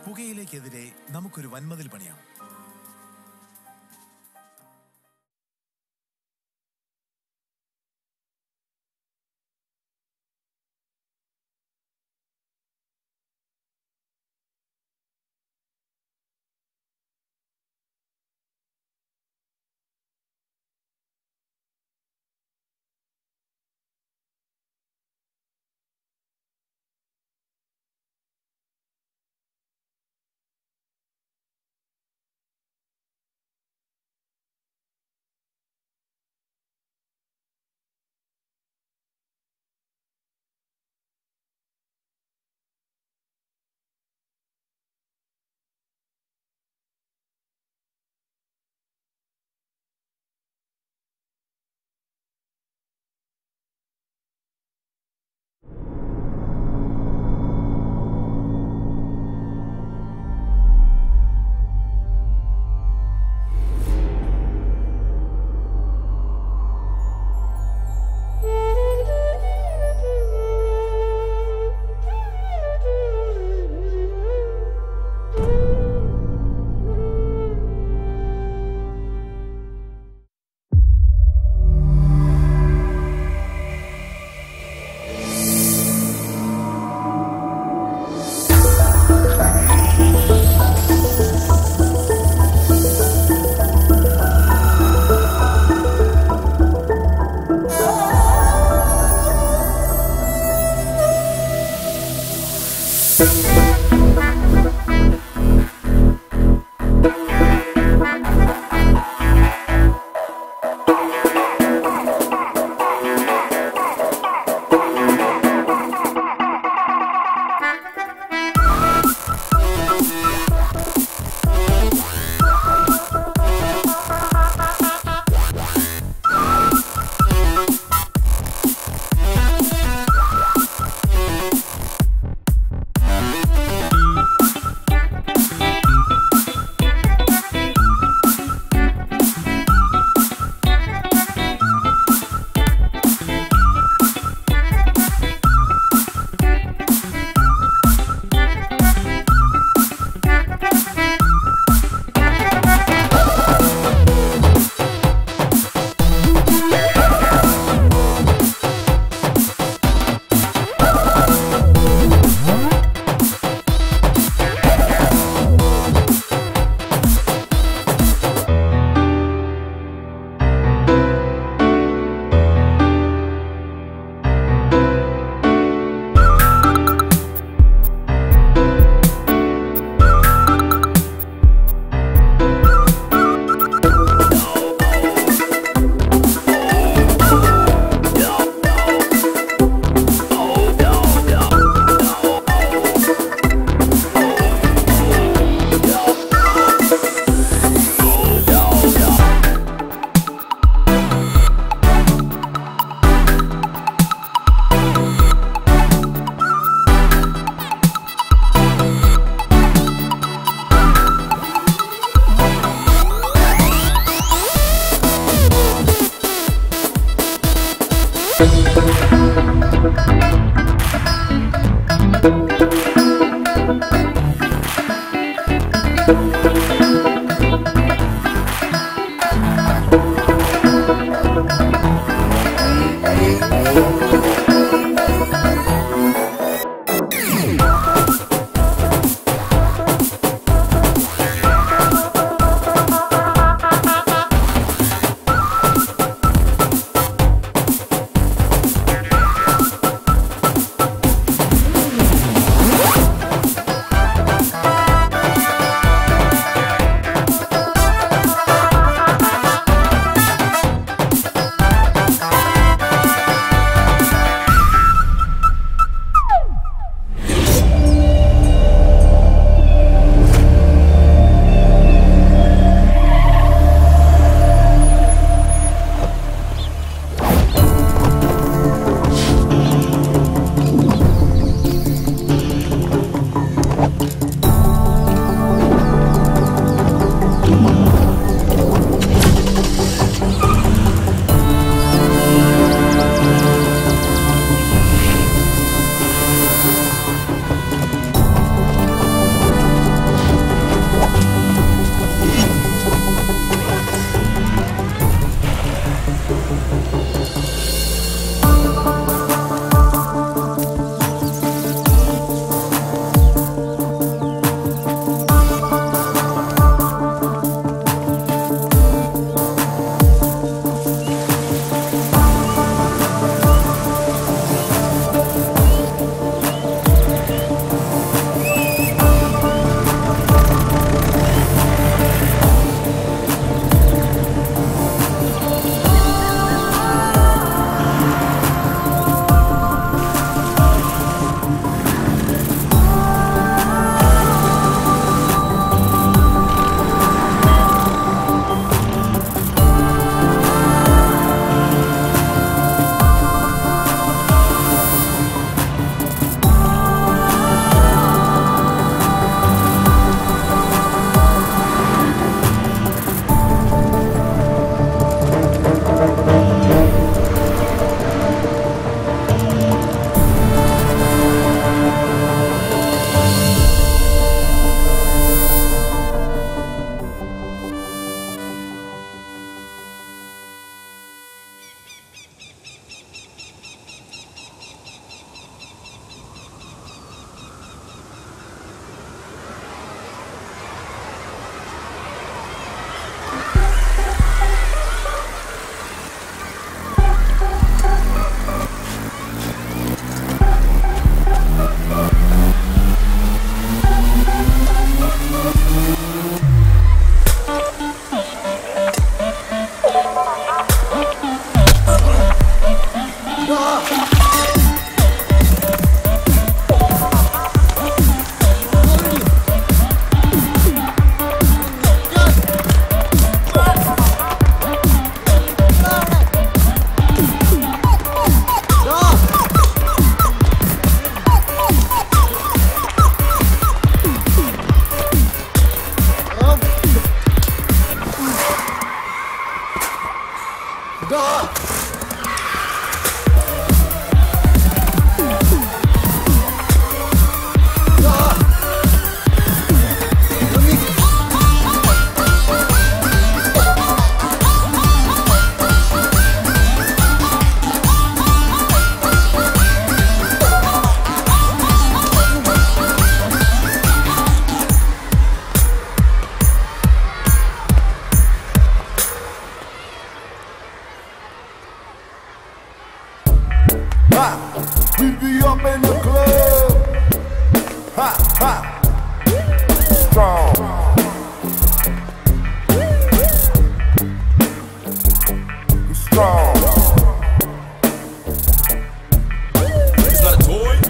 പുകയിലേക്കെതിരെ നമുക്കൊരു വൻമതിൽ പണിയാം ആ It's not a toy.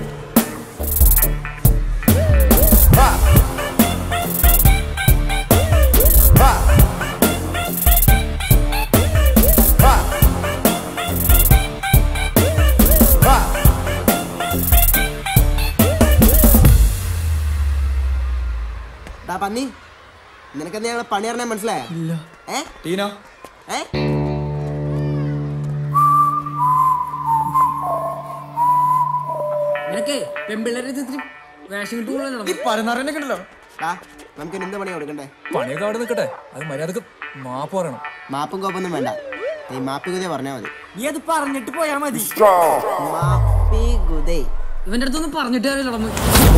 ഡാ പന്നി നിനക്കെന്താ ഞങ്ങളെ പണി അറിഞ്ഞാൽ മനസ്സിലായ ഏ ടീന ഏ നിനക്കേ പെമ്പിള്ളേരെ ഇത്തിരി വേഷം കിട്ടുള്ളൂ പരന്നാറിനൊക്കെ ഉണ്ടല്ലോ ഡാ നമുക്ക് ഇനി എന്ത് പണിയാ കൊടുക്കണ്ടേ പണിയൊക്കെ അവിടെ നിൽക്കട്ടെ അത് മര്യാദക്ക് മാപ്പ് പറയണം മാപ്പും കോപ്പൊന്നും വേണ്ട നീ മാപ്പി കുതേ പറഞ്ഞാ മതി നീ അത് പറഞ്ഞിട്ട് പോയാ മതി മാപ്പി ഗുദേ ഇവന്റെ അടുത്തൊന്നും പറഞ്ഞിട്ട് കാര്യമില്ല നമ്മൾ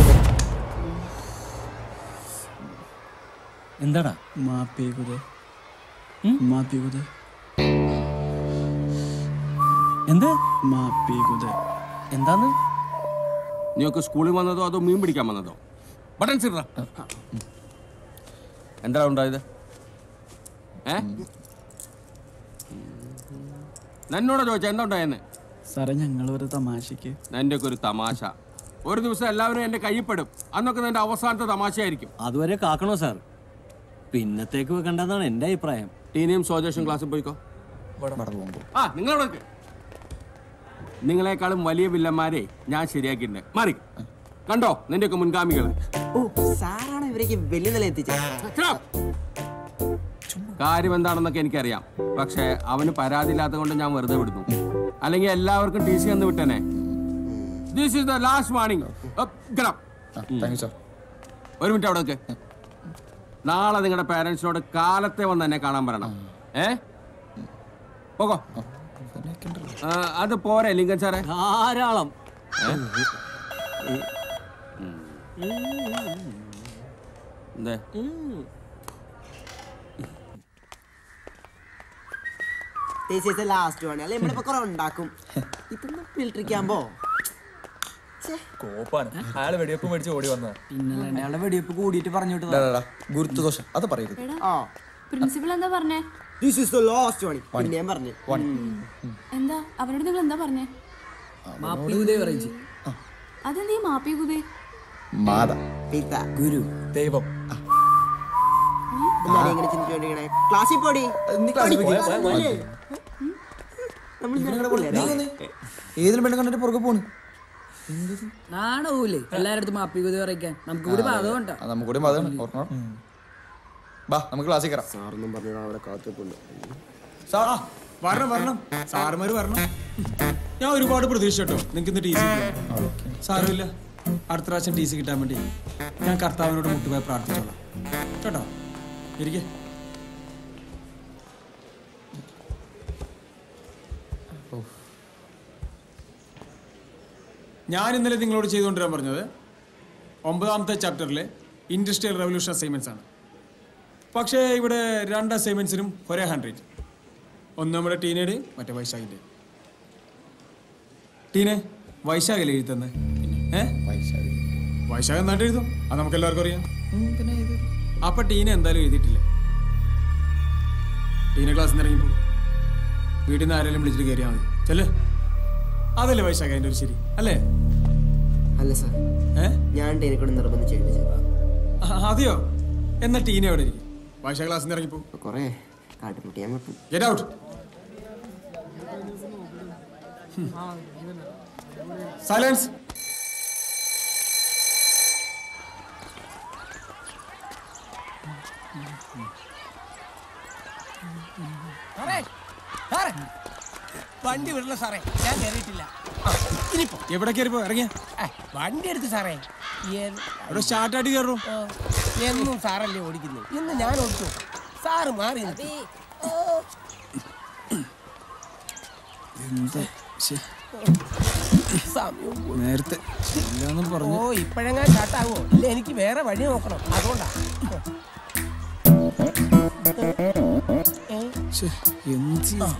എന്താടാ മാപ്പിക്കുതേ മാപ്പിക്കുതേ എന്ത് മാപ്പിക്കുതേ എന്താന്ന് നീയൊക്കെ സ്കൂളിൽ വന്നതോ അതോ മീൻ പിടിക്കാൻ വന്നതോ ബട്ടൺസ് ഇട എന്താ ഉണ്ടായത് ഏ എന്നോട് ചോദിച്ചാ എന്താ ഉണ്ടായെന്ന് സാറേ ഞങ്ങൾ ഒരു തമാശക്ക് എൻ്റെ ഒക്കെ ഒരു തമാശ ഒരു ദിവസം എല്ലാവരും എൻ്റെ കയ്യിൽപ്പെടും അന്നൊക്കെ എൻ്റെ അവസാനത്തെ തമാശയായിരിക്കും അതുവരെ കാക്കണോ സാർ പിന്നത്തേക്ക് വെക്കണ്ടെന്നാണ് എൻ്റെ അഭിപ്രായം ടീനിയും സോജേഷും ക്ലാസ്സിൽ പോയിക്കോ ആ നിങ്ങളവിടെ നിൽക്ക്. നിങ്ങളെക്കാളും വലിയ വില്ലന്മാരെ ഞാൻ ശരിയാക്കിയിട്ടുണ്ട് മാറി കണ്ടോ നിന്റെയൊക്കെ മുൻഗാമികൾ ഓ സാറാണ് ഇവരേക്ക് വലിയ നില എത്തിച്ചത് കാര്യം എന്താണെന്നൊക്കെ എനിക്കറിയാം പക്ഷെ അവന് പരാതിയില്ലാത്ത കൊണ്ട് ഞാൻ വെറുതെ വിടുന്നു അല്ലെങ്കിൽ എല്ലാവർക്കും ടി സി എന്ന് വിട്ടനെ this is the last warning ഒരു മിനിറ്റ് അവിടെ നിൽക്ക് നാളെ നിങ്ങളുടെ പാരന്റ്സിനോട് കാലത്തെ വന്ന് എന്നെ കാണാൻ പറയണം ഏ പോകോ ആ, അത് പോരെ ലിങ്കൻ സാറേ ധാരാളം എന്തേ ലാസ്റ്റ് പണി അല്ലെ നമ്മളിപ്പോ കുറെ ഉണ്ടാക്കും ഇതൊന്നും ഫിൽട്ടറിക്കാമ്പോ കോപ്പാണ് അയാൾ വെടിവെപ്പ് മേടിച്ച് ഓടി വന്നതാ പിന്നെ അയാളുടെ വെടിവെപ്പ് കൂടിയിട്ട് പറഞ്ഞു വിട്ടതാ ഗുരുത്വദോഷം അത് പറയരുത് ആ പ്രിൻസിപ്പൾ എന്താ പറഞ്ഞേ ദിസ് ഇസ് ദ ലാസ്റ്റ് പണി പിന്നെ ഞാൻ പറഞ്ഞു എന്താ അവരോട് നിങ്ങൾ എന്താ പറഞ്ഞേ മാപ്പി ഉദയ പറയിച്ചു അതെന്തീ മാപ്പി കുതേ മാത പിത്ത ഗുരു ദൈവം എന്താണ് ഇങ്ങനെ ചിന്തിച്ചോണ്ടിരിക്കണേ ക്ലാസ്സിൽ പോടി നീ ക്ലാസ്സിൽ പോയി. നമ്മൾ ഏതിലും പെണ്ണ് കണ്ടിട്ട് പുറകെ പോണ് നാണവൂലേ എല്ലാരുടെ അടുത്ത് മാപ്പി കുതി പറയിക്കാൻ നമുക്ക് കൂടി പാതകം ഉണ്ടോ ആ, നമുക്ക് കൂടി അതാണ് ഓർക്കണം ബാ നമുക്ക് ക്ലാസ്സിൽ കയറാം സാറൊന്നും പറഞ്ഞാൽ അവിടെ കാത്തിട്ടുണ്ട് സാ വരണം വരണം സാറുമാര് വരണം ഞാൻ ഒരുപാട് പ്രതീക്ഷ കേട്ടോ നിങ്ങൾക്ക് ഇന്ന് ടി സി സാരമില്ല അടുത്ത പ്രാവശ്യം ടി സി കിട്ടാൻ വേണ്ടി ഞാൻ കർത്താവിനോട് മുട്ടുപോയി പ്രാർത്ഥിച്ചോളാം കേട്ടോ ഇരിക്കെ ഞാൻ ഇന്നലെ നിങ്ങളോട് ചെയ്തുകൊണ്ടിരാൻ പറഞ്ഞത് ഒമ്പതാമത്തെ ചാപ്റ്ററിലെ ഇൻഡസ്ട്രിയൽ റവല്യൂഷൻ അസൈൻമെന്റ്സ് ആണ് പക്ഷേ ഇവിടെ രണ്ട് അസൈൻമെന്റ്സിനും ഒരേ ഹാൻഡ് റൈറ്റ് ഒന്ന് നമ്മുടെ ടീനയുടെ മറ്റേ വൈശാഖിന്റെ ടീനെ വൈശാഖല്ലേ എഴുതി തന്നെ ഏ വൈശാഖ് എന്നായിട്ട് എഴുതും അത് നമുക്ക് എല്ലാവർക്കും അറിയാം അപ്പൊ ടീന എന്തായാലും എഴുതിയിട്ടില്ല ടീന ക്ലാസ്സിൽ നിന്ന് ഇറങ്ങിപ്പോ വീട്ടിൽ നിന്ന് ആരെങ്കിലും വിളിച്ചിട്ട് കയറിയാൽ മതി ചെല്ലേ അതല്ലേ വൈശാഖ് അതിന്റെ ഒരു ശരി അല്ലേ അല്ല സാർ ഏ ഞാൻ ടീനെ കൊണ്ട് നിർബന്ധിച്ച് എഴുതിച്ചതാ ആ, അതെയോ എന്നാ ടീന എവിടെ ഇരിക്കും വൈശാഖ് ക്ലാസ്സിൽ നിന്ന് ഇറങ്ങിപ്പോ കൊറേ കാട്ടുമുട്ടി ഞാൻ വിട്ടു ഗെറ്റ് ഔട്ട് സൈലൻസ് വണ്ടി വിടല സാറേ ഞാൻ കയറിയിട്ടില്ല ഇനിയിപ്പോ എവിടെ കയറിപ്പോ ഇറങ്ങിയ ഏ, വണ്ടി എടുത്ത് സാറേ ഏ- അവിടെ സ്റ്റാർട്ടായിട്ട് കയറും ഓ, എന്നും സാറല്ലേ ഓടിക്കുന്നു ഇന്ന് ഞാൻ ഓടിച്ചു സാറ് മാറി നിൽക്ക്. സമയം പോയി. നേരത്തെ ഇല്ലാന്നും പറഞ്ഞു ഓ ഇപ്പഴെങ്ങാൻ ചാട്ടാവോ ഇല്ല എനിക്ക് വേറെ വഴി നോക്കണം അതുകൊണ്ടാ ഏ, ശ്ശെ, എന്ത് ചെയ്യും?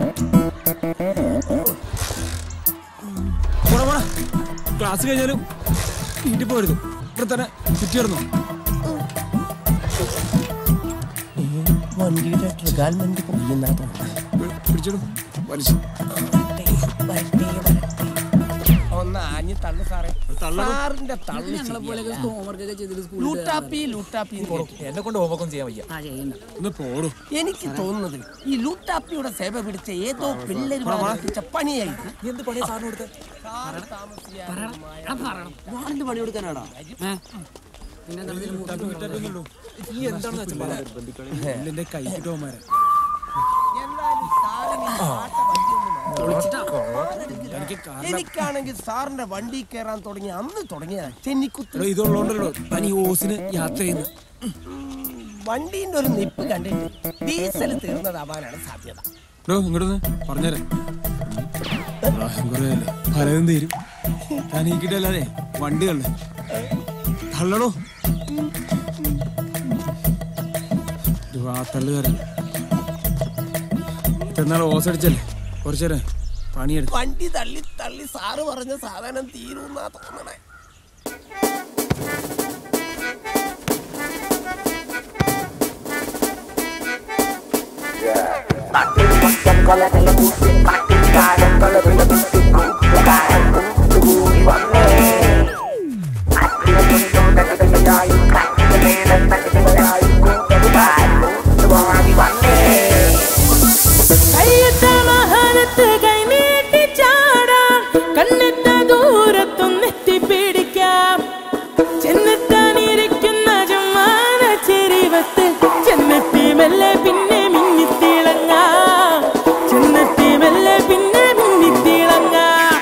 പോടാ, പോടാ. ക്ലാസ് കഴിഞ്ഞാലും വീട്ടിൽ പോരുത് ഇവിടെ തന്നെ ചുറ്റിയിടുന്നു വണ്ടിയുടെ ട്രിഗാൽമെന്റ് പൊളിയുന്നാ തോന്നുന്നത് പിടിച്ചിടും വലിച്ചു ഒന്ന് ആഞ്ഞ് തള്ളു സാറേ സാറിന്റെ തള്ളു ഞങ്ങളെ പോലെയൊക്കെ ഹോംവർക്ക് ഒക്കെ ചെയ്തിട്ട് സ്കൂളിൽ ലൂട്ടാപ്പി ലൂട്ടാപ്പി എന്ന് കേട്ടു. എന്നെ കൊണ്ട് ഹോംവർക്കും ചെയ്യാൻ വയ്യ ആ ചെയ്യണ്ട ഒന്ന് പോടൂ എനിക്ക് തോന്നുന്നത് ഈ ലൂട്ടാപ്പിയുടെ സേവ പിടിച്ച ഏതോ പിള്ളേര് പഠിപ്പിച്ച പണിയായി നീ എന്ത് പണിയാ സാറിന് കൊടുത്തേ ഞാനെന്ത് പണി കൊടുക്കാനാടാ പിന്നെ എന്താ ഇതിന് മൂത്ത നീ എന്താണെന്ന് വെച്ചാൽ പറ എന്റെ കൈ കിട്ടുമാരെ എന്നാലും സാറിന് ഈ പാട്ട വണ്ടിയൊന്നും വേണ്ട. എനിക്കാണെങ്കിൽ സാറിന്റെ വണ്ടി കയറാൻ തുടങ്ങി അന്ന് തുടങ്ങിയ ചെന്നിക്കുത്ത് എടോ ഇതുള്ളതുകൊണ്ടല്ലോ തനി ഓസിന് യാത്ര ചെയ്യുന്നത് വണ്ടീന്റെ ഒരു നിപ്പ് കണ്ടിട്ട് ഡീസൽ തീർന്നതാവാനാണ് സാധ്യത എടോ ഇങ്ങോട്ടൊന്ന് പറഞ്ഞുതരാം പ്രായം കുറയല്ലേ പലതും തീരും ഞാൻ ഈ കിട്ടല്ലാതെ വണ്ടികളുടെ തള്ളടോ തള്ളുകാരൻ ഇത്തന്നാൾ ഓസ് അടിച്ചല്ലേ കുറച്ചേരം പണിയെടുത്തു വണ്ടി തള്ളി തള്ളി സാറ് പറഞ്ഞ സാധനം തീരുന്നാ തോന്നണേ കയ്യെത്ത മഹാനത്ത് കൈനീട്ടി ചാടാം കണ്ണെത്ത ദൂരത്തൊന്നെത്തി പിടിക്കാം ചെന്നെത്താനിരിക്കുന്ന ചുമ്മാന ചെരിവത്ത് ചെന്നെത്തി മെല്ലെ പിന്നെ മിന്നിത്തിളങ്ങാം ചെന്നെത്തി മെല്ലെ പിന്നെ മിന്നിത്തിളങ്ങാം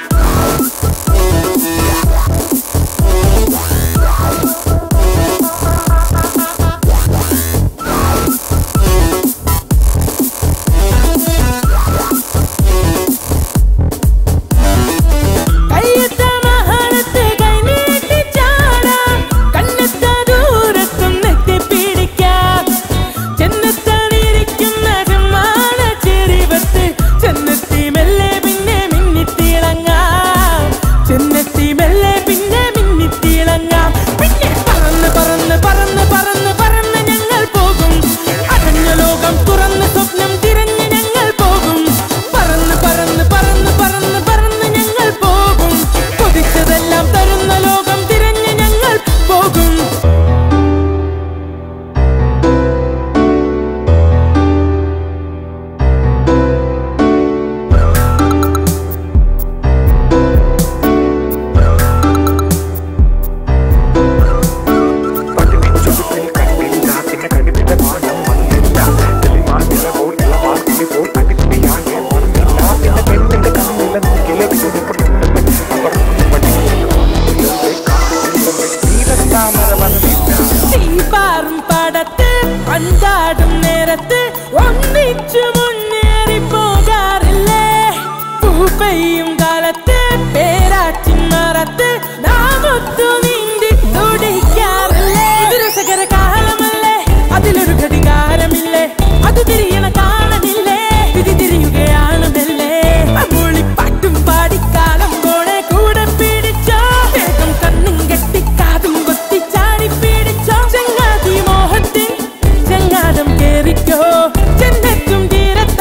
കയ്യെത്ത മഹാനത്ത് കൈനീട്ടി ചാടാം കണ്ണെത്ത ദൂരത്തൊന്നെത്തി പിടിക്കാം ചെന്നെത്താനിരിക്കുന്ന ചുമ്മാന ചെരിവത്ത് ചെന്നെത്തി മെല്ലെ പിന്നെ മിന്നിത്തിളങ്ങാം ചെന്നെത്തി മെല്ലെ പിന്നെ മിന്നിത്തിളങ്ങാം പിന്നെ പറന്ന് പറന്ന് പറന്ന് പറന്ന് പറന്ന് ഞങ്ങൾ പോകും അടഞ്ഞ ലോകം തുറന്ന് സ്വപ്നം തിരഞ്ഞ് ഞങ്ങൾ പോകും പറന്ന് പറന്ന് പറന്ന് പറന്ന് പറന്ന് ഞങ്ങൾ പോകും കൊതിച്ചതെല്ലാം തരുന്ന ലോകം തിരഞ്ഞ് ഞങ്ങൾ പോകും തീപാറും പടത്ത് പണ്ടാടും നേരത്ത് ഒന്നിച്ചു മുന്നേറി പോകാറില്ലേ പൂപ്പയും കാലത്ത് പേരാറ്റിൻ മറത്ത് നാം ഒത്തു നീന്തി തുടിക്കാറില്ലേ ഇത് രസകര കാലമല്ലേ അതിലൊരു ഘടികാരമില്ലേ അത് തിരിയണ കാണലില്ലേ വിധി തിരിയുകയാണ് മെല്ലെ മൂളിപ്പാട്ടും പാടിക്കാലം പോണെ കൂടെ പിടിച്ചോ വേഗം കണ്ണും കെട്ടി കാതും കൊത്തി ചാടി പിടിച്ചോ ചങ്ങാതി മോഹത്തിൻ ചങ്ങാതം കേറിക്കോ ചെന്നെത്തും തീരത്ത്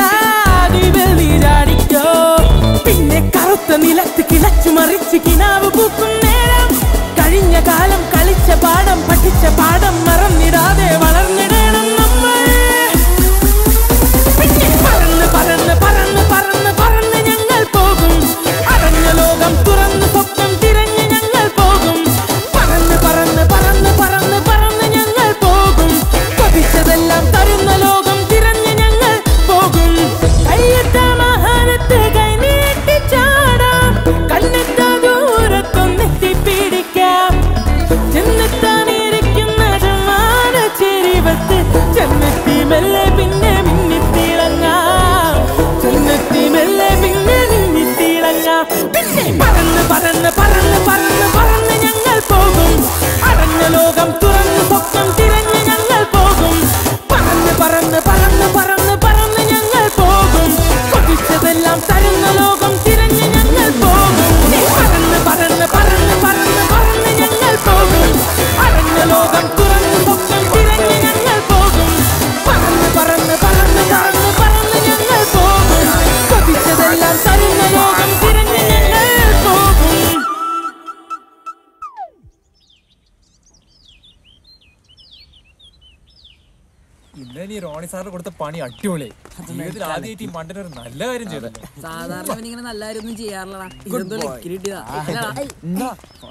ഇന്നലെ നീ റോണി സാറിന് കൊടുത്ത പണി അടിപൊളി ജീവിതത്തിൽ ആദ്യമായിട്ട് ഈ മണ്ടൻ ഒരു നല്ല കാര്യം ചെയ്തല്ലോ സാധാരണ അവനിങ്ങനെ നല്ല കാര്യമൊന്നും ചെയ്യാറില്ലടാ ഇതെന്തോ ലക്കിന് കിട്ടിയതാ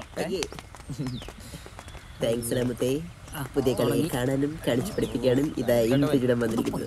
താങ്ക്സ് രാമത്തെ പുതിയ കളികൾ കാണാനും കാണിച്ചു പഠിപ്പിക്കാനും ഇതാ ഇൻഫിജിടം വന്നിരിക്കുന്നത്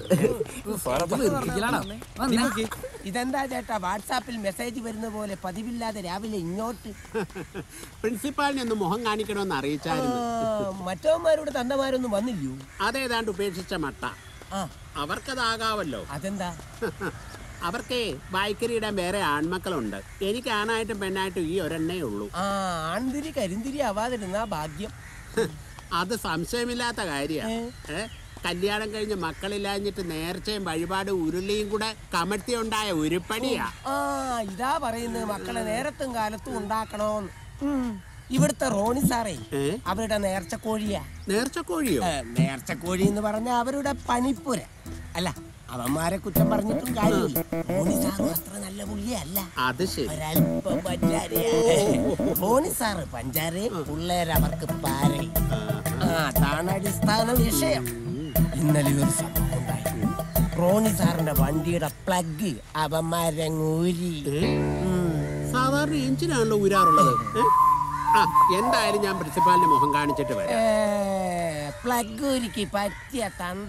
ഇതെന്താ ചേട്ടാ വാട്സാപ്പിൽ മെസ്സേജ് വരുന്ന പോലെ പതിവില്ലാതെ രാവിലെ ഇങ്ങോട്ട് പ്രിൻസിപ്പാളിനെ ഒന്ന് മുഖം കാണിക്കണമെന്ന് അറിയിച്ചായിരുന്നു മറ്റവന്മാരുടെ തന്തമാരൊന്നും വന്നില്ലയോ അതേതാണ്ട് ഉപേക്ഷിച്ച മട്ട അവർക്കതാകാവല്ലോ അതെന്താ അവർക്ക് ബൈക്കരിയിടാൻ വേറെ ആൺമക്കളുണ്ട് എനിക്ക് ആണായിട്ടും പെണ്ണായിട്ടും ഈ ഒരെണ്ണേ ഉള്ളൂ ആ ആൺതിരി കരിന്തിരി ആവാതിരുന്നാ ഭാഗ്യം അത് സംശയമില്ലാത്ത കാര്യമാണ് ഏ കല്യാണം കഴിഞ്ഞ് മക്കളില്ലാഞ്ഞിട്ട് നേർച്ചയും വഴിപാടും ഉരുളിയും കൂടെ കമഴ്ത്തി ഉണ്ടായ ഉരുപ്പടിയാ ആ ഇതാ പറയുന്നത് മക്കളെ നേരത്തും കാലത്തും ഉണ്ടാക്കണോന്ന് ഉം. ഇവിടുത്തെ റോണി സാറേ അവരുടെ നേർച്ചക്കോഴിയാ നേർച്ചക്കോഴിയോ ഏ, നേർച്ചക്കോഴി എന്ന് പറഞ്ഞ അവരുടെ പണിപ്പുര അല്ല അവന്മാരെ കുറ്റം പറഞ്ഞിട്ടും കാര്യമില്ല റോണി സാറും അത്ര നല്ല പുള്ളിയല്ല അത് ശരി ഒരല്പം പഞ്ചാരയാ റോണി സാറ് പഞ്ചാരയും പിള്ളേരവർക്ക് പാരയും ആ അതാണ് അടിസ്ഥാന വിഷയം ഇന്നലെ ഒരു സംഭവം ഉണ്ടായി റോണി സാറിന്റെ വണ്ടിയുടെ പ്ലഗ് അവന്മാരങ്ങൂരി സാധാരണ എഞ്ചിനാണല്ലോ ഊരാറുള്ളത് ഏ? ആ എന്തായാലും ഞാൻ പ്രിൻസിപ്പാളിന്റെ മുഖം കാണിച്ചിട്ട് വരാം പ്ലഗ് ഒരുക്കി പറ്റിയ തന്ത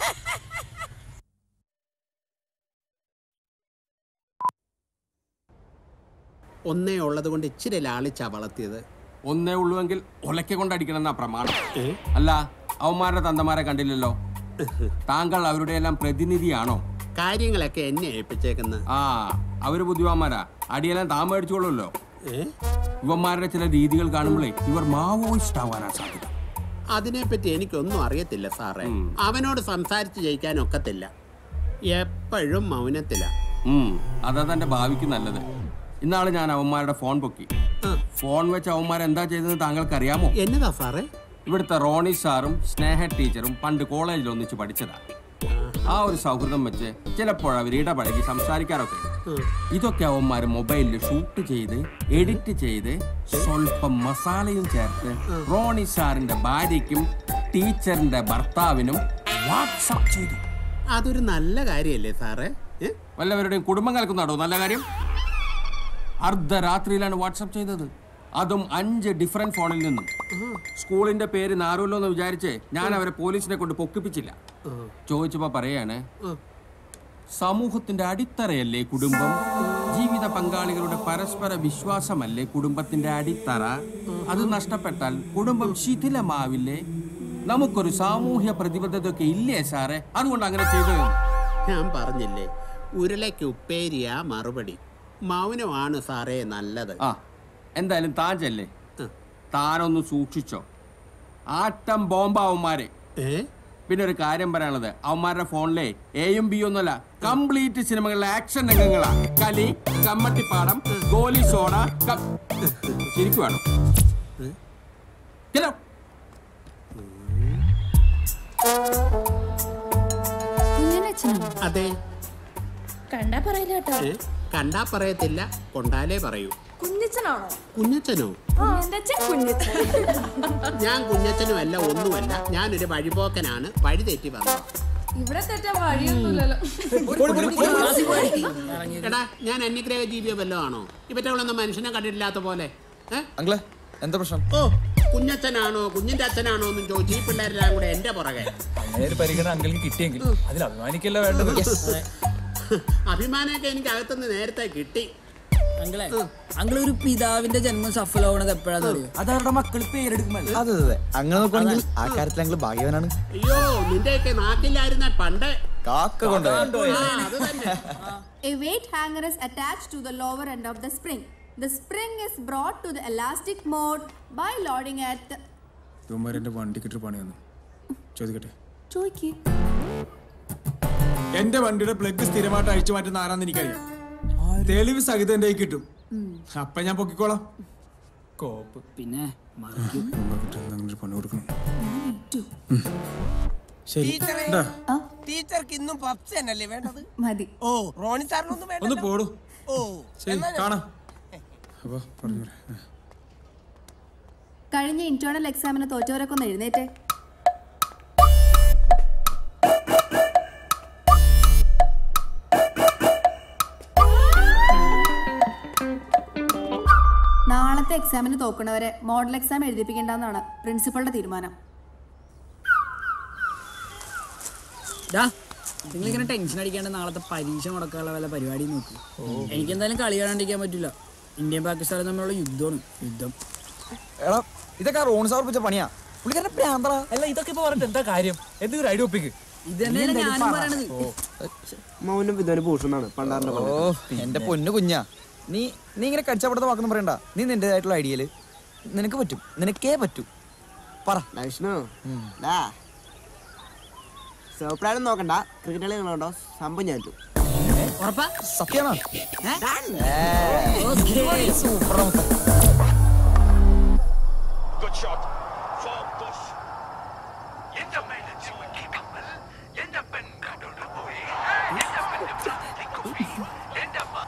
ഒന്നേ ഉള്ളത് കൊണ്ട് ഇച്ചിരി ലാളിച്ചാ വളർത്തിയത് ഒന്നേ ഉള്ളുവെങ്കിൽ ഒലക്ക കൊണ്ട് അടിക്കണം എന്നാ പ്രമാണം അല്ല അവന്മാരുടെ തന്തമാരെ കണ്ടില്ലല്ലോ താങ്കൾ അവരുടെ എല്ലാം പ്രതിനിധിയാണോ കാര്യങ്ങളൊക്കെ എന്നെ ഏൽപ്പിച്ചേക്കുന്നത് ആ അവര് ബുദ്ധിമാന്മാരാ അടിയെല്ലാം താൻ മേടിച്ചോളൂല്ലോ ഇവന്മാരുടെ ചില രീതികൾ കാണുമ്പോഴേ ഇവർ മാവോയിസ്റ്റ് ആവാനാ സാധ്യത അതിനെപ്പറ്റി എനിക്കൊന്നും അറിയത്തില്ല സാറേ അവനോട് സംസാരിച്ച് ജയിക്കാൻ ഒക്കത്തില്ല എപ്പോഴും മൗനത്തില ഉം, അതാ തന്റെ ഭാവിക്ക് നല്ലത് ഇന്നാള് ഞാൻ അവന്മാരുടെ ഫോൺ പൊക്കി ഫോൺ വെച്ച് അവന്മാർ എന്താ ചെയ്തതെന്ന് താങ്കൾക്ക് അറിയാമോ എന്നതാ സാറേ ഇവിടുത്തെ റോണി സാറും സ്നേഹ ടീച്ചറും പണ്ട് കോളേജിൽ ഒന്നിച്ച് പഠിച്ചതാ ആ ഒരു സൗഹൃദം വെച്ച് ചിലപ്പോൾ അവർ ഇടപഴകി സംസാരിക്കാറൊക്കെ ഇതൊക്കെ അവന്മാർ മൊബൈലിൽ ഷൂട്ട് ചെയ്ത് എഡിറ്റ് ചെയ്ത് സ്വല്പം മസാലയും ചേർത്ത് റോണി സാറിന്റെ ഭാര്യയ്ക്കും ടീച്ചറിന്റെ ഭർത്താവിനും വാട്സപ്പ് ചെയ്തു അതൊരു നല്ല കാര്യല്ലേ സാറേ ഏ? വല്ലവരുടെയും കുടുംബം കലക്കുന്നാടോ നല്ല കാര്യം അർദ്ധരാത്രിയിലാണ് വാട്സപ്പ് ചെയ്തത് അതും അഞ്ച് ഡിഫറെന്റ് ഫോണിൽ നിന്നും സ്കൂളിന്റെ പേര് നാറുമല്ലോ എന്ന് വിചാരിച്ച് ഞാൻ അവരെ പോലീസിനെ കൊണ്ട് പൊക്കിപ്പിച്ചില്ല ചോദിച്ചപ്പോ പറയാണ് സമൂഹത്തിന്റെ അടിത്തറയല്ലേ കുടുംബം ജീവിത പങ്കാളികളുടെ പരസ്പര വിശ്വാസമല്ലേ കുടുംബത്തിന്റെ അടിത്തറ അത് നഷ്ടപ്പെട്ടാൽ കുടുംബം ശിഥിലമാവില്ലേ നമുക്കൊരു സാമൂഹ്യ പ്രതിബദ്ധതയൊക്കെ ഇല്ലേ സാറേ അതുകൊണ്ട് അങ്ങനെ ചെയ്തത് ഞാൻ പറഞ്ഞില്ലേ ഉരുളയ്ക്ക് ഉപ്പേരിയാ മറുപടി മൗനമാണ് സാറേ നല്ലത് ആ എന്തായാലും താൻ ചെല്ലേ താനൊന്ന് സൂക്ഷിച്ചോ ആട്ടം ബോംബാവന്മാരെ പിന്നെ ഒരു കാര്യം പറയാനുള്ളത് അവന്മാരുടെ ഫോണിലെ എയും ബി ഒന്നുമല്ല കംപ്ലീറ്റ് സിനിമകളിലെ ആക്ഷൻ രംഗങ്ങളാ കലി കമ്മട്ടിപ്പാടം ഗോലി സോഡ ക- ശരിക്കും വേണം ചെല്ലോ. കുഞ്ഞനച്ഛനോ അതെ കണ്ടാ പറയില്ല കേട്ടോ ഏ? കണ്ടാ പറയത്തില്ല കൊണ്ടാലേ പറയൂ കുഞ്ഞച്ചനാണോ കുഞ്ഞച്ചനോ എന്റെ അച്ഛൻ കുഞ്ഞച്ചൻ ഞാൻ കുഞ്ഞച്ചനും അല്ല ഒന്നുമല്ല ഞാനൊരു വഴിപോക്കനാണ് വഴി തെറ്റി വന്നത് ഇവിടെ തെറ്റാൻ വഴിയൊന്നുമില്ലല്ലോ എടാ ഞാൻ അന്യഗ്രഹ ജീവിയോ വല്ലോ ആണോ ഇവറ്റകളൊന്നും മനുഷ്യനെ കണ്ടിട്ടില്ലാത്ത പോലെ ഏ? അങ്കിളെ എന്താ പ്രശ്നം ഓ കുഞ്ഞച്ചനാണോ കുഞ്ഞിന്റെ അച്ഛനാണോ എന്നും ചോദിച്ചു ഈ പിള്ളേരെല്ലാം കൂടെ എന്റെ പുറകെ അങ്ങനെ ഒരു പരിഗണന അങ്കിൾക്ക് കിട്ടിയെങ്കിൽ അതിൽ അഭിമാനിക്കല്ല വേണ്ടത് അഭിമാനമൊക്കെ എനിക്ക് അകത്തുനിന്ന് നേരത്തെ കിട്ടി അങ്കിളെ അങ്കിൾ ഒരു പിതാവിന്റെ ജന്മം സഫലമാവണത് എപ്പോഴാന്ന് അറിയോ അത് അവരുടെ മക്കൾ പേരെടുക്കുമല്ലോ അതെ അതെ അങ്ങനെ നോക്കുവാണെങ്കിൽ ആ കാര്യത്തിൽ അങ്കിൾ ഭാഗ്യവാനാണ് അയ്യോ നിന്റെയൊക്കെ നാക്കില്ലായിരുന്ന പണ്ട് കാക്ക കൊണ്ടുപോയി ആ, അത് തന്നെ A weight hanger is attached to the lower end of the spring. The spring is brought to the elastic mode by loading at the... ഇവന്മാർ എന്റെ വണ്ടിക്കിട്ട് പണി വന്നു ചോദിക്കട്ടെ ചോയ്ക്ക് എന്റെ വണ്ടിയുടെ പ്ലഗ് സ്ഥിരമായിട്ട് അഴിച്ചു മാറ്റുന്ന ആരാന്ന് എനിക്കറിയാം തെളിവ് സഹിതം എന്റെ കയ്യിൽ കിട്ടും അപ്പൊ ഞാൻ പൊക്കിക്കോളാം കോപ്പ് പിന്നെ അങ്ങനെ പണി കൊടുക്കണം ശരി ടീച്ചറെ ഇണ്ടാ. ടീച്ചർക്ക് ഇന്നും പപ്സ് തന്നെയല്ലേ വേണ്ടത് മതി ഓ റോണി സാറിനൊന്നും വേണ്ട ഒന്ന് പോടൂ ഓ ശരി എന്നാ ഞാൻ- കാണാം അപ്പൊ പറഞ്ഞു കഴിഞ്ഞ ഇന്റേണൽ എക്സാമിന് തോറ്റവരൊക്കെ ഒന്ന് എഴുന്നേറ്റേ ആദ്യത്തെ എക്സാമിന് തോക്കണവരെ മോഡൽ എക്സാം എഴുതിപ്പിക്കേണ്ടെന്നാണ് പ്രിൻസിപ്പളുടെ തീരുമാനം ഡാ നിങ്ങളിങ്ങനെ ടെൻഷൻ അടിക്കാണ്ട് നാളത്തെ പരീക്ഷ മുടക്കാനുള്ള വല്ല പരിപാടി നോക്കി എനിക്ക് എന്തായാലും കളി കാണാണ്ടിരിക്കാൻ പറ്റില്ല ഇന്ത്യയും പാകിസ്ഥാനും തമ്മിലുള്ള യുദ്ധമാണ് യുദ്ധം എടാ ഇതൊക്കെ റോൺ സാർ വെച്ച പണിയാ പുള്ളിക്കാരന്റെ പ്രാന്തറ അല്ല ഇതൊക്കെ ഇപ്പൊ പറഞ്ഞിട്ട് എന്താ കാര്യം എന്തെങ്കിലും ഐഡിയ ഒപ്പിക്ക് ഇത് തന്നെയല്ലേ ഞാനും പറയണത് മൗനം ഇതൊരു ഭൂഷണാണ് പണ്ടാറിന്റെ ഓ എന്റെ പൊന്നു കുഞ്ഞാ നീ നീ ഇങ്ങനെ കടിച്ചപ്പെടുത്ത വാക്കൊന്നും പറയണ്ട നീ നിന്റേതായിട്ടുള്ള ഐഡിയയില് നിനക്ക് പറ്റും നിനക്കേ പറ്റൂ പറ വിഷ്ണു ഡാ സോപ്രാനും നോക്കണ്ട ക്രിക്കറ്റ് കളി കണ്ടോ സംഭവം ഞാൻ ഇട്ടു. ഉറപ്പാ സത്യമാണോ okay. Super Good shot. For Bush. എന്റെ മൈലജ് കമ്മൽ എന്റെ പെൺകാട്ടോട് പോയി എന്റെ പെണ്ണ് പ്രാർത്ഥിക്കുമി എന്റെ അമ്മ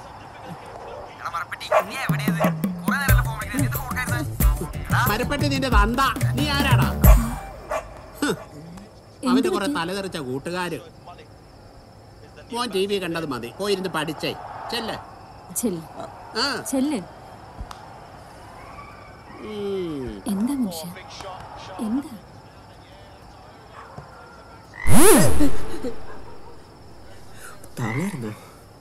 മരപ്പെട്ടി നിന്റെ തന്ത നീ ആരാടാ ഹ്. അവന്റെ കുറെ തലതെറിച്ച കൂട്ടുകാര് മോൻ ടി വി കണ്ടത് മതി പോയിരുന്ന് പഠിച്ചേ ചെല്ലേ ചെല്ല് ആ ചെല്ല് ഉം. എന്താ മനുഷ്യ എന്താ തവളയായിരുന്നോ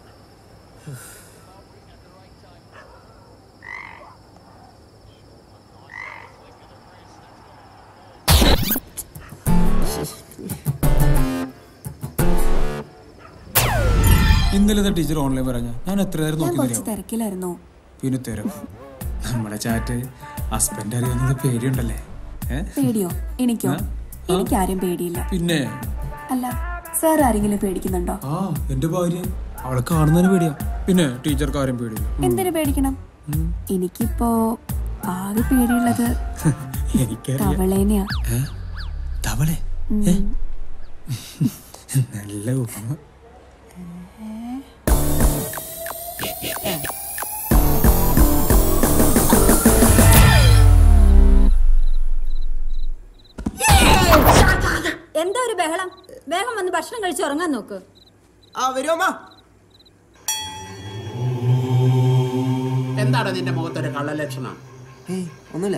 ഇന്നലെ ടീച്ചർ ഓൺലൈൻ പറഞ്ഞ ഞാൻ എത്ര നേരം ഞാൻ നോക്കി കുറച്ച് തരാം തിരക്കിലായിരുന്നു പിന്നെ തരാം നമ്മുടെ ചാറ്റ് ഹസ്ബൻഡ് അറിയാവുന്നത് പേടിയുണ്ടല്ലേ ഏ? പേടിയോ എനിക്കോ എനിക്കാരും പേടിയില്ല പിന്നെ അല്ല സാർ ആരെങ്കിലും പേടിക്കുന്നുണ്ടോ ആ എന്റെ ഭാര്യ അവളെ കാണുന്നതിന് പേടിയാ പിന്നെ ടീച്ചർക്ക് ആരും പേടിയില്ല എന്തിനു പേടിക്കണം എനിക്കിപ്പോ ആകെ പേടിയുള്ളത് എനിക്കറിയാം തവളേനെയാ ഏ? തവളെ ഉം. ഏ? നല്ല ഉപമ എന്താ ഒരു ബഹളം വേഗം വന്ന് ഭക്ഷണം കഴിച്ച് ഉറങ്ങാൻ നോക്ക് ആ വരുമോ എന്താണ് നിന്റെ മുഖത്തൊരു കള്ളലക്ഷണം ഏയ് ഒന്നുമില്ല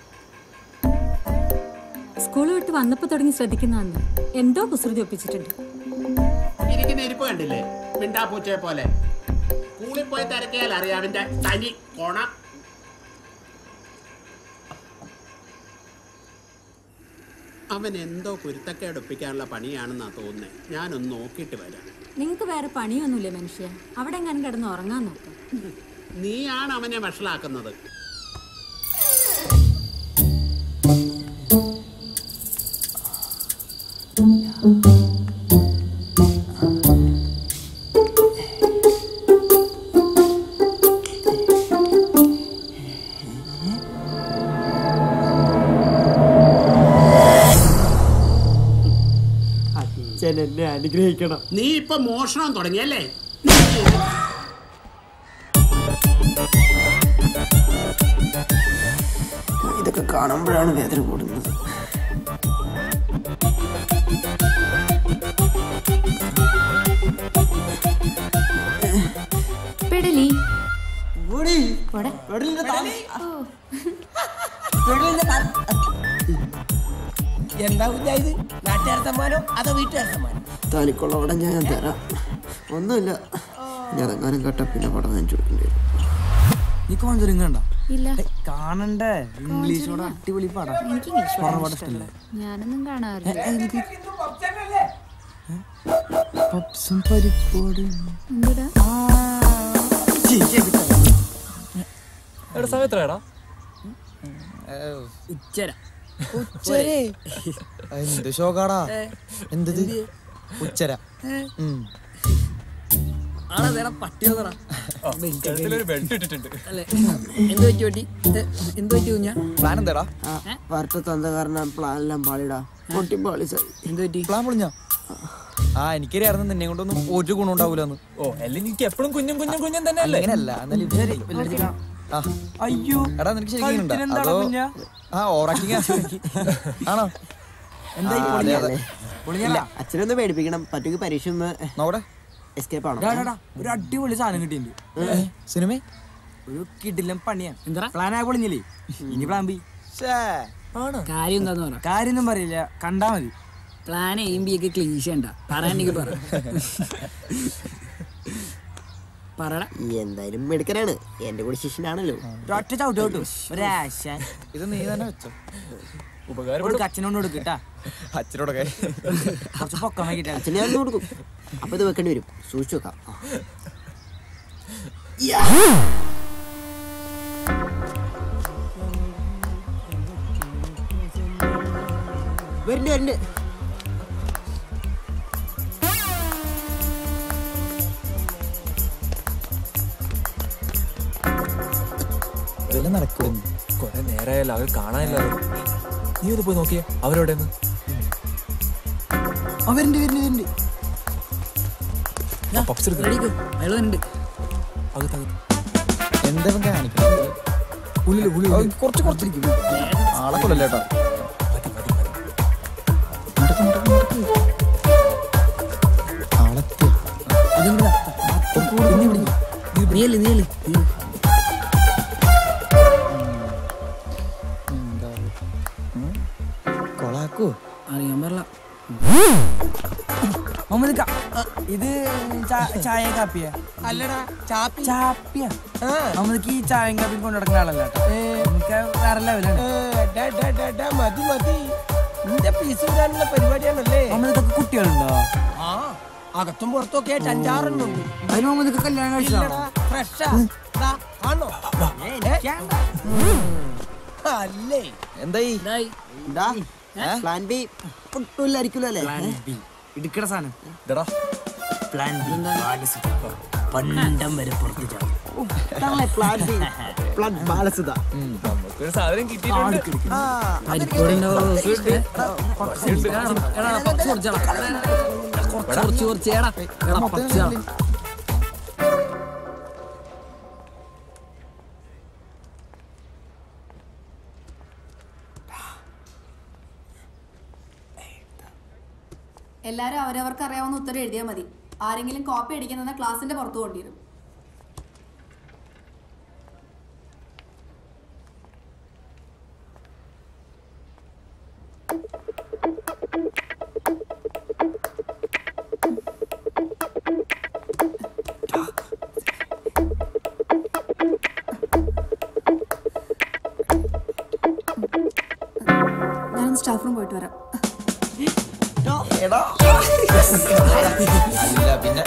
സ്കൂൾ വിട്ട് വന്നപ്പോ തുടങ്ങി ശ്രദ്ധിക്കുന്നതാണ് എന്തോ കുസൃതി ഒപ്പിച്ചിട്ടുണ്ട് ഇരിക്കുന്ന ഇരിപ്പ് കണ്ടില്ലേ മിണ്ടാപ്പൂച്ചയെ പോലെ സ്കൂളിൽ പോയി തിരക്കിയാൽ അറിയാം അവന്റെ തനി കോണ അവൻ എന്തോ കുരുത്തക്കേട് ഒപ്പിക്കാനുള്ള പണിയാണെന്നാ തോന്നുന്നത് ഞാനൊന്ന് നോക്കിയിട്ട് വരാം നിങ്ങൾക്ക് വേറെ പണിയൊന്നുമില്ലേ മനുഷ്യ അവിടെ എങ്ങനെ കിടന്ന് ഉറങ്ങാൻ നോക്ക് നീയാണ് അവനെ വഷളാക്കുന്നത് അച്ഛൻ എന്നെ അനുഗ്രഹിക്കണം നീ ഇപ്പൊ മോഷണം തുടങ്ങിയല്ലേ ഇതൊക്കെ കാണുമ്പോഴാണ് വേദന കൂടുന്നത് പെടലി കൂടി പോടെ. പെടലിന്റെ താ- എന്താ കുഞ്ഞായത് നാട്ടുകാർ സമ്മാനം അതോ വീട്ടുകാർ സമ്മാനം താലിക്കുള്ള പടം ഞാൻ തരാം ഒന്നുമില്ല ഞാൻ അതെങ്ങാനും കേട്ടാ പിന്നെ പടം ഞാൻ ചോദിക്കേണ്ടി വരും നീ കോഞ്ചറിങ് കണ്ട ഇല്ല കാണണ്ടേ ഇംഗ്ലീഷോട് അടിപൊളി പടാ എനിക്ക് ഇംഗ്ലീഷ് ഹൊറർ പടം പടം ഇഷ്ടമല്ല ഇഷ്ടമല്ലേ ഞാനൊന്നും കാണാറില്ല പപ്സും പരിപ്പോടും എന്തുടാ എടാ സമയത്രടാ ഉച്ചര ഉച്ചരേ എന്ത് ഷോക്കാടാ എന്തത് ഉച്ചര ഉം. ആടാ വേറെ പട്ടി വന്നടാ കഴുത്തിലൊരു ബെൽറ്റ് ഇട്ടിട്ടുണ്ട് അല്ലേ എന്ത് പറ്റി പറ്റി ഏ, എന്ത് പറ്റി കുഞ്ഞാ പ്ലാൻ എന്താടാ വരട്ട തന്ന കാരണം പ്ലാൻ എല്ലാം പാളിടാ പൊട്ടി പാളി സായി എന്ത് പറ്റി പ്ലാൻ പൊളിഞ്ഞ ആ എനിക്കറിയായിരുന്നു നിന്നെ കൊണ്ടൊന്നും ഒരു ഗുണം ഉണ്ടാവൂലെന്ന് ഓ അല്ലെങ്കിൽ എനിക്ക് എപ്പോഴും കുഞ്ഞും കുഞ്ഞും കുഞ്ഞും തന്നെ അല്ലേ അങ്ങനെയല്ല എന്നാലും ഇവര് ആ. അയ്യോ എടാ നിനക്ക് ശരിക്കും ഉണ്ടോ? കഴുത്തിനെന്താടാ അതോ കുഞ്ഞാ? ആ ഓറാക്കിങ് ആണോ എന്തായി ആ, അതെ, അതെ. ഇല്ല അച്ഛനൊന്ന് പേടിപ്പിക്കണം പറ്റുമെങ്കിൽ പരീക്ഷ ഒന്ന് നോടെ എസ്കേപ്പ് ആണോ ഡാ, ഡാ, ഡാ, ഒരു അടിപൊളി സാധനം കിട്ടിയിട്ടുണ്ട് സിനിമ ഒരു കിടിലം പണിയാ എന്താ പ്ലാൻ ആ പൊളിഞ്ഞില്ലേ ഇനി പ്ലാൻ ബി കാര്യം എന്താന്ന് പറ കാര്യൊന്നും പറയില്ല കണ്ടാ മതി പ്ലാൻ എയും ബി ഒക്കെ ക്ലീശ ഉണ്ടാ പറയാനെനിക്ക് പറ പറടാ എന്തായാലും മെടുക്കനാണ് എന്റെ കൂടെ ശിഷ്യനാണല്ലോ ഒറ്റ ചവിട്ട് ചവിട്ടു ഒരാശ ഇത് നീ തന്നെ വെച്ചോ ഉപകാരം അച്ഛനോട് കൊടുക്കട്ടാ അച്ഛനോടൊക്കെ കുറച്ച് പൊക്കം വൈകിട്ടാ അച്ഛനെ ഞാൻ കൊടുക്കും അപ്പൊ ഇത് വെക്കേണ്ടി വരും സൂക്ഷിച്ചു വെക്കാം വരുന്നുണ്ട് വരുന്നുണ്ട് ഇതെല്ലാം നടക്കും കൊറേ നേരമായല്ലോ അവർ കാണാനില്ല നീ ഒന്ന് പോയി നോക്കിയേ അവരെവിടെ അവരുണ്ട് വരുന്നുണ്ട് വരുന്നുണ്ട് റെഡിക്കോ അയാൾ ഉണ്ട് എന്താ ഇവൻ കാണിക്കുന്നത് ഉള്ളില് ഉള്ളിൽ കുറച്ച് കുറച്ചിരിക്കും ആളെ കൊല്ലല്ലേ കേട്ടോ നീയല്ലേ നീയല്ലേ കൊളാക്കോ അറിയാൻ പാടില്ല മുഹമ്മദ് ക- അ, ഇത് ചാ- ചായ കാപ്പിയാ അല്ലടാ ചാപ്പി ചാപ്പിയാ മുഹമ്മദ് ഈ ചായയും കാപ്പിയും കൊണ്ടു നടക്കുന്ന ആളല്ല കേട്ടോ നമുക്ക് വേറെ ലെവലാണ് മതി മതി നിന്റെ പീസ് വരാനുള്ള പരിപാടിയാണല്ലേ മുഹമ്മദ് ഇതൊക്കെ കുട്ടികളുണ്ടോ ആ അകത്തും പുറത്തൊക്കെ ആയിട്ട് അഞ്ചാറെണ്ണുണ്ട് അതിന് മുഹമ്മദ് കല്യാണം കഴിച്ചതാണോ ഫ്രഷാ ആണോ അല്ലേ എന്തായി എന്താ പ്ലാൻ ബി പൊട്ടില്ലായിരിക്കുമല്ലോ അല്ലേ ഇടുക്കട സാധനം പ്ലാൻ ബി പണ്ടം വരെ പുറത്ത് ചാടും പ്ലാൻ ബി പ്ലാൻ ബാലസുത നമുക്കൊരു സാധനം കിട്ടിയിട്ടുണ്ട് കുറച്ച് കുറച്ച് എടാ എടാ പച്ച എല്ലാവരും അവരവർക്ക് അറിയാവുന്ന ഉത്തരം എഴുതിയാൽ മതി ആരെങ്കിലും കോപ്പി അടിക്കുന്ന ക്ലാസിന്റെ പുറത്തു കൊണ്ടിരും ഞാനൊന്ന് സ്റ്റാഫ് റൂം പോയിട്ട് വരാം അല്ല പിന്നെ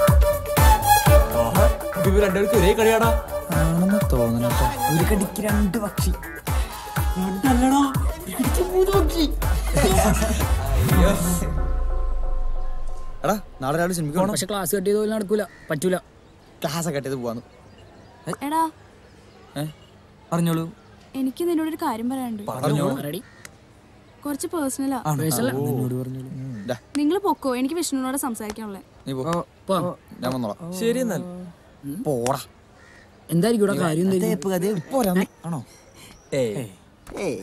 ഇവർ രണ്ടുപേർക്ക് ഒരേ കളിയാടാ ആണെന്ന് തോന്നണട്ടോ ഒരു കടിക്ക് രണ്ട് പക്ഷി രണ്ടല്ലടാ മൂന്ന് പക്ഷി എടാ നാളെ രാവിലെ സിനിമയ്ക്ക് പോകണം പക്ഷെ ക്ലാസ് കട്ട് ചെയ്ത് പോലും നടക്കൂല പറ്റൂല ക്ലാസ് ഒക്കെ കട്ട് ചെയ്ത് പോവാന്ന് എടാ ഏ പറഞ്ഞോളൂ എനിക്ക് നിന്നോടൊരു കാര്യം പറയാനുണ്ട് പറഞ്ഞോളൂ റെഡി കുറച്ച് പേഴ്സണലാ നിന്നോട് പറഞ്ഞോളൂ ദാ, നിങ്ങൾ പൊക്കോ എനിക്ക് വിഷ്ണുവിനോട് സംസാരിക്കാനുള്ളത് നീ പോ ഞാൻ വന്നോളാം ശരി എന്നാൽ പോടാ എന്തായിരിക്കും ഇവിടെ കാര്യം എന്തായിരിക്കും? പോരാ ആണോ ഏയ് ഏയ്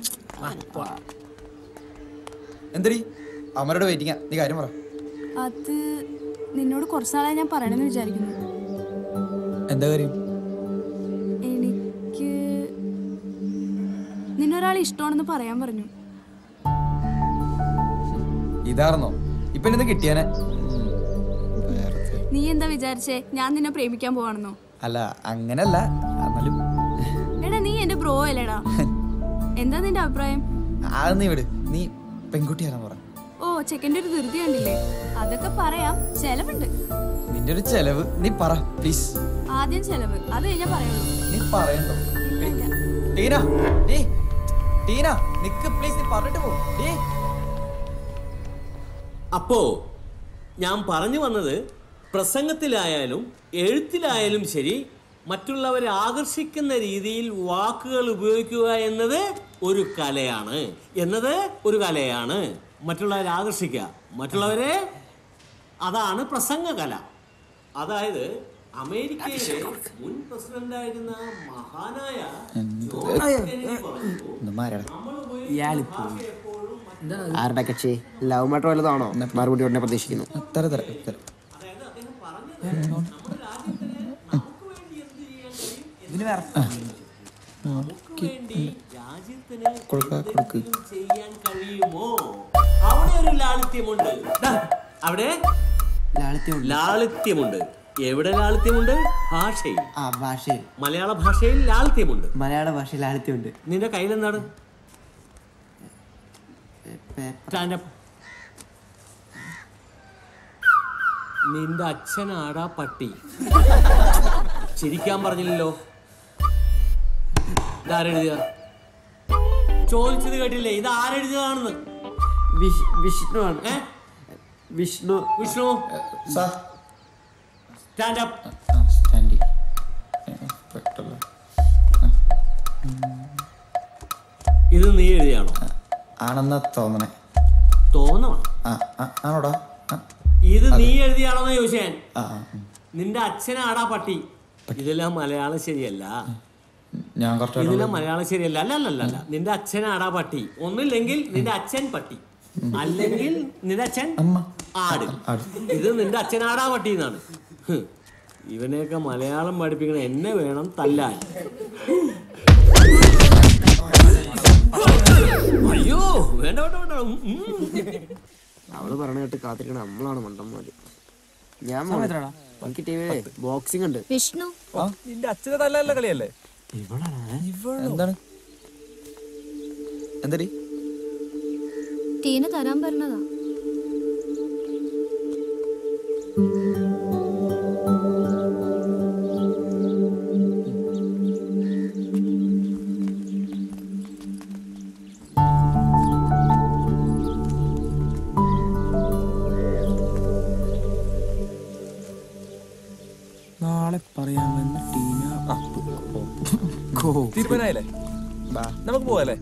എന്തടി അമരോട് വെയിറ്റിംഗാ നീ കാര്യം പറ അത് നിന്നോട് കുറച്ച് നാളായി ഞാൻ പറയണമെന്ന് വിചാരിക്കുന്നു എന്താ കാര്യം എനിക്ക് നിന്നൊരാൾ ഇഷ്ടമാണെന്ന് പറയാൻ പറഞ്ഞു ഇതാർന്നോ ഇപ്പൊ ഇത് കിട്ടിയാനെ നീ എന്താ വിചാരിച്ചേ ഞാൻ നിന്നെ പ്രേമിക്കാൻ പോവാണെന്നോ അല്ല അങ്ങനല്ല എന്നാലും എടാ നീ എന്റെ ബ്രോ അല്ലേടാ എന്താ നിന്റെ അഭിപ്രായം അത് നീ വിട് നീ പെൺകുട്ടിയാണെന്ന് പറ ഓ ചെക്കൻ്റെ ഒരു ധൃതി കണ്ടില്ലേ അതൊക്കെ പറയാം ചെലവുണ്ട് നിന്റെ ഒരു ചെലവ് നീ പറ പ്ലീസ് ആദ്യം ചെലവ് അത് കഴിഞ്ഞാ പറയുള്ളൂ നീ പറയണ്ടോ ടീന ഡീ ടീന നിക്ക് പ്ലീസ് നീ പറഞ്ഞിട്ട് പോ ഡീ അപ്പോ ഞാൻ പറഞ്ഞു വന്നത് പ്രസംഗത്തിലായാലും എഴുത്തിലായാലും ശരി മറ്റുള്ളവരെ ആകർഷിക്കുന്ന രീതിയിൽ വാക്കുകൾ ഉപയോഗിക്കുക എന്നത് ഒരു കലയാണ് എന്നത് ഒരു കലയാണ് മറ്റുള്ളവരെ ആകർഷിക്കുക മറ്റുള്ളവരെ അതാണ് പ്രസംഗ കല അതായത് അമേരിക്കയിലെ മുൻ പ്രസിഡന്റായിരുന്ന മഹാനായ ജോൺ കെന്നഡി പറഞ്ഞു, ഇയാളിപ്പോ ആരുടെ കക്ഷി ലവ് മാറ്റർ വല്ലതാണോ മറുപടി ഉടനെ പ്രതീക്ഷിക്കുന്നു തര തര തര ഇതിന് വേറെ രാജ്യത്തിന് കൊടുക്ക കൊടുക്ക് ചെയ്യാൻ കഴിയുമോ അവിടെ ഒരു ലാളിത്യമുണ്ട് ദാ, അവിടെ ലാളിത്യമുണ്ട് ലാളിത്യമുണ്ട് എവിടെ ലാളിത്യമുണ്ട് ഭാഷയിൽ ആ ഭാഷയിൽ മലയാള ഭാഷയിൽ ലാളിത്യമുണ്ട് മലയാള ഭാഷയിൽ ലാളിത്യമുണ്ട് നിന്റെ കയ്യിൽ എന്താണ് Stand up. നിന്റെ അച്ഛനാടാ പട്ടി ചിരിക്കാൻ പറഞ്ഞില്ലല്ലോ ഇതാരെഴുതിയ ചോദിച്ചത് കേട്ടില്ലേ ഇത് ആരെഴുതിയതാണെന്ന് വിഷ്ണു ആണ് വിഷ്ണു വിഷ്ണു സ്റ്റാൻഡ് അപ്പ് ഇത് നീ എഴുതിയാണോ ആണെന്നാ തോന്നണേ തോന്നണം ആ ആ, ആണോടാ ആ, ഇത് നീ എഴുതിയാണോന്ന് ചോദിച്ചാൻ ആ, ആ. നിന്റെ അച്ഛനാടാ പട്ടി ഇതെല്ലാം മലയാളം ശരിയല്ല ഞാൻ കുറച്ച് ഇതെല്ലാം മലയാളം ശരിയല്ല അല്ല അല്ല അല്ല അല്ല നിന്റെ അച്ഛനാടാ പട്ടി ഒന്നില്ലെങ്കിൽ നിന്റെ അച്ഛൻ പട്ടി അല്ലെങ്കിൽ നിന്റെ അച്ഛൻ ആട് ഇത് നിന്റെ അച്ഛനാടാ പട്ടി എന്നാണ് ഹ്. ഇവനെയൊക്കെ മലയാളം പഠിപ്പിക്കണ എന്നെ വേണം തല്ലാൻ അയ്യോ വേണ്ട വേണ്ട വേണ്ട ഉം, ഉം. അവള് പറഞ്ഞ കേട്ട് കാത്തിരിക്കണ നമ്മളാണ് മണ്ടന്മാര് ഞാൻ സമയം എത്രയാടാ? എനിക്ക് ടി വിയിലെ ബോക്സിംഗ് ഉണ്ട് വിഷ്ണു നിന്റെ അച്ഛനെ തല്ലല്ല കളിയല്ലേ എന്താണ് എന്തടി ടീന തരാൻ പറഞ്ഞതാ നാളെ പറയാമെന്ന് ടീന തീരുമാനമായില്ലേ നമുക്ക് പോവാല്ലേ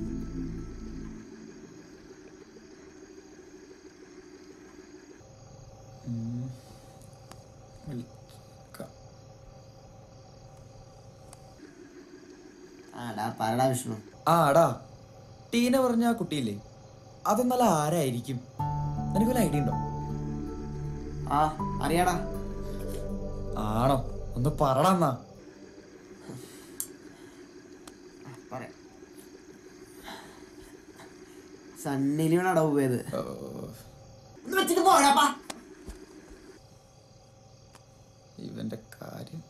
ആടാ പറടാ വിഷ്ണു ആ എടാ ടീന പറഞ്ഞ ആ കുട്ടിയില്ലേ അതൊന്നല്ല ആരായിരിക്കും നിനക്ക് വല്ല ഐഡിയ ഉണ്ടോ ആ അറിയാടാ ആണോ ഒന്ന് പറടാ എന്നാ പറയാം സണ്ണിലിയോടാ പോയത് വെച്ചിട്ട് പോടാപ്പാ ഇവന്റെ കാര്യം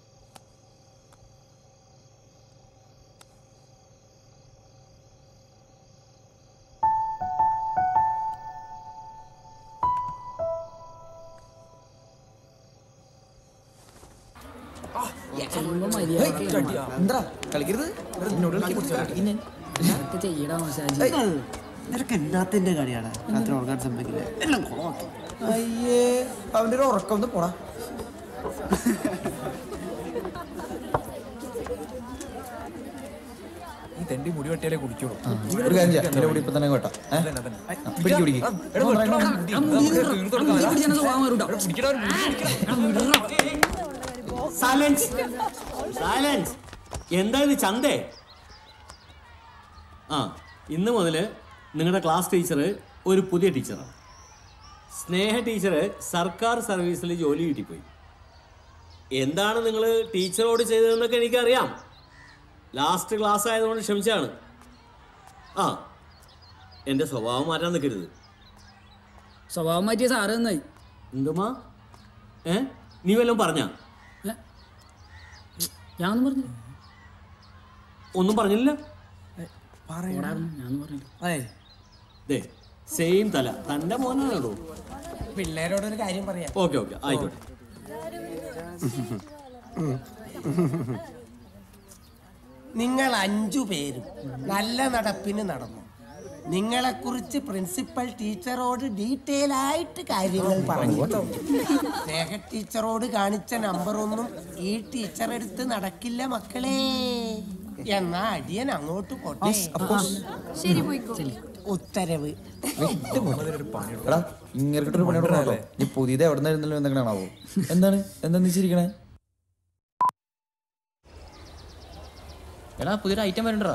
എന്താ കളിക്കരുത് എന്നോട് ചെയ്യടാ മസാജ് നിനക്ക് എന്നാത്തിന്റെ കളിയാടാ രാത്രി ഉറങ്ങാൻ സമ്മതിക്കില്ല എല്ലാം കുളമാക്കി അയ്യേ അവന്റെ ഒരു ഉറക്കം ഒന്ന് പോടാ ഈ തെണ്ടി മുടി വെട്ടിയാലേ കുടിക്കുള്ളൂ ഒരു കാര്യം ചെയ്യാം എന്റെ കൂടി ഇപ്പൊ തന്നെ കേട്ടോ പിടിക്ക് പിടിക്ക് സൈലൻസ് സൈലൻസ് എന്താ ഇത് ചന്തേ ആ ഇന്ന് മുതൽ നിങ്ങളുടെ ക്ലാസ് ടീച്ചർ ഒരു പുതിയ ടീച്ചറാണ് സ്നേഹ ടീച്ചർ സർക്കാർ സർവീസിൽ ജോലി കിട്ടിപ്പോയി എന്താണ് നിങ്ങൾ ടീച്ചറോട് ചെയ്തതെന്നൊക്കെ എനിക്കറിയാം ലാസ്റ്റ് ക്ലാസ് ആയതുകൊണ്ട് ക്ഷമിച്ചാണ് ആ എൻ്റെ സ്വഭാവം മാറ്റാൻ നിൽക്കരുത് സ്വഭാവം മാറ്റിയ സാറ് നന്നായി എന്തുമാ ഏ നീ വല്ലതും പറഞ്ഞാ ഞാൻ ഒന്നും പറഞ്ഞു ഒന്നും പറഞ്ഞില്ല ഞാൻ പറഞ്ഞു അതെ ദേ സെയിം തല തന്റെ മോനാണോ പിള്ളേരോടൊരു കാര്യം പറയാം ഓക്കെ ഓക്കെ ആയിക്കോട്ടെ നിങ്ങൾ അഞ്ചു പേരും നല്ല നടപ്പിന് നടന്നു നിങ്ങളെക്കുറിച്ച് പ്രിൻസിപ്പൽ ടീച്ചറോട് ഡീറ്റെയിൽ ആയിട്ട് കാര്യങ്ങൾ പറഞ്ഞു സ്നേഹ ടീച്ചറോട് കാണിച്ച നമ്പറൊന്നും ഈ ടീച്ചർ എടുത്ത് നടക്കില്ല മക്കളെ എന്നാ അടിയൻ അങ്ങോട്ട് പോട്ടെ ശരി പോയിക്കോ ഉത്തരവ് എടാ ഇങ്ങനൊരു പണി കൊടുക്കണല്ലോ നീ പുതിയത് എവിടെ നിന്ന് എഴുന്നല്ലോ എന്തെങ്കിലും ആവോ എന്താണ് എന്താ നീ ചിരിക്കണേ എടാ പുതിയൊരു ഐറ്റം വരണ്ടടാ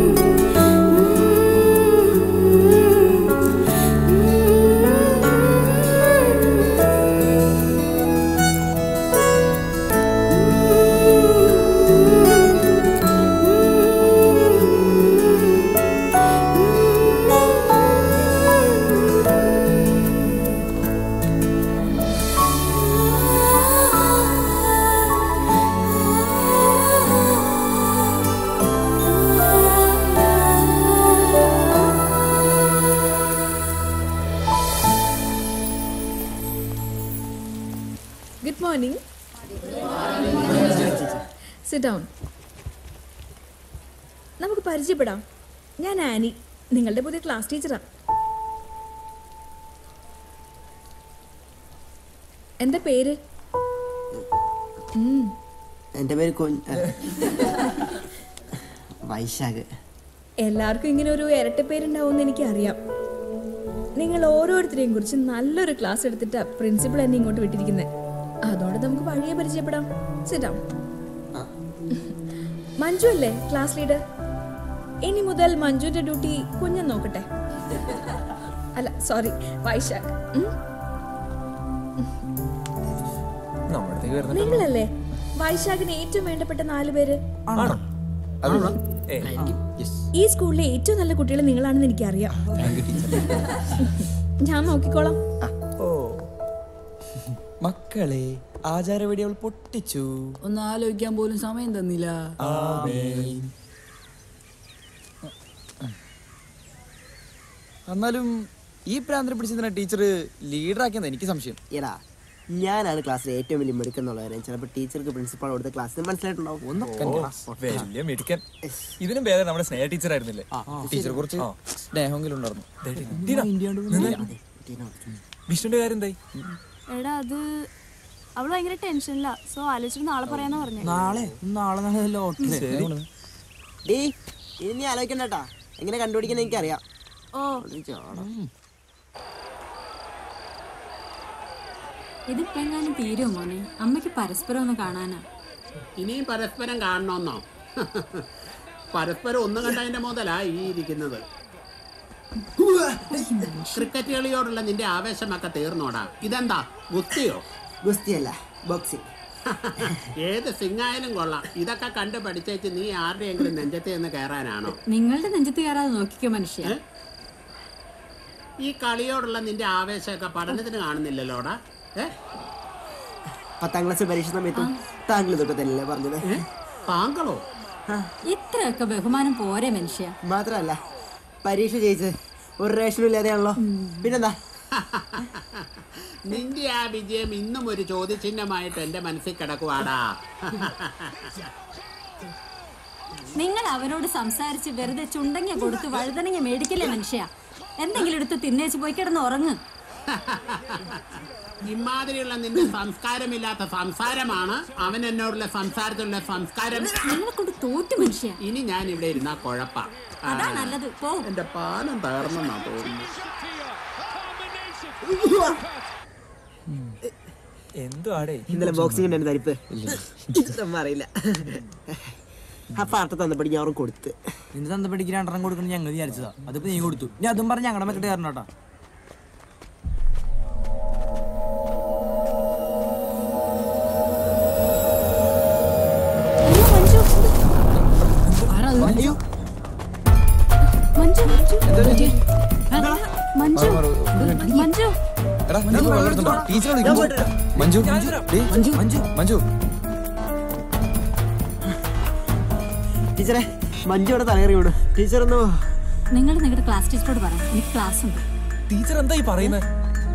ആ സിറ്റ് ഡൗൺ നമുക്ക് പരിചയപ്പെടാം ഞാൻ ആനി നിങ്ങളുടെ പുതിയ ക്ലാസ് ടീച്ചറാ എന്താ പേര് ഉം, എൻ്റെ പേര് കൊ വൈശാഖ് എല്ലാവർക്കും ഇങ്ങനെ ഒരു ഇരട്ട പേരുണ്ടാവുമെന്ന് എനിക്കറിയാം നിങ്ങൾ ഓരോരുത്തരെയും കുറിച്ച് നല്ലൊരു ക്ലാസ് എടുത്തിട്ടാ പ്രിൻസിപ്പൾ എന്നെ ഇങ്ങോട്ട് വിട്ടിരിക്കുന്നത് അതുകൊണ്ട് നമുക്ക് വഴിയെ പരിചയപ്പെടാം സിറ്റാം മഞ്ജു അല്ലേ ക്ലാസ് ലീഡർ ഇനി മുതൽ മഞ്ജുവിന്റെ ഡ്യൂട്ടി കുഞ്ഞൻ നോക്കട്ടെ അല്ല സോറി വൈശാഖ് ഉം? നമ്മുടെ അടുത്തേക്ക് വരുന്നുണ്ടല്ലോ നിങ്ങളല്ലേ വൈശാഖിന് ഏറ്റവും വേണ്ടപ്പെട്ട നാല് പേര് ആണോ ഏയ്. ഈ സ്കൂളിലെ ഏറ്റവും നല്ല കുട്ടികൾ നിങ്ങളാണെന്ന് എനിക്കറിയാം ഞാൻ നോക്കിക്കോളാം ഓ മക്കളെ ആചാരവെടികൾ പൊട്ടിച്ചു ഒന്ന് ആലോചിക്കാൻ പോലും സമയം തന്നില്ല എന്നാലും ഈ പ്രാന്തരം പിടിച്ചതിനെ ടീച്ചർ ലീഡറാക്കിയെന്ന് എനിക്ക് സംശയം എടാ ഞാനാണ് ക്ലാസ്സിലെ ഏറ്റവും വലിയ മിടുക്കെന്നുള്ള കാര്യം ചിലപ്പോൾ ടീച്ചർക്ക് പ്രിൻസിപ്പാൾ കൊടുത്ത ക്ലാസ്സിൽ മനസ്സിലായിട്ടുണ്ടാവും ഓ, വലിയ മിടുക്കൻ ഇതിനും ഭേദം നമ്മുടെ സ്നേഹ ടീച്ചർ ആയിരുന്നില്ലേ ടീച്ചറെ കുറിച്ച് സ്നേഹമെങ്കിലും ഉണ്ടായിരുന്നു വിഷ്ണുന്റെ കാര്യം എന്തായി എടാ അത് അവള് ഭയങ്കര ടെൻഷനില്ല സോ ആലോചിച്ചിട്ട് നാളെ പറയാന്ന് പറഞ്ഞു നാളെ നാളെ നാളെ ലോട്ടറി ഡീ ഇനി നീ ആലോചിക്കണ്ടട്ടാ എങ്ങനെ കണ്ടുപിടിക്കണം എനിക്കറിയാം ഓ ഇതിപ്പെങ്ങാനും തീരുമോ മോനെ അമ്മയ്ക്ക് പരസ്പരം ഒന്ന് കാണാനാ ഇനിയും പരസ്പരം കാണണമെന്നോ പരസ്പരം ഒന്നും കണ്ടതിന്റെ മുതലാ ഈ ഇരിക്കുന്നത് ക്രിക്കറ്റ് കളിയോടുള്ള നിന്റെ ആവേശമൊക്കെ തീർന്നോടാ ഇതെന്താ ഗുസ്തിയോ ഗുസ്തിയല്ല ബോക്സിംഗ് ഏത് സിംഗായാലും കൊള്ളാം ഇതൊക്കെ കണ്ട് പഠിച്ചേച്ച് നീ ആരുടെയെങ്കിലും നെഞ്ചത്ത് നിന്ന് കയറാനാണോ നിങ്ങളുടെ നെഞ്ചത്ത് കയറാതെ നോക്കിക്കോ മനുഷ്യ ഈ കളിയോടുള്ള നിന്റെ ആവേശമൊക്കെ പഠനത്തിന് കാണുന്നില്ലല്ലോടാ ഏ പത്താം ക്ലാസ് പരീക്ഷ സമയത്തും താങ്കൾ ഇതൊക്കെ തന്നെയല്ലേ പറഞ്ഞത് താങ്കളോ ഇത്രയൊക്കെ ബഹുമാനം പോരെ മനുഷ്യ മാത്രമല്ല പരീക്ഷ ജയിച്ച് ഒരു റേഷനും ഇല്ലാതെയാണല്ലോ പിന്നെന്താ നിന്റെ ആ വിജയം ഇന്നും ഒരു ചോദ്യചിഹ്നമായിട്ട് എന്റെ മനസ്സിൽ കിടക്കുവാടാ നിങ്ങൾ അവരോട് സംസാരിച്ച് വെറുതെ ചുണ്ടങ്ങ കൊടുത്ത് വഴുതനങ്ങ മേടിക്കില്ലേ മനുഷ്യ എന്തെങ്കിലും എടുത്ത് തിന്നേച്ച് പോയി കിടന്ന് ഉറങ്ങ് ഇമാതിരിയുള്ള നിന്റെ സംസ്കാരമില്ലാത്ത സംസാരമാണ് അവൻ എന്നോടുള്ള സംസാരത്തിലുള്ള സംസ്കാരം നിങ്ങളെ കൊണ്ട് തോറ്റു മനുഷ്യ ഇനി ഞാൻ ഇവിടെ ഇരുന്നാ കുഴപ്പ അതാ നല്ലത് പോ എന്റെ പാലം തകർന്നെന്നാ തോന്നുന്നു എന്തോ ആടേ ഇന്നലെ ബോക്സിംഗ് എന്റെ തരിപ്പ് ഇതൊന്നും അറിയില്ല അപ്പൊ അർത്ഥ തന്നപ്പടി ഞാൻ അവർക്ക് കൊടുത്ത് നിന്റെ തന്തപ്പടിക്ക് രണ്ടെണ്ണം കൊടുക്കണം ഞങ്ങൾ വിചാരിച്ചതാ അതിപ്പോ നീ കൊടുത്തു ഇനി അതും പറഞ്ഞ് ഞങ്ങളുടെ മെക്കിട്ട് കയറണം കേട്ടാ അയ്യോ മഞ്ജു മഞ്ജു മഞ്ജു എടാ നീ വെള്ളം എടുത്തുണ്ടോ ടീച്ചറെ വിളിക്കുന്നു മഞ്ജു ഡേയ്, മഞ്ജു മഞ്ജു ടീച്ചറെ മഞ്ജു ഇവിടെ തലകറി വീണു ടീച്ചർ ഒന്ന് നിങ്ങൾ നിങ്ങളുടെ ക്ലാസ് ടീച്ചറോട് പറ എനിക്ക് ക്ലാസ് ഉണ്ട് ടീച്ചർ എന്താ ഈ പറയുന്നത്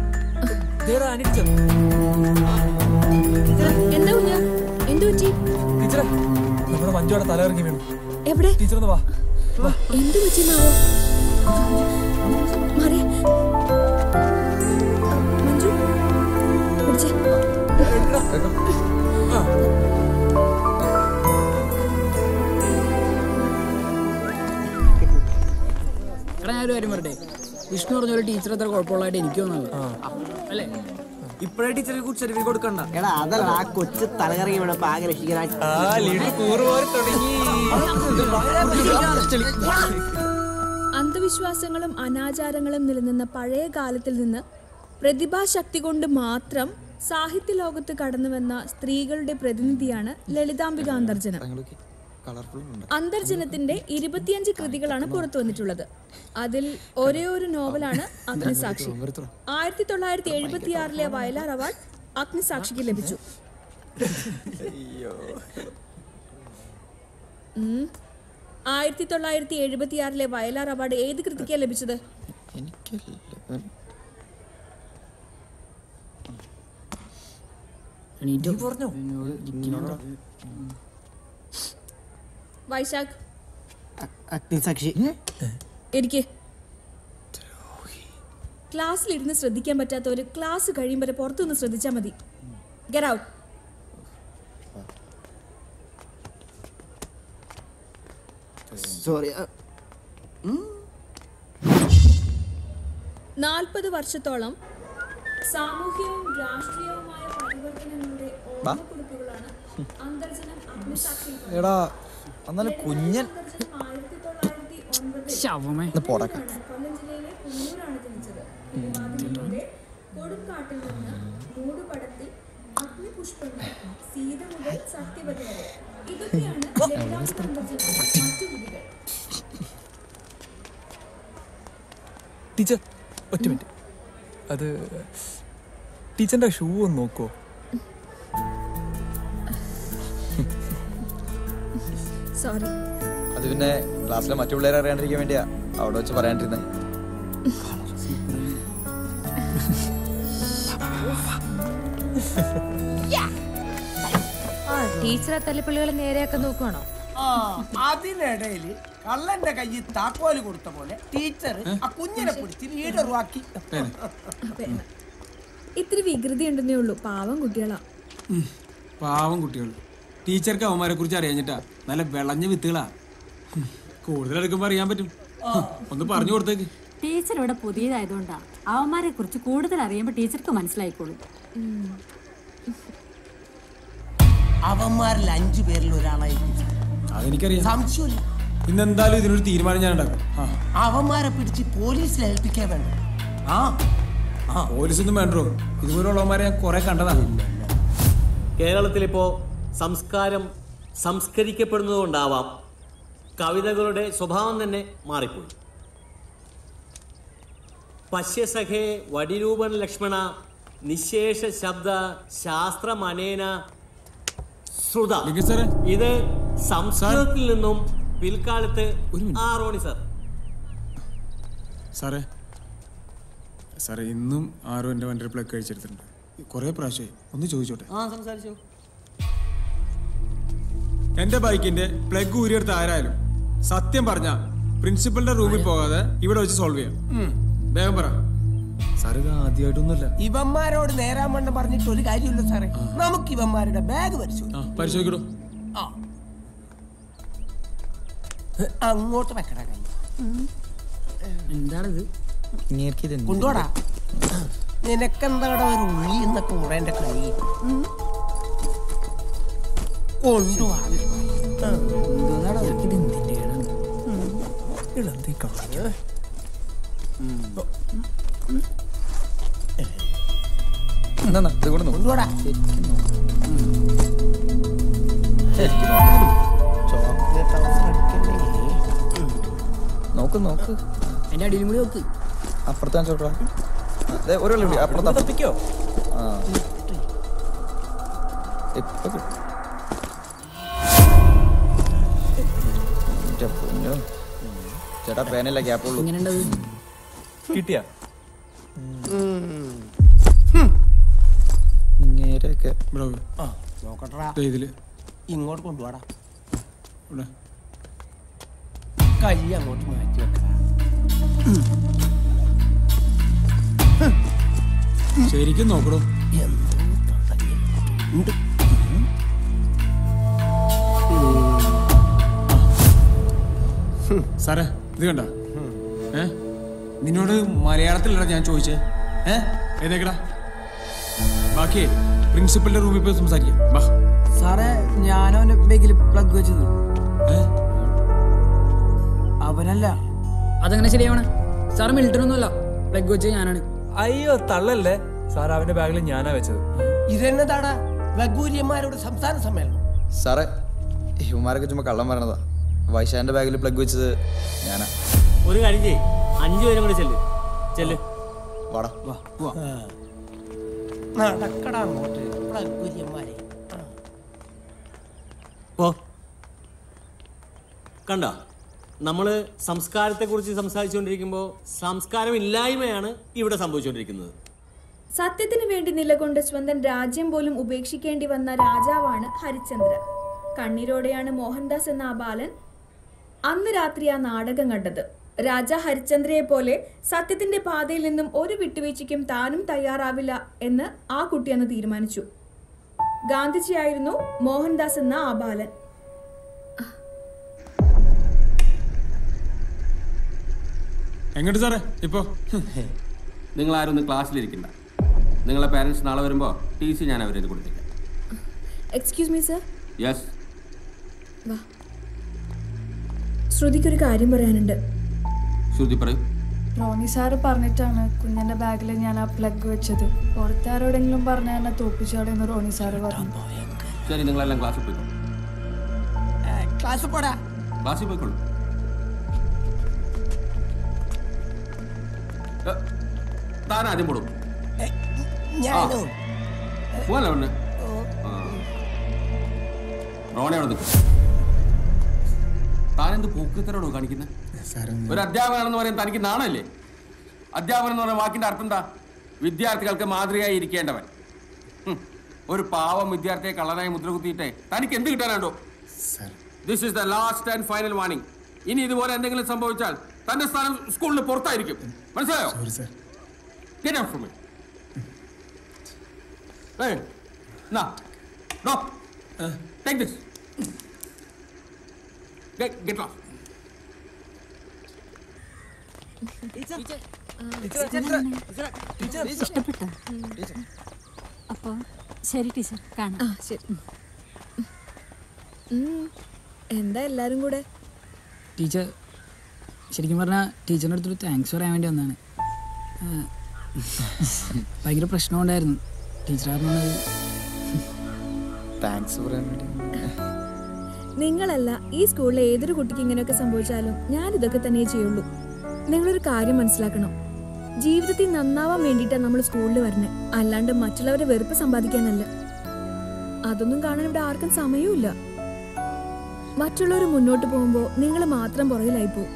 എന്താ കുഞ്ഞ എന്തു പറ്റി ടീച്ചറെ നമ്മുടെ മഞ്ജുവിടെ തല ഇറങ്ങി വീണു എവിടെ ടീച്ചർ ഒന്ന് വാ എന്തു പറ്റിയെന്നാവോ മാറി മഞ്ജു പിടിച്ചേ എടാ ഞാനൊരു കാര്യം പറയട്ടെ വിഷ്ണു പറഞ്ഞ ഒരു ടീച്ചർ അത്ര കുഴപ്പമുള്ളതായിട്ട് എനിക്ക് തോന്നുന്നത് അല്ലേ ഇപ്പഴേ ടീച്ചർക്ക് കുറിച്ച് സർട്ടിഫിക്കറ്റ് കൊടുക്കണ്ട എടാ അതല്ല ആ കൊച്ചു തലകറി വീണപ്പോ ആകെ രക്ഷിക്കാൻ അന്ധവിശ്വാസങ്ങളും അനാചാരങ്ങളും നിലനിന്ന പഴയ കാലത്തിൽ നിന്ന് പ്രതിഭാശക്തി കൊണ്ട് മാത്രം സാഹിത്യ ലോകത്ത് കടന്നുവന്ന സ്ത്രീകളുടെ പ്രതിനിധിയാണ് ലളിതാംബിക അന്തർജനം കളർഫുൾ ഉണ്ട് അന്തർജനത്തിന്റെ ഇരുപത്തിയഞ്ച് കൃതികളാണ് പുറത്തു വന്നിട്ടുള്ളത് അതിൽ ഒരേ ഒരു നോവലാണ് അഗ്നിസാക്ഷി ആയിരത്തി തൊള്ളായിരത്തി എഴുപത്തി ആറിലെ വയലാർ അവാർഡ് അഗ്നിസാക്ഷിക്ക് ലഭിച്ചു ഉം. ആയിരത്തി തൊള്ളായിരത്തി എഴുപത്തി ആറിലെ വയലാർ അവാർഡ് ഏത് കൃതിക്കാണ് ലഭിച്ചത് എണീറ്റോ പറഞ്ഞോ വൈശാഖ് അഗ്നിസാക്ഷി എനിക്ക് ക്ലാസ്സിലിരുന്ന് ശ്രദ്ധിക്കാൻ പറ്റാത്തവര് ക്ലാസ് കഴിയും വരെ പുറത്തുനിന്ന് ശ്രദ്ധിച്ചാൽ മതി ഗെറ്റ് ഔട്ട് സോറി നാൽപ്പത് വർഷത്തോളം സാമൂഹ്യവും രാഷ്ട്രീയവുമായ പരിവർത്തനങ്ങളുടെ ഓർമ്മക്കുറിപ്പുകളാണ് അന്തർജനം അഗ്നിസാക്ഷി എടാ എന്നാലും കുഞ്ഞൻ ശവമേ ഒന്ന് പോടക്ക കൊല്ലം ജില്ലയിലെ കുന്നൂരാണ് ജനിച്ചത് തിരുവാതിരയിലൂടെ കൊടുങ്കാട്ടിൽ നിന്ന് മൂടുപടത്തിൽ അഗ്നിപുഷ്പങ്ങൾ സീത മുതൽ സത്യവതി വരെ ഇതൊക്കെയാണ് ലളിതാംബ അന്തർജനത്തിന്റെ മറ്റു വിധികൾ ടീച്ചർ ഒറ്റ മിനിറ്റ് അത് ടീച്ചറിന്റെ ഷൂ ഒന്ന് നോക്കുവോ സോറി അത് പിന്നെ ക്ലാസ്സിലെ മറ്റു പിള്ളേരെ അറിയാണ്ടിരിക്കാൻ വേണ്ടിയാ അവിടെ വെച്ച് പറയാണ്ടിരുന്നത് ആ ടീച്ചറെ തല്ലിപ്പള്ളികളെ നേരെയാക്കാൻ നോക്കുവാണോ ആ അതിനിടയിൽ കള്ളന്റെ കയ്യിൽ താക്കോല് കൊടുത്ത പോലെ ടീച്ചർ ആ കുഞ്ഞിനെ പിടിച്ച് ലീഡറുമാക്കി പേന. ഇത്തിരി വികൃതി ഉണ്ടെന്നേ ഉള്ളൂ പാവം കുട്ടികളാ പാവം കുട്ടികൾ ടീച്ചർക്ക് അവന്മാരെ കുറിച്ച് അറിയാഞ്ഞിട്ടാ നല്ല വിളഞ്ഞ വിത്തുകളാ ഹും, കൂടുതൽ എടുക്കുമ്പോ അറിയാൻ പറ്റും ഹും, ഒന്ന് പറഞ്ഞു കൊടുത്തേക്ക് ടീച്ചർ ഇവിടെ പുതിയതായതുകൊണ്ടാ അവന്മാരെ കുറിച്ച് കൂടുതൽ അറിയുമ്പോൾ ടീച്ചർക്ക് മനസ്സിലായിക്കോളും അവന്മാരിൽ അഞ്ചു പേരിൽ ഒരാളായിരിക്കും അതെനിക്കറിയാം സംശയമില്ല ഇന്നെന്തായാലും ഇതിനൊരു തീരുമാനം ഞാൻ ഉണ്ടാക്കും ആ അവന്മാരെ പിടിച്ച് പോലീസിൽ ഏൽപ്പിക്കാൻ വേണ്ട ആ പോലീസൊന്നും വേണ്ടോ ഇതുപോലുള്ളവന്മാരെ ഞാൻ കുറെ കണ്ടതാ കേരളത്തിലിപ്പോ സംസ്കാരം സംസ്കരിക്കപ്പെടുന്നതുകൊണ്ടാവാം കവിതകളുടെ സ്വഭാവം തന്നെ മാറിപ്പോയി പശ്യസഖേ വടിരൂപൻ ലക്ഷ്മണ നിശേഷ ശബ്ദ ശാസ്ത്രമനേന ശ്രുത ഇത് സംസ്കൃതത്തിൽ നിന്നും പിൽക്കാലത്ത് ആ റോണി സാർ സാറേ സാറേ ഇന്നും ആരോ എൻ്റെ വണ്ടി പ്ലഗ് കഴിച്ചെടുത്തിട്ടുണ്ട് കുറേ പ്രാവശ്യമായി ഒന്ന് ചോദിച്ചോട്ടെ ആ സംസാരിച്ചോ എന്റെ ബൈക്കിന്റെ പ്ലഗ് ഊരിയെടുത്ത ആരായാലും സത്യം പറഞ്ഞ പ്രിൻസിപ്പലിന്റെ റൂമിൽ പോകാതെ ഇവിടെ വെച്ച് സോൾവ് ചെയ്യാം വേഗം പറ സാർ ഇത് ആദ്യമായിട്ടൊന്നുമല്ല ഇവന്മാരോട് നേരാൻ വണ്ണം പറഞ്ഞിട്ട് ഒരു കാര്യമില്ല സാറേ നമുക്ക് ഇവന്മാരുടെ ബാഗ് പരിശോധിക്കാം ആ പരിശോധിക്കടോ ആ. അങ്ങോട്ട് വെക്കട കൈ എന്താണിത് കൊണ്ടോടാ നിനക്കെന്താടാ ഒരു ഉള്ളി എന്നൊക്കെ ഉടേണ്ട കൈ ഉം? കൊണ്ടുപോവാ എന്നാ ഇത് കൂടെ നോക്ക്. കൊണ്ടുപോടാ നോക്ക് നോക്ക് എന്റെ അടിയിലും കൂടി നോക്ക് അപ്പുറത്താൻ ചോട്ടാ അതെ ഒരു വെള്ളം കൂടി അപ്പുറത്ത് തപ്പിക്കോ ആ ഇപ്പൊ കിട്ടും. എൻ്റെ പൊന്നോ. ചേട്ടാ പേനല്ല ഗ്യാപ്പുള്ളൂ കിട്ടിയാ ഇങ്ങനെയൊക്കെ ആ നോക്കട്ടെടാ ദേ ഇതില് ഇങ്ങോട്ട് കൊണ്ടുപോടാ ഇവിടെ കൈ അങ്ങോട്ട് മാറ്റി വെക്കടാ ശരിക്കും നോക്കടോ ഉണ്ട് സാറേ ഇത് കണ്ട ഏ നിന്നോട് മലയാളത്തിലല്ല ഞാൻ ചോദിച്ചേ ഏ ഏതേക്കടാ ബാക്കി പ്രിൻസിപ്പലിന്റെ റൂമിൽ പോയി സംസാരിക്കാം വാ സാറേ ഞാനവന്റെ ബാഗിൽ പ്ലഗ് വെച്ചത് അവനല്ല അതെങ്ങനെ ശരിയാവണേ സാറ് മിലിറ്ററി ഒന്നുമല്ല പ്ലഗ് വെച്ചത് ഞാനാണ് അയ്യോ തള്ളല്ലേ സാർ അവന്റെ ബാഗിൽ ഞാനാ വെച്ചത് ഇതെന്നതാടാ ലഘൂര്യന്മാരോട് സംസ്ഥാന സമ്മേളനം സാറേ ഇവന്മാരൊക്കെ ചുമ്മാ കള്ളം പറയണതാ വൈശാന്റെ ബാഗിൽ പ്ലഗ് വെച്ചത് ഞാനാ ഒരു കാര്യം ചെയ്യ് അഞ്ചു പേരും കൂടെ ചെല്ല് ചെല്ല് വാടാ നടക്കടാ അങ്ങോട്ട് ലഘൂര്യന്മാരെ ആ. പോ കണ്ട നമ്മള് സംസ്കാരത്തെക്കുറിച്ച് സംസാരിച്ചുകൊണ്ടിരിക്കുമ്പോൾ സംസ്കാരം ഇല്ലായ്മയാണ് ഇവിടെ സംഭവിച്ചുകൊണ്ടിരിക്കുന്നത് സത്യത്തിന് വേണ്ടി നിലകൊണ്ട് സ്വന്തം രാജ്യം പോലും ഉപേക്ഷിക്കേണ്ടി വന്ന രാജാവാണ് ഹരിചന്ദ്ര കണ്ണീരോടെയാണ് മോഹൻദാസ് എന്ന ആ ബാലൻ അന്ന് രാത്രി ആ നാടകം കണ്ടത് രാജ ഹരിചന്ദ്രയെ പോലെ സത്യത്തിന്റെ പാതയിൽ നിന്നും ഒരു വിട്ടുവീഴ്ചയ്ക്കും താനും തയ്യാറാവില്ല എന്ന് ആ കുട്ടി അന്ന് തീരുമാനിച്ചു ഗാന്ധിജിയായിരുന്നു മോഹൻദാസ് എന്ന ആ ബാലൻ എങ്ങോട്ട് സാറേ ഇപ്പോ നിങ്ങൾ ആരും ഒന്ന് ക്ലാസ്സിലിരിക്കണ്ട നിങ്ങളെ പാരൻസ് നാളെ വരുമ്പോൾ ടി സി ഞാൻ അവരെ കൊടുത്തേക്കാം എക്സ്ക്യൂസ് മീ സർ യെസ് വാ ശ്രുതിക്കൊരു കാര്യം പറയാനുണ്ട് ശ്രുതി പറയൂ റോണി സാറ് പറഞ്ഞിട്ടാണ് കുഞ്ഞിന്റെ ബാഗിൽ ഞാൻ ആ പ്ലഗ് വെച്ചത് പുറത്താരോടെങ്കിലും പറഞ്ഞ എന്നെ തോപ്പിച്ചാടെന്ന് റോണി സാറ് പറഞ്ഞു ശരി നിങ്ങളെല്ലാം ക്ലാസ്സിൽ പോയിക്കോളൂ ക്ലാസ് പോടാ ക്ലാസ്സിൽ പോയിക്കോളൂ ഏ, താൻ ആദ്യം പോടും ഞാനോ പോവല്ലേ പെണ്ണ് ആ. റോണി അവിടെ നിൽക്കും താനെന്ത് പൂക്കത്തരോടോ കാണിക്കുന്നത് ഒരു അധ്യാപകനാണെന്ന് പറയാൻ തനിക്ക് നാണല്ലേ അധ്യാപകൻ എന്ന് പറയുന്ന വാക്കിന്റെ അർത്ഥം എന്താ വിദ്യാർത്ഥികൾക്ക് മാതൃകയായി ഇരിക്കേണ്ടവൻ ഹും. ഒരു പാവം വിദ്യാർത്ഥിയെ കള്ളനായി മുദ്ര കുത്തിയിട്ടേ തനിക്ക് എന്ത് കിട്ടാനാണ്ടോ this is the last and final warning ഇനി ഇതുപോലെ എന്തെങ്കിലും സംഭവിച്ചാൽ തന്റെ സ്ഥാനം സ്കൂളിന് പുറത്തായിരിക്കും മനസ്സിലായോ Get out from me. Hey, now, no, take this. Get, get lost. ഇഷ്ടപ്പെട്ടോ അപ്പൊ ശരി ടീച്ചർ കാണാം ശരി എന്താ എല്ലാരും കൂടെ ടീച്ചർ ശരിക്കും പറഞ്ഞാൽ ടീച്ചറിൻ്റെ അടുത്തൊരു താങ്ക്സ് പറയാൻ വേണ്ടി വന്നതാണ് ആ, ഭയങ്കര പ്രശ്നമുണ്ടായിരുന്നു ടീച്ചർ പറഞ്ഞത് താങ്ക്സ് പറയാൻ വേണ്ടി നിങ്ങളല്ല ഈ സ്കൂളിലെ ഏതൊരു കുട്ടിക്ക് ഇങ്ങനെയൊക്കെ സംഭവിച്ചാലും ഞാൻ ഇതൊക്കെ തന്നെ ചെയ്യുള്ളൂ നിങ്ങളൊരു കാര്യം മനസ്സിലാക്കണം ജീവിതത്തിൽ നന്നാവാൻ വേണ്ടിയിട്ടാണ് നമ്മൾ സ്കൂളിൽ വരുന്നത് അല്ലാണ്ട് മറ്റുള്ളവരെ വെറുപ്പ് സമ്പാദിക്കാനല്ല അതൊന്നും കാണാൻ ഇവിടെ ആർക്കും സമയവുമില്ല മറ്റുള്ളവർ മുന്നോട്ട് പോകുമ്പോൾ നിങ്ങൾ മാത്രം പുറകിലായി പോകും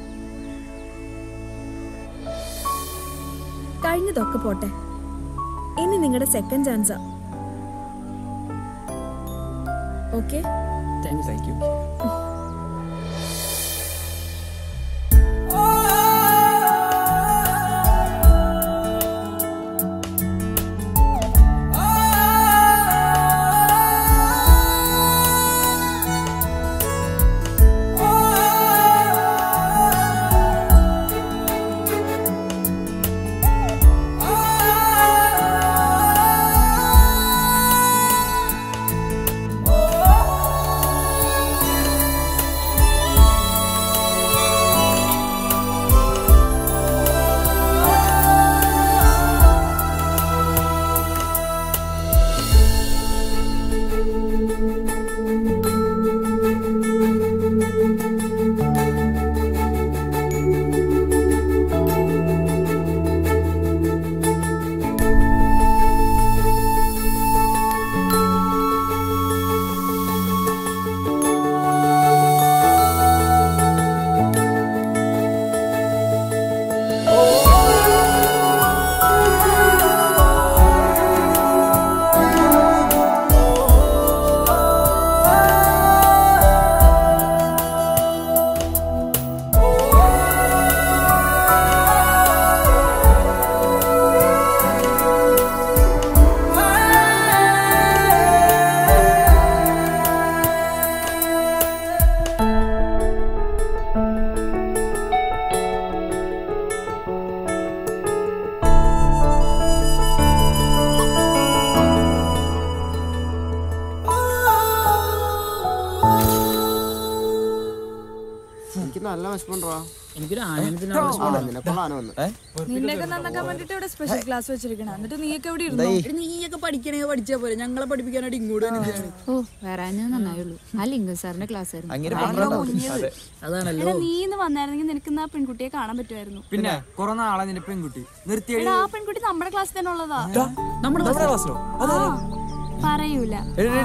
കഴിഞ്ഞതൊക്കെ പോട്ടെ ഇനി നിങ്ങളുടെ സെക്കൻഡ് ചാൻസാ ഓക്കെ താങ്ക് യു എനിക്ക് നല്ല വിഷമമുണ്ടോ എനിക്കൊരു ആനന്ദത്തിന് നിനക്കുള്ള ആന വന്നു നിന്നെയൊക്കെ നന്നാക്കാൻ വേണ്ടിട്ട് ഇവിടെ സ്പെഷ്യൽ ക്ലാസ് വെച്ചിരിക്കണം എന്നിട്ട് നീയൊക്കെ എവിടെ ഇരുന്നു എടി, നീയൊക്കെ പഠിക്കണേ പഠിച്ചാ പോലെ ഞങ്ങളെ പഠിപ്പിക്കാനായിട്ട് ഇങ്ങോട്ട് വന്നിട്ടാണ് ഓ വരാനേ നന്നായുള്ളൂ ആ ലിംഗം സാറിന്റെ ക്ലാസ് അങ്ങനെ ആയിരുന്നു അതാണല്ലോ എടാ നീ ഇന്ന് വന്നായിരുന്നെങ്കിൽ നിനക്ക് ഇന്ന് ആ പെൺകുട്ടിയെ കാണാൻ പറ്റുമായിരുന്നു പിന്നെ കുറെ നാളെ നിന്റെ പെൺകുട്ടി നിർത്തി എടാ ആ പെൺകുട്ടി നമ്മുടെ ക്ലാസ്സിൽ തന്നെ ഉള്ളതാ നമ്മുടെ ക്ലാസ്സിലോ ആ, പറയൂല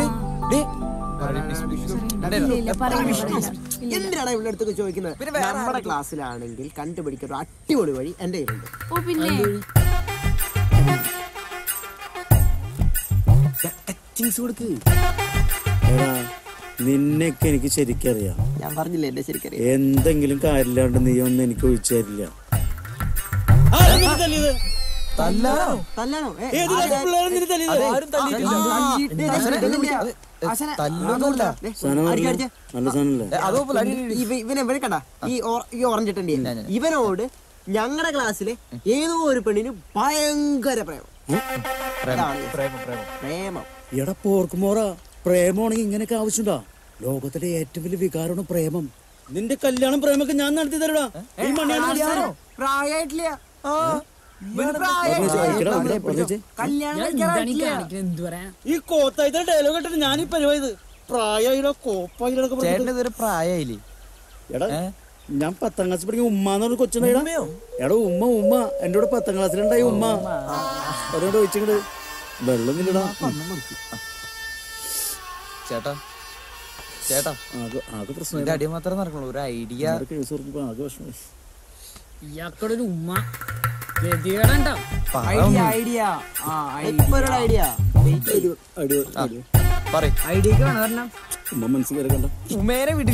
ഇല്ല, ഇല്ല, പറയില്ല, പറയില്ല. എന്തിനാണ് ഇവിടെ അടുത്തൊക്കെ ചോദിക്കുന്നത് നമ്മുടെ ക്ലാസ്സിലാണെങ്കിൽ കണ്ടുപിടിക്കാൻ ഒരു അടിപൊളി വഴി എന്റെ കയ്യിലുണ്ട് ഓ പിന്നെ ടച്ചിങ്സ് കൊടുക്ക് എടാ നിന്നെയൊക്കെ എനിക്ക് ശരിക്കറിയാം ഞാൻ പറഞ്ഞില്ലേ എന്നെ ശരിക്കറിയാം എന്തെങ്കിലും കാര്യമില്ലാണ്ട് നീ ഒന്നും എനിക്ക് ഒഴിച്ചു തരില്ല തല്ലാനോ തല്ലാനോ ഏ, ഏത് ആരെ- രണ്ട് പിള്ളേരെ നിന്നെ തല്ലിയത്? അതെ. ആരും തല്ലിയിട്ടില്ല. ആ, ആ, ഈ- ദേ, ദേ, അച്ഛനെ- ദേ, ദേ, അത് അച്ഛനെ- തല്ലൊന്നുമില്ല. ദേ, സാധനം അടിക്ക്, നല്ല- അടിക്ക്. നല്ല സാധനല്ലേ? ഇവ- ഇവനെ ഇവനെ കണ്ട ഈ ഓ- ഈ ഓറഞ്ച് ഇട്ടണ്ടി ഇവനോട് ഞങ്ങളുടെ ക്ലാസ്സിലെ ഏതോ ഒരു പെണ്ണിന് ഭയങ്കര പ്രേമം അതാണ് പ്രേമം എടാ പോർക്കുമോറ പ്രേമമാണെങ്കിൽ ഇങ്ങനെയൊക്കെ ആവശ്യമുണ്ടാ ലോകത്തിലെ ഏറ്റവും വലിയ വികാരമാണ് പ്രേമം നിന്റെ കല്യാണം പ്രേമൊക്കെ ഞാൻ നടത്തി തരടാ ഈ മണിയാണ് പ്രായമായിട്ടില്ല. പ്രായമായിട്ടില്ല ആ. ഇവന് പ്രായം- പറഞ്ഞേച്ച്, അയക്കടാ, അയക്കടാ, പറഞ്ഞേച്ച്. കല്യാണം ഞാൻ എന്താണ് ഈ കഴിക്കാറായിട്ടില്ല. കാണിക്കുന്നത് എന്ത് പറയാ ഈ കോത്തായത്തെ ഡയലോഗ് ഇട്ടിട്ട് ഞാൻ ഈ പരിപാടി പ്രായമായിടോ കോപ്പായിടൊക്കെ ചേട്ടന് ഇതൊരു പ്രായമായില്ലേ എടാ ഞാൻ പത്താം ക്ലാസ് പഠിക്കുന്ന ഉമ്മ എന്ന് പറഞ്ഞ കൊച്ചുണ്ടായിടാ എടാ ഉമ്മ ഉമ്മ എന്റെ കൂടെ പത്താം ക്ലാസ്സിലുണ്ടായി ഉമ്മ അവരോട് ചോദിച്ചിങ്ങട് വെള്ളം ഇല്ലടാ ചേട്ടാ ചേട്ടാ ആകെ ആകെ പ്രശ്നം ഇതിന്റെ അടി മാത്രമേ നടക്കുള്ളൂ ഒരു ഐഡിയ കേസ് ഓർക്കുമ്പോ ആകെ വിഷമം ഇയാക്കടെ ഒരു ഉമ്മ ഗതികേടണ്ട ഐഡിയ ഐഡിയ ആ ഇപ്പൊ ഒരു ഐഡിയ ഐഡിയക്ക് വേണം ഒരെണ്ണം ഉമ്മ മനസ്സിൽ കയറി കണ്ട ഉമേനെ വിട്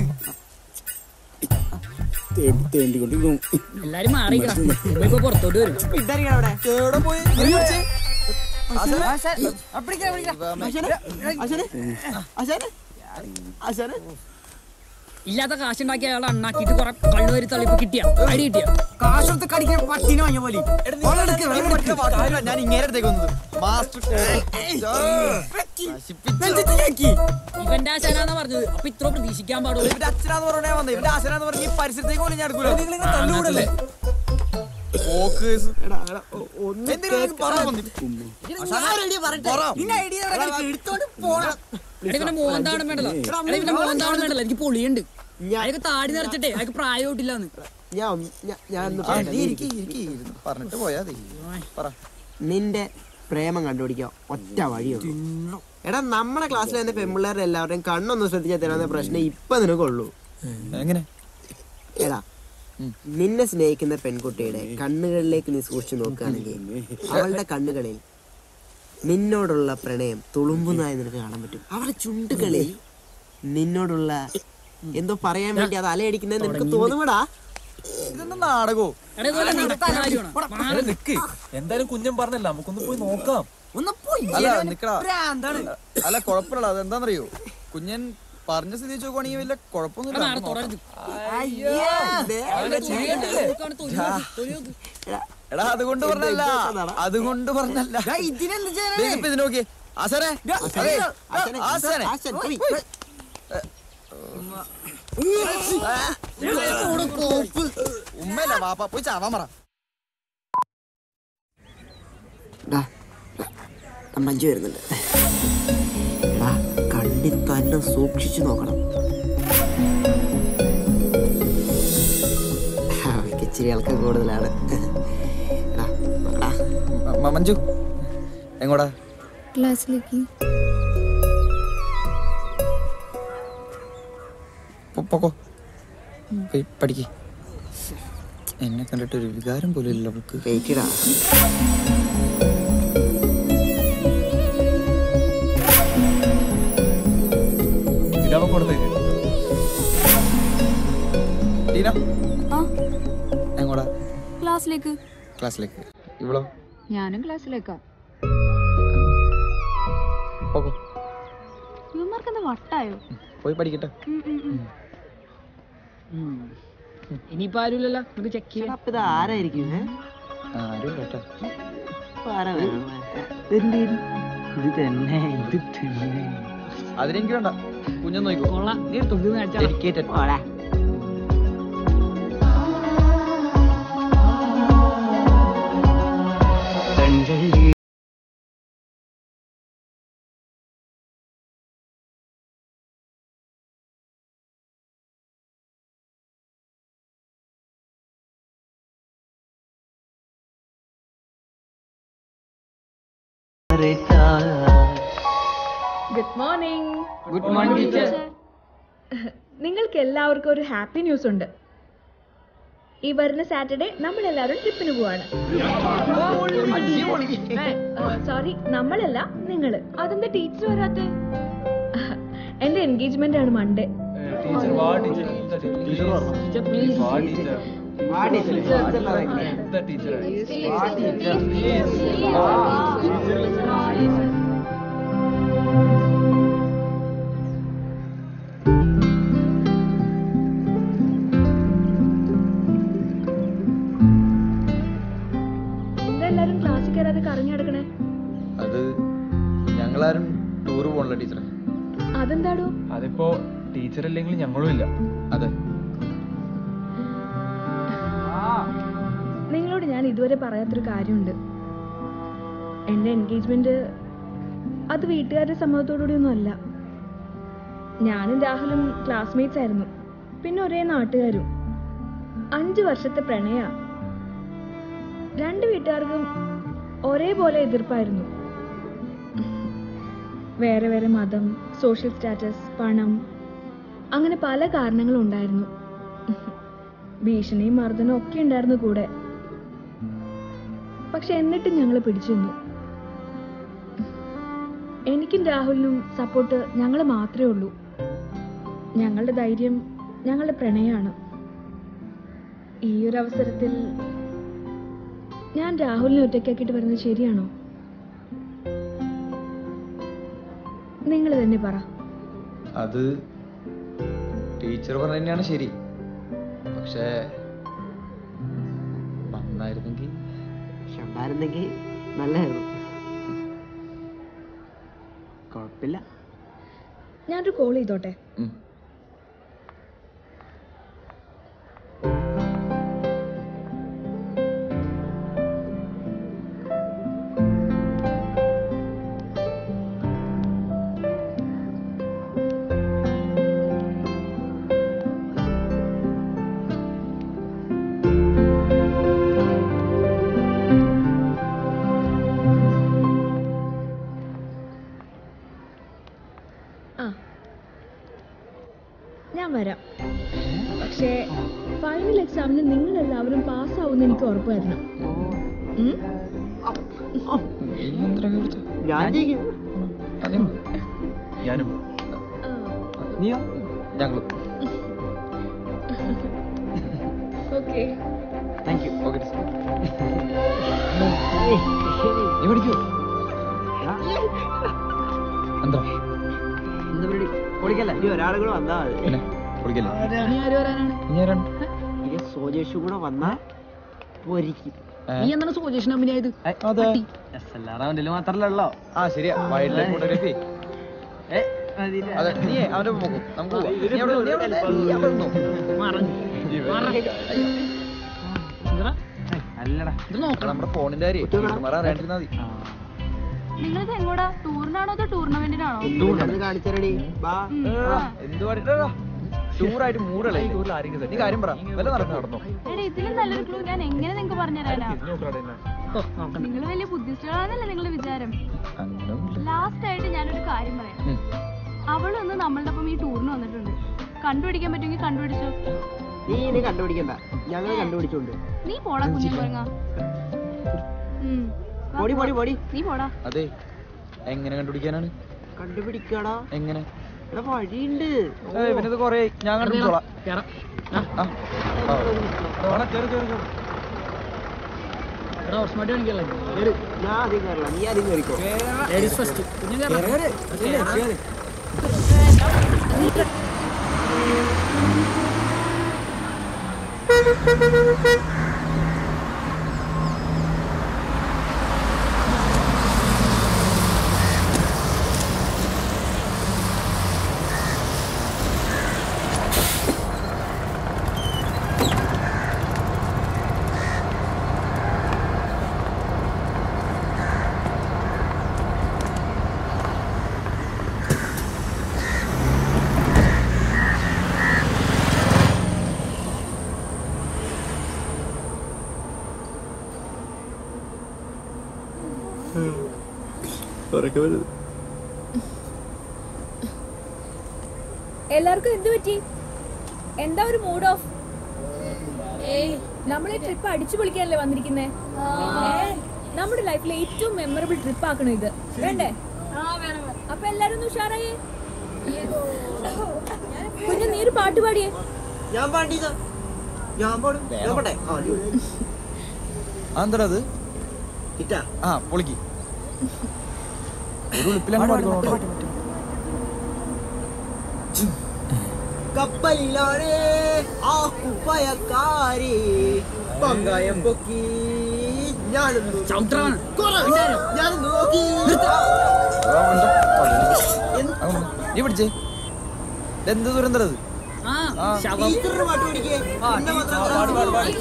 തേണ്ടി തേണ്ടിക്കൊണ്ടിരിക്കും എല്ലാരും മാറിക്കണം ഇപ്പൊ പുറത്തോട്ട് വരും ഇതറിയണം അവിടെ എവിടെ പോയി നീ വിളിച്ചേ? ആശാനെ? ആ, പിടിക്കാം, പിടിക്കാം. ആശാനെ? ആശാനെ? ആശാനെ? ആശാനെ? ഇല്ലാത്ത കാശുണ്ടാക്കി അയാൾ അണ്ണാക്കിയിട്ട് കുറെ കണ്ണുവരി തള്ളിപ്പ് കിട്ടിയ അടി കിട്ടിയ കാശെടുത്ത് കടിക്കാൻ പട്ടിന് വാങ്ങിയ പോലെ വെള്ളം എടുക്ക്, വെള്ളം എടുക്ക്. ഞാൻ ഇങ്ങനെ അടുത്തേക്ക് വന്നത് മാസ്റ്റർ നെഞ്ചത്ത് ഞെക്കി. ഇവന്റെ ആശാനാന്നാ പറഞ്ഞത് അപ്പൊ ഇത്ര പ്രതീക്ഷിക്കാൻ പാടുള്ളൂ ഇവന്റെ അച്ഛനാന്ന് പറഞ്ഞാ വന്നത് ഇവന്റെ ആശനാന്ന് പറഞ്ഞ ഈ പരിസരത്തേക്ക് പോലും ഞാൻ എടുക്കൂല നിങ്ങൾ തല്ലുകൂടല്ലേ ഓക്ക് എന്തെങ്കിലും പറ വന്നി. ഞാൻ ഐഡിയ പറയട്ടെ നിന്റെ ഐഡിയ എടുത്തോണ്ട് പോണം എടാ ഇവന്റെ മോന്താവണം വേണ്ടല്ലോ എടാ ഇവന്റെ മോന്താവണം വേണ്ടല്ലോ എനിക്ക് പൊളിയുണ്ട് അയാൾക്ക് താടി നിറച്ചിട്ടേ അയാൾക്ക് പ്രായമായിട്ടില്ലാന്ന് ഞാൻ ഞാൻ- ഞാൻ ഒന്ന് ആ, പറയട്ടെ. നീ ഇരിക്ക്, ഇരിക്ക്, ഇരുന്ന് പറഞ്ഞിട്ട് പോയാ മതി പറ നിന്റെ പ്രേമം കണ്ടുപിടിക്കാൻ ഒറ്റ വഴിയുള്ളൂ എടാ നമ്മളെ ക്ലാസ്സിൽ തന്നെ പെൺപിള്ളേരുടെ എല്ലാവരുടെയും കണ്ണൊന്നും ശ്രദ്ധിച്ചാൽ തരാവുന്ന പ്രശ്നം ഇപ്പൊ നിനക്കുള്ളൂ എങ്ങനെ എടാ നിന്നെ സ്നേഹിക്കുന്ന പെൺകുട്ടിയുടെ കണ്ണുകളിലേക്ക് നീ സൂക്ഷിച്ചു നോക്കുകയാണെങ്കിൽ അവളുടെ കണ്ണുകളിൽ നിന്നോടുള്ള പ്രണയം തുളുമ്പുന്നതായി നിനക്ക് കാണാൻ പറ്റും അവളുടെ ചുണ്ടുകളിൽ നിന്നോടുള്ള എന്തോ പറയാൻ വേണ്ടി അത് അലയടിക്കുന്നത് നിനക്ക് തോന്നുമടാ ഇതെന്താ നാടകോ എടാ ഇതുപോലെ നടക്കുന്ന കാര്യമാണ് എടാ, നിക്ക് എന്തായാലും കുഞ്ഞൻ പറഞ്ഞല്ല നമുക്കൊന്ന് പോയി നോക്കാം ഒന്ന് പോയി അല്ല ഇവന് നിക്കടാ ഭ്രാന്താണ് അല്ല കുഴപ്പമില്ല അതെന്താന്നറിയോ കുഞ്ഞൻ പറഞ്ഞ സ്ഥിതി വെച്ച് നോക്കുവാണെങ്കിൽ വലിയ എടാ, കുഴപ്പമൊന്നുമില്ല നാളെ നമുക്ക് തുറരുത്. നോക്കാം. അയ്യോ ദേ, അവന്റെ തൊലി കണ്ടോ? നോക്കാണ് തൊലി നോക്ക്, തൊലി നോക്ക്. എടാ അതുകൊണ്ട് പറഞ്ഞല്ല അതുകൊണ്ട് പറഞ്ഞല്ല ദാ ഇതിനെന്ത് ദേ, ചെയ്യാനാണ് ഇപ്പൊ ഇത് നോക്കിയേ ആശാനെ അതെ, ആശാനെ, ആശാനെ ആശാൻ, പോയി. ഉമ്മല്ല വാപ്പ പോയി ചാവാൻ പറ ഡാ, ഡാ, ആ മഞ്ജു വരുന്നുണ്ട് എടാ കണ്ണി തന്നെ സൂക്ഷിച്ചു നോക്കണം അവൾക്ക് ഇച്ചിരി ആൾക്കാർ കൂടുതലാണ് എടാ, നോക്കടാ. മ- മ- മഞ്ജു എങ്ങോടാ ക്ലാസ്സിലേക്ക് പൊ- പൊക്കോ പോയി പഠിക്ക് എന്നെ കണ്ടിട്ട് ഒരു വികാരം പോലും ഇല്ല അവൾക്ക് വെയിറ്റിടാ ഇതാവുമ്പോ കൊടുത്തേക്ക് ടീന ആ എങ്ങോടാ ക്ലാസ്സിലേക്ക് ക്ലാസ്സിലേക്ക് ഇവളോ ഞാനും ക്ലാസ്സിലേക്കാ പോകോ ഇവന്മാർക്കെന്താ വട്ടായോ പോയി പഠിക്കട്ടെ ഇനിയിപ്പോ ആരുമില്ലല്ലോ നമുക്ക് ചെക്ക് ചെയ്യാം അപ്പൊ ഇത് ആരായിരിക്കും ഏ? ആരും കേട്ടോ ഇപ്പൊ ആരാ വരണേ? ഇത് തന്നെ ഇത് തന്നെ അതിനെനിക്ക് വേണ്ട കുഞ്ഞു നോക്കോ കൊള്ളാം നീ തൊലി മേടിച്ചാ ഡെഡിക്കേറ്റഡ് പോടാ. Good morning good morning teacher നിങ്ങൾക്ക് എല്ലാവർക്കും ഒരു ഹാപ്പി ന്യൂസ് ഉണ്ട് ഈ വരുന്ന സാറ്റർഡേ നമ്മൾ എല്ലാവരും ട്രിപ്പിന് പോവാണ് സോറി നമ്മളല്ല നിങ്ങൾ അതെന്താ ടീച്ചർ വരാത്തെ എന്റെ എൻഗേജ്മെന്റ് ആണ് മൺഡേ ടീച്ചർ വാ ടീച്ചർ ടീച്ചർ വാ ടീച്ചർ വാ ടീച്ചർ എന്താ ടീച്ചർ എന്താ എല്ലാരും ക്ലാസ്സിൽ കയറാതെ കറങ്ങി നടക്കണേ അത് ഞങ്ങളാരും ടൂർ പോകണല്ലോ ടീച്ചറെ അതെന്താടോ അതിപ്പോ ടീച്ചർ ഇല്ലെങ്കിൽ ഞങ്ങളും ഇല്ല അതെ നിങ്ങളോട് ഞാൻ ഇതുവരെ പറയാത്തൊരു കാര്യമുണ്ട് എൻ്റെ എൻഗേജ്മെന്റ് അത് വീട്ടുകാരുടെ സമ്മതത്തോടുകൂടി ഒന്നും അല്ല ഞാനും രാഹുലും ക്ലാസ്മേറ്റ്സ് ആയിരുന്നു പിന്നെ ഒരേ നാട്ടുകാരും അഞ്ചു വർഷത്തെ പ്രണയ രണ്ട് വീട്ടുകാർക്കും ഒരേപോലെ എതിർപ്പായിരുന്നു വേറെ വേറെ മതം സോഷ്യൽ സ്റ്റാറ്റസ് പണം അങ്ങനെ പല കാരണങ്ങളും ഉണ്ടായിരുന്നു ഭീഷണിയും മർദ്ദനവും ഒക്കെ ഉണ്ടായിരുന്നു കൂടെ പക്ഷെ എന്നിട്ടും ഞങ്ങൾ പിടിച്ചു നിന്നു എനിക്കും രാഹുലിനും സപ്പോർട്ട് ഞങ്ങൾ മാത്രമേ ഉള്ളൂ ഞങ്ങളുടെ ധൈര്യം ഞങ്ങളുടെ പ്രണയമാണ് ഈ ഒരു അവസരത്തിൽ ഞാൻ രാഹുലിനെ ഒറ്റയ്ക്കാക്കിയിട്ട് വരുന്നത് ശരിയാണോ നിങ്ങൾ തന്നെ പറ അത് ടീച്ചർ പറഞ്ഞ തന്നെയാണ് ശരി പക്ഷേ വന്നായിരുന്നെങ്കിൽ ഉണ്ടായിരുന്നെങ്കിൽ നല്ലതായിരുന്നു കുഴപ്പമില്ല ഞാനൊരു കോൾ ചെയ്തോട്ടെ ആ ഞാൻ വരാം പക്ഷേ ഫൈനൽ എക്സാമിന് നിങ്ങൾ എല്ലാവരും പാസ്സാവുമെന്ന് എനിക്ക് ഉറപ്പ് തരണം ഉം? ഞാനും നീയോ ഞങ്ങളും ഓക്കെ താങ്ക് യു ഓക്കെ നീ പഠിക്കോ എന്താ എന്താ പരിപാടി പൊളിക്കല്ല നീ ഒരാളും കൂടെ വന്നാ മതി പിന്നെ പൊളിക്കല്ലേ നീ ആര് വരാനാണ് ഇനി ആരാണ് ഈ സോജേഷും കൂടെ വന്നാ പൊരിക്കും നീ എന്താണ് സോജേഷൻ അഭിനയത് അതെ എസ് എൽ ആർ അവൻ്റെ മാത്രല്ലോ ആ ശരിയാ വൈൽഡ് ലൈഫ് ഫോട്ടോഗ്രാഫി അതെ നീ അവന്റെ ഒപ്പം പോകും നമുക്ക് പോവാം. നീ അവിടെ നീ അവിടെ നീ അവിടെ നിന്നോ. അല്ലടാ എടാ, നമ്മുടെ ഫോണിന്റെ കാര്യം ടീച്ചർമാർ അറിയാണ്ടിരുന്നാ മതി നിങ്ങളിത് എങ്ങോട്ടാ ടൂറിനാണോ അതോ ടൂർണമെന്റിനാണോ കാണിച്ചരടി ബാ എന്തുവാ ടൂറായിട്ട് മൂടല്ലേ നീ കാര്യം പറ വല്ല നടക്കും നടന്നോ എടാ ഇതിലും നല്ലൊരു ക്ലൂ ഞാൻ എങ്ങനെ നിങ്ങൾക്ക് പറഞ്ഞുതരാനാ നിങ്ങൾ വലിയ ബുദ്ധിസ്റ്റുകളാണെന്നല്ലേ നിങ്ങളുടെ വിചാരം ലാസ്റ്റ് ആയിട്ട് ഞാനൊരു കാര്യം പറയാം അവളൊന്ന് നമ്മളുടെ ഒപ്പം ഈ ടൂറിന് വന്നിട്ടുണ്ട് കണ്ടുപിടിക്കാൻ പറ്റുമെങ്കിൽ കണ്ടുപിടിച്ചോ നീ ഇനി കണ്ടുപിടിക്കണ്ട ഞങ്ങൾ കണ്ടുപിടിച്ചോണ്ട് നീ പോടാ കുഞ്ഞു പോറങ്ങ പൊടി പൊടി പൊടി നീ പോടാ അതെ എങ്ങനെ കണ്ടുപിടിക്കാനാണ് കണ്ടുപിടിക്കടാ എങ്ങനെ എടാ വഴിയുണ്ട് ഏയ്, ഇവനിത് കൊറേ ഞാൻ കണ്ടുപിടിച്ചോളാം ആ. ആ. വേണം, കേറ്, കേറ്, കേറ്. ഞാൻ ആദ്യം കയറില്ല നീ ആദ്യം കയറിക്കോ ലേഡീസ് ഫസ്റ്റ് കുഞ്ഞു കേറാം. എല്ലാവർക്കും എന്ത് പറ്റി എന്താ ഒരു മൂഡ് ഓഫ് ഏയ് നമ്മളെ ട്രിപ്പ് അടിച്ചു പൊളിക്കാനല്ലേ വന്നിരിക്കുന്നേ നമ്മുടെ ലൈഫിലെ ഏറ്റവും മെമ്മറബിൾ ട്രിപ്പ് ആക്കണം ഇത് വേണ്ടേ അപ്പൊ എല്ലാരും ഒന്ന് ഉഷാറായേ കുഞ്ഞു നീ ഒരു പാട്ട് പാടിയേ ഞാൻ പാടിയതാ ഞാൻ പാടും ഞാൻ പാട്ടെ ആ അടിപൊളി. അതെന്താ അത് ഹിറ്റാ ആ പൊളിക്ക് ഒരു ഉളിപ്പിലങ്ങ് പാടിക്കോളൂ കപ്പലിലാണ് ആ കുപ്പയക്കാരി പങ്കായം പൊക്കി ഞാനൊന്നു കുറേ ഞാനൊന്നു നോക്കി നീ പിടിച്ചേ എന്ത് ദുരന്തം അത് ആ ശവം ടീച്ചറുടെ പാട്ട് പഠിക്കേ എന്നെ മാത്രം പാട്, പാട്, പാട്.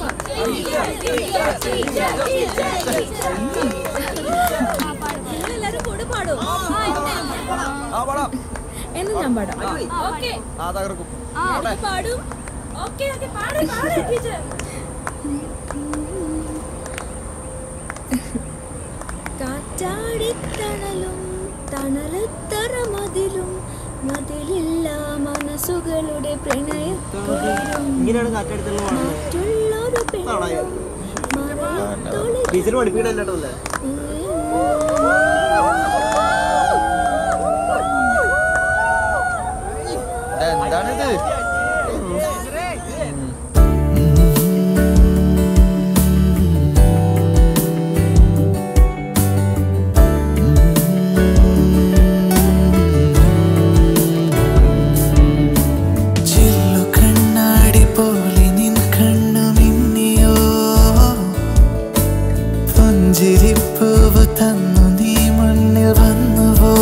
നിങ്ങളെല്ലാരും കൂടെ പാടോ ആ പാടാം എന്നാ ഞാൻ പാടാം ഓക്കെ ആ തകർക്കും ഞാനും പാടും ഓക്കെ ഓക്കെ പാട് പാട് ടീച്ചർ കാറ്റാടിത്തണലും തണലത്തറ മതിലും മതിലില്ല മനസ്സുകളുടെ പ്രണയക്കുളിരും ഇങ്ങനെയാണ് കാറ്റെടുത്തുള്ള മറ്റുള്ളൊരു പെണ്ണും മറയത്തൊളി ടീച്ചർ പഠിപ്പിക്കണല്ലോ കേട്ടോ അല്ലേ എന്താണിത് ചില്ലു കണ്ണാടി പോലെ നിൻ കണ്ണു മിന്നിയോ പുഞ്ചിരിപ്പൂവ് തന്നു നീ മുന്നിൽ വന്നുവോ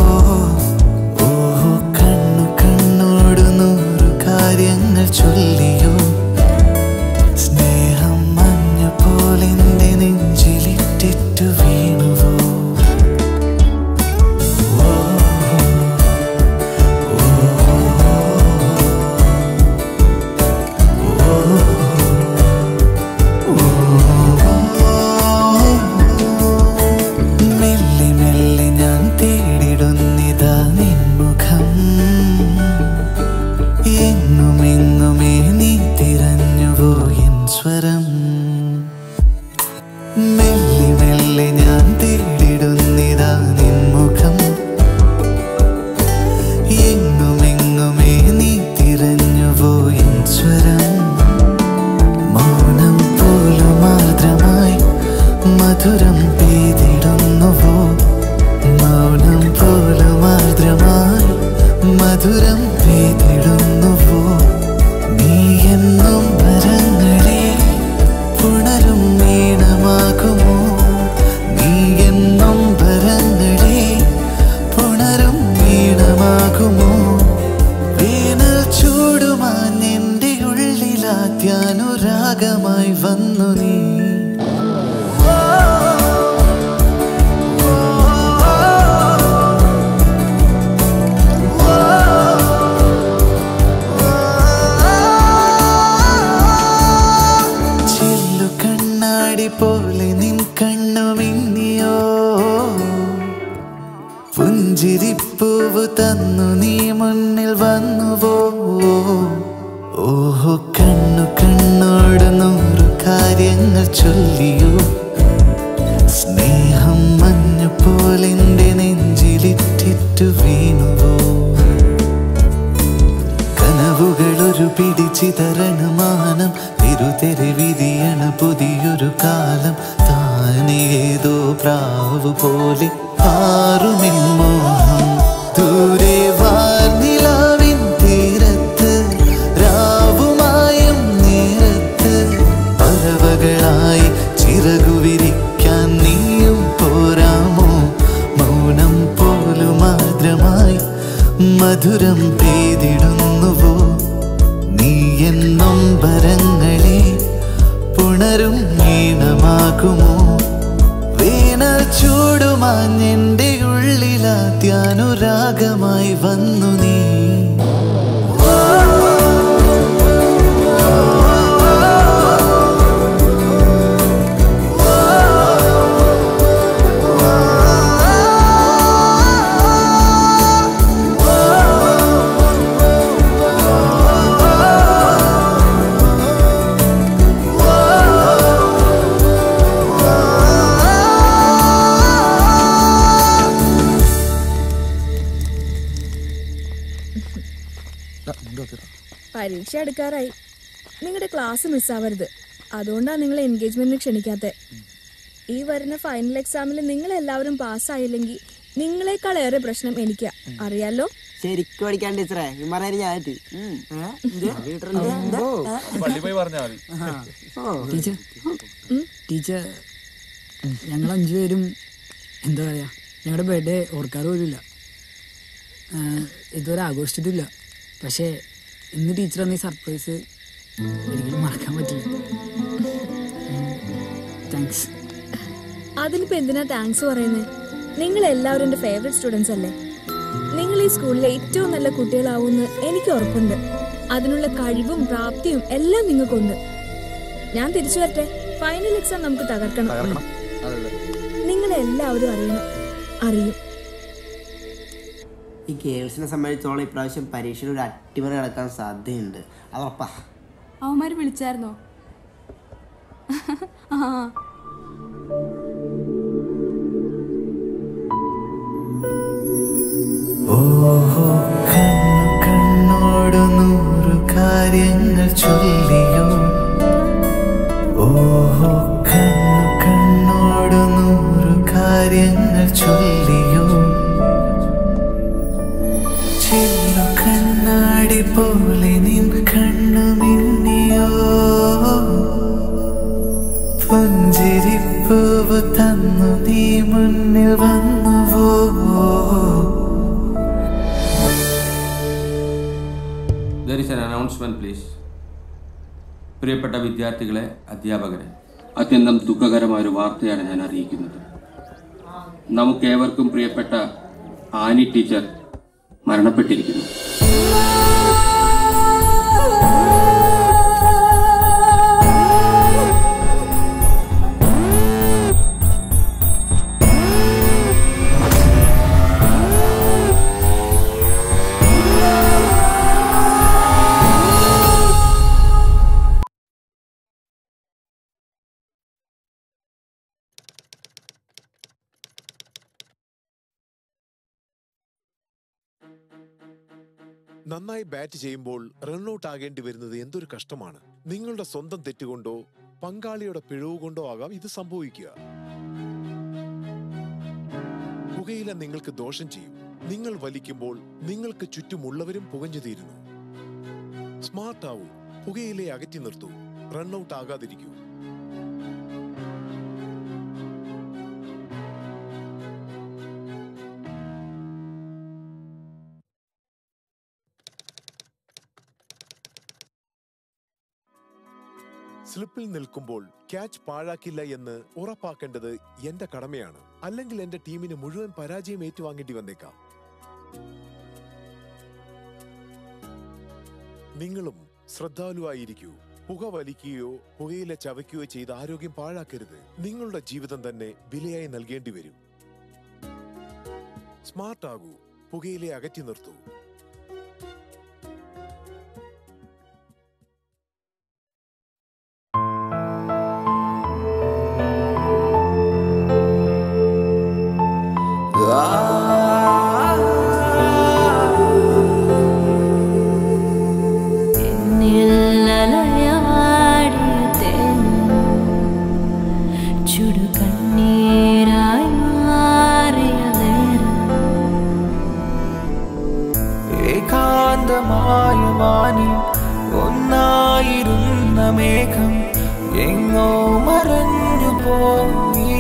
ഓഹോ കണ്ണു കണ്ണോട് നൂറു കാര്യങ്ങൾ ചൊല്ലിയോ സ്നേഹം മഞ്ഞ പോലെന്റെ നെഞ്ചിലിട്ടിട്ടു വീണുവോ മെല്ലെ മെല്ലെ ഞാൻ തേടിടുന്നിതാ നിൻമുഖം എങ്ങുമെങ്ങുമേ നീ തിരഞ്ഞുവോ എൻ സ്വരം മെല്ലെ മെല്ലെ ഞാൻ തേടിടുന്നിതാ നിൻമുഖം എങ്ങുമെങ്ങുമേ നീ തിരഞ്ഞുവോ എൻ സ്വരം മൗനം പോലും ആർദ്രമായി മധുരം പെയ്തിടുന്നുവോ മൗനം പോലും ആർദ്രമായി മധുരം പെയ്തിടുന്നുവോ നീ എന്നും വരങ്ങളെ പുണരും മീണമാകുമോ നീ എന്നും വരങ്ങളെ പുണരും മീണമാകുമോ വേനൽ ചൂടുമാഞ്ഞെന്റെ ഉള്ളിലാത്യാനുരാഗമായി വന്നു നീ ചില്ലു കണ്ണാടി പോലെ നിൻ കണ്ണു മിന്നിയോ പുഞ്ചിരിപ്പൂവ് തന്നു നീ മുന്നിൽ വന്നുവോ ഓഹോ കണ്ണു കണ്ണോട് നൂറു കാര്യങ്ങൾ ചൊല്ലിയോ സ്നേഹം മഞ്ഞ പോലെന്റെ നെഞ്ചിലിറ്റിറ്റു വീണുവോ കനവുകളൊരു പിടിച്ചിതരണമാനം തിരുതെരി വിധിയണ പുതിയൊരു കാലം താനെ ഏതോ പ്രാവ് പോലെ പാറുമിൻ മോഹം ദൂരെ വാർനിലാവിൻ തീരത്ത് രാവുമായും നേരത്ത് പറവകളായി ചിറകു വിരിക്കാൻ നീയും പോരാമോ മൗനം പോലും ആർദ്രമായി മധുരം പെയ്തിടുന്നുവോ നീ എന്നും വരങ്ങളെ പുണരും ഈണമാകുമോ വേനൽ ചൂടുമാഞ്ഞെന്റെ ഉള്ളിലാത്യാനുരാഗമായി വന്നു നീ കഴിക്കാറായി നിങ്ങളുടെ ക്ലാസ് മിസ്സാവരുത് അതുകൊണ്ടാണ് നിങ്ങളെ എൻഗേജ്മെന്റിന് ക്ഷണിക്കാത്തത് ഈ വരുന്ന ഫൈനൽ എക്സാമിൽ നിങ്ങൾ എല്ലാവരും പാസ്സായില്ലെങ്കിൽ നിങ്ങളെക്കാൾ ഏറെ പ്രശ്നം എനിക്കാ അറിയാലോ ശരിക്കും പഠിക്കാൻ ടീച്ചറെ ഇമ്മറേന് ഞാനായിട്ട് പള്ളി പോയി പറഞ്ഞാൽ മതി ടീച്ചർ ടീച്ചർ ഞങ്ങൾ അഞ്ചുപേരും എന്താ പറയാ ഞങ്ങളുടെ ബർത്ത്ഡേ ഓർക്കാറ് പോലുമില്ല ആ, ഇതുവരെ ആഘോഷിച്ചിട്ടില്ല പക്ഷേ ഇന്ന് ടീച്ചർ തന്ന ഈ സർപ്രൈസ് ഒരിക്കലും മറക്കാൻ പറ്റില്ല താങ്ക്സ് അതിനിപ്പോ എന്തിനാ താങ്ക്സ് പറയുന്നത് നിങ്ങൾ എല്ലാവരും എൻ്റെ ഫേവറേറ്റ് സ്റ്റുഡൻസ് അല്ലേ നിങ്ങൾ ഈ സ്കൂളിലെ ഏറ്റവും നല്ല കുട്ടികളാവുമെന്ന് എനിക്ക് ഉറപ്പുണ്ട് അതിനുള്ള കഴിവും പ്രാപ്തിയും എല്ലാം നിങ്ങൾക്കുണ്ട് ഞാൻ തിരിച്ചു വരട്ടെ ഫൈനൽ എക്സാം നമുക്ക് തകർക്കണം നിങ്ങളെ എല്ലാവരും അറിയണം അറിയും ഈ ഗേൾസിനെ സംബന്ധിച്ചോളം ഇപ്രാവശ്യം പരീക്ഷയിൽ ഒരു അട്ടിമറി നടക്കാൻ സാധ്യതയുണ്ട് അത് ഉറപ്പാ അവന്മാര് വിളിച്ചായിരുന്നോ ആ ഓഹോ കണ്ണു കണ്ണോട് നൂറു കാര്യങ്ങൾ ചൊല്ലിയോ ഓഹോ കണ്ണു കണ്ണോട് നൂറു കാര്യങ്ങൾ ചൊല്ലിയോ ചില്ലു കണ്ണാടി പോലെ നിൻ കണ്ണു മിന്നിയോ പുഞ്ചിരിപ്പൂവ് തന്നു നീ മുന്നിൽ വന്നുവോ there is an announcement please പ്രിയപ്പെട്ട വിദ്യാർത്ഥികളെ അധ്യാപകരെ അത്യന്തം ദുഃഖകരമായ ഒരു വാർത്തയാണ് ഞാൻ അറിയിക്കുന്നത് നമുക്കേവർക്കും പ്രിയപ്പെട്ട ആനി ടീച്ചർ മരണപ്പെട്ടിരിക്കുന്നു നന്നായി ബാറ്റ് ചെയ്യുമ്പോൾ റൺഔട്ട് ആകേണ്ടി വരുന്നത് എന്തൊരു കഷ്ടമാണ് നിങ്ങളുടെ സ്വന്തം തെറ്റുകൊണ്ടോ പങ്കാളിയുടെ പിഴവ് കൊണ്ടോ ആകാം ഇത് സംഭവിക്കുക പുകയില നിങ്ങൾക്ക് ദോഷം ചെയ്യും നിങ്ങൾ വലിക്കുമ്പോൾ നിങ്ങൾക്ക് ചുറ്റുമുള്ളവരും പുകഞ്ഞു തീരുന്നു സ്മാർട്ട് ആവൂ പുകയിലെ അകറ്റി നിർത്തൂ റൺഔട്ട് ആകാതിരിക്കൂ സ്ലിപ്പിൽ നിൽക്കുമ്പോൾ ക്യാച്ച് പാഴാക്കില്ല എന്ന് ഉറപ്പാക്കേണ്ടത് എന്റെ കടമയാണ് അല്ലെങ്കിൽ എന്റെ ടീമിന് മുഴുവൻ പരാജയം ഏറ്റുവാങ്ങേണ്ടി വന്നേക്കാം നിങ്ങളും ശ്രദ്ധാലുവായിരിക്കൂ പുക വലിക്കുകയോ പുകയില ചവയ്ക്കുകയോ ചെയ്ത് ആരോഗ്യം പാഴാക്കരുത് നിങ്ങളുടെ ജീവിതം തന്നെ വിലയായി നൽകേണ്ടി വരും സ്മാർട്ട് ആകൂ പുകയിലെ അകറ്റി നിർത്തൂ ചുടുകണ്ണീരായി മാറിയ നേരം ഏകാന്തമായ വാനിൽ ഒന്നായിരുന്ന മേഘം എങ്ങോ മറഞ്ഞു പോയി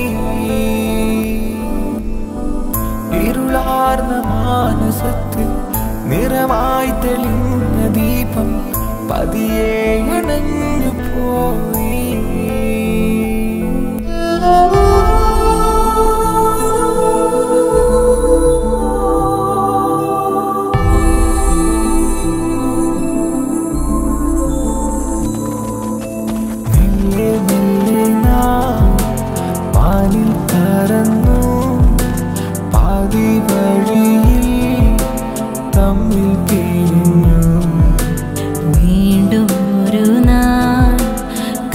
ഇരുളാർന്ന മാനസത്തിൽ നിറമായി തെളിഞ്ഞ ദീപം പതിയെ അണഞ്ഞു പോയി മെല്ലെ മെല്ലെ നാം പാലിൽ കറന്നു പാതി വഴിയിൽ തമ്മിൽ പിരിഞ്ഞു വീണ്ടും ഒരു നാൾ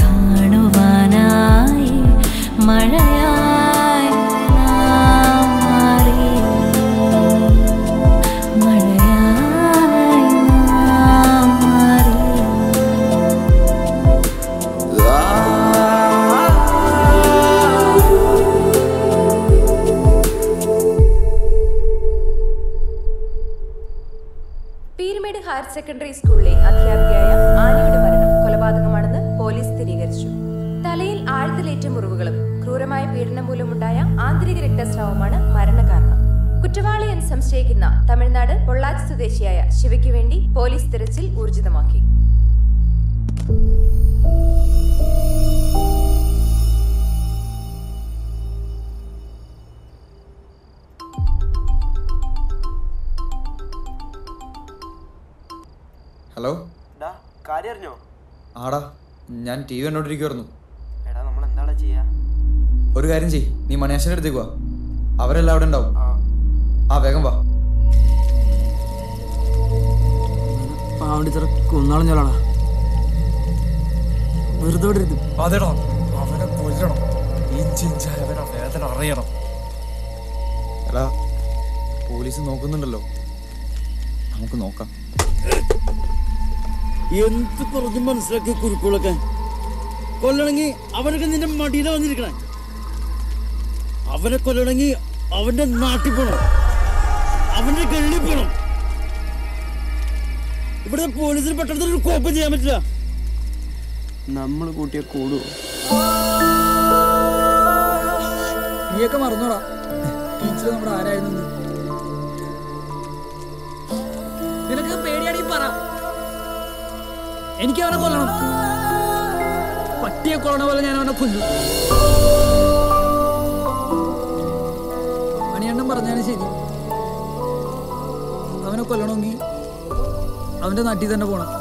സെക്കൻഡറി സ്കൂളിലെ അധ്യാപികയായ ആനയുടെ മരണം കൊലപാതകമാണെന്ന് പോലീസ് സ്ഥിരീകരിച്ചു തലയിൽ ആഴ്ത്തിലേറ്റ മുറിവുകളും ക്രൂരമായ പീഡനം മൂലമുണ്ടായ ആന്തരിക രക്തസ്രാവമാണ് മരണകാരണം കുറ്റവാളി എന്ന് സംശയിക്കുന്ന തമിഴ്നാട് പൊള്ളാച്ചി സ്വദേശിയായ ശിവയ്ക്ക് വേണ്ടി പോലീസ് തിരച്ചിൽ ഊർജിതമാക്കി ഹലോ കാര്യം അറിഞ്ഞോ ആടാ ഞാൻ ടി വി കണ്ടോണ്ടിരിക്കുവായിരുന്നു എടാ നമ്മൾ എന്താടാ ചെയ്യാ ഒരു കാര്യം ചെയ് നീ മണിയാശന്റെ അടുത്തേക്ക് വാ അവരെല്ലാം അവിടെ ഉണ്ടാവും ആ വേഗം വാ പാവണ്ടി കൊന്നാളഞ്ഞോളാടാ വെറുതെ വിടരുത് അതെടാ അവനെ കൊല്ലണം ഇഞ്ചി ഇഞ്ചായ അവനെ വേദന അറിയണം എടാ പോലീസ് നോക്കുന്നുണ്ടല്ലോ നമുക്ക് നോക്കാം എന്ത് പറഞ്ഞു മനസ്സിലാക്കി കുരുക്കുകളൊക്കെ കൊല്ലണമെങ്കിൽ അവനൊക്കെ നിന്റെ മടിയില വന്നിരിക്കണേ അവനെ കൊല്ലണമെങ്കിൽ അവന്റെ നാട്ടിൽ പോണം അവന്റെ ഗള്ളിൽ പോണം ഇവിടെ പോലീസിന് പെട്ടെന്ന് ഒരു കോപ്പം ചെയ്യാൻ പറ്റില്ല നമ്മൾ കൂട്ടിയ കൂടുവോ നീയൊക്കെ മറന്നോടാ ടീച്ചർ നമ്മുടെ ആരായിരുന്നു നിനക്ക് പേടിയാണെങ്കിൽ പറ എനിക്ക് അവനെ കൊല്ലണം പട്ടിയെ കൊല്ലണ പോലെ ഞാൻ അവനെ കൊല്ലും മണിയണ്ണം പറഞ്ഞാലും ശരി അവനെ കൊല്ലണമെങ്കിൽ അവന്റെ നാട്ടിൽ തന്നെ പോണം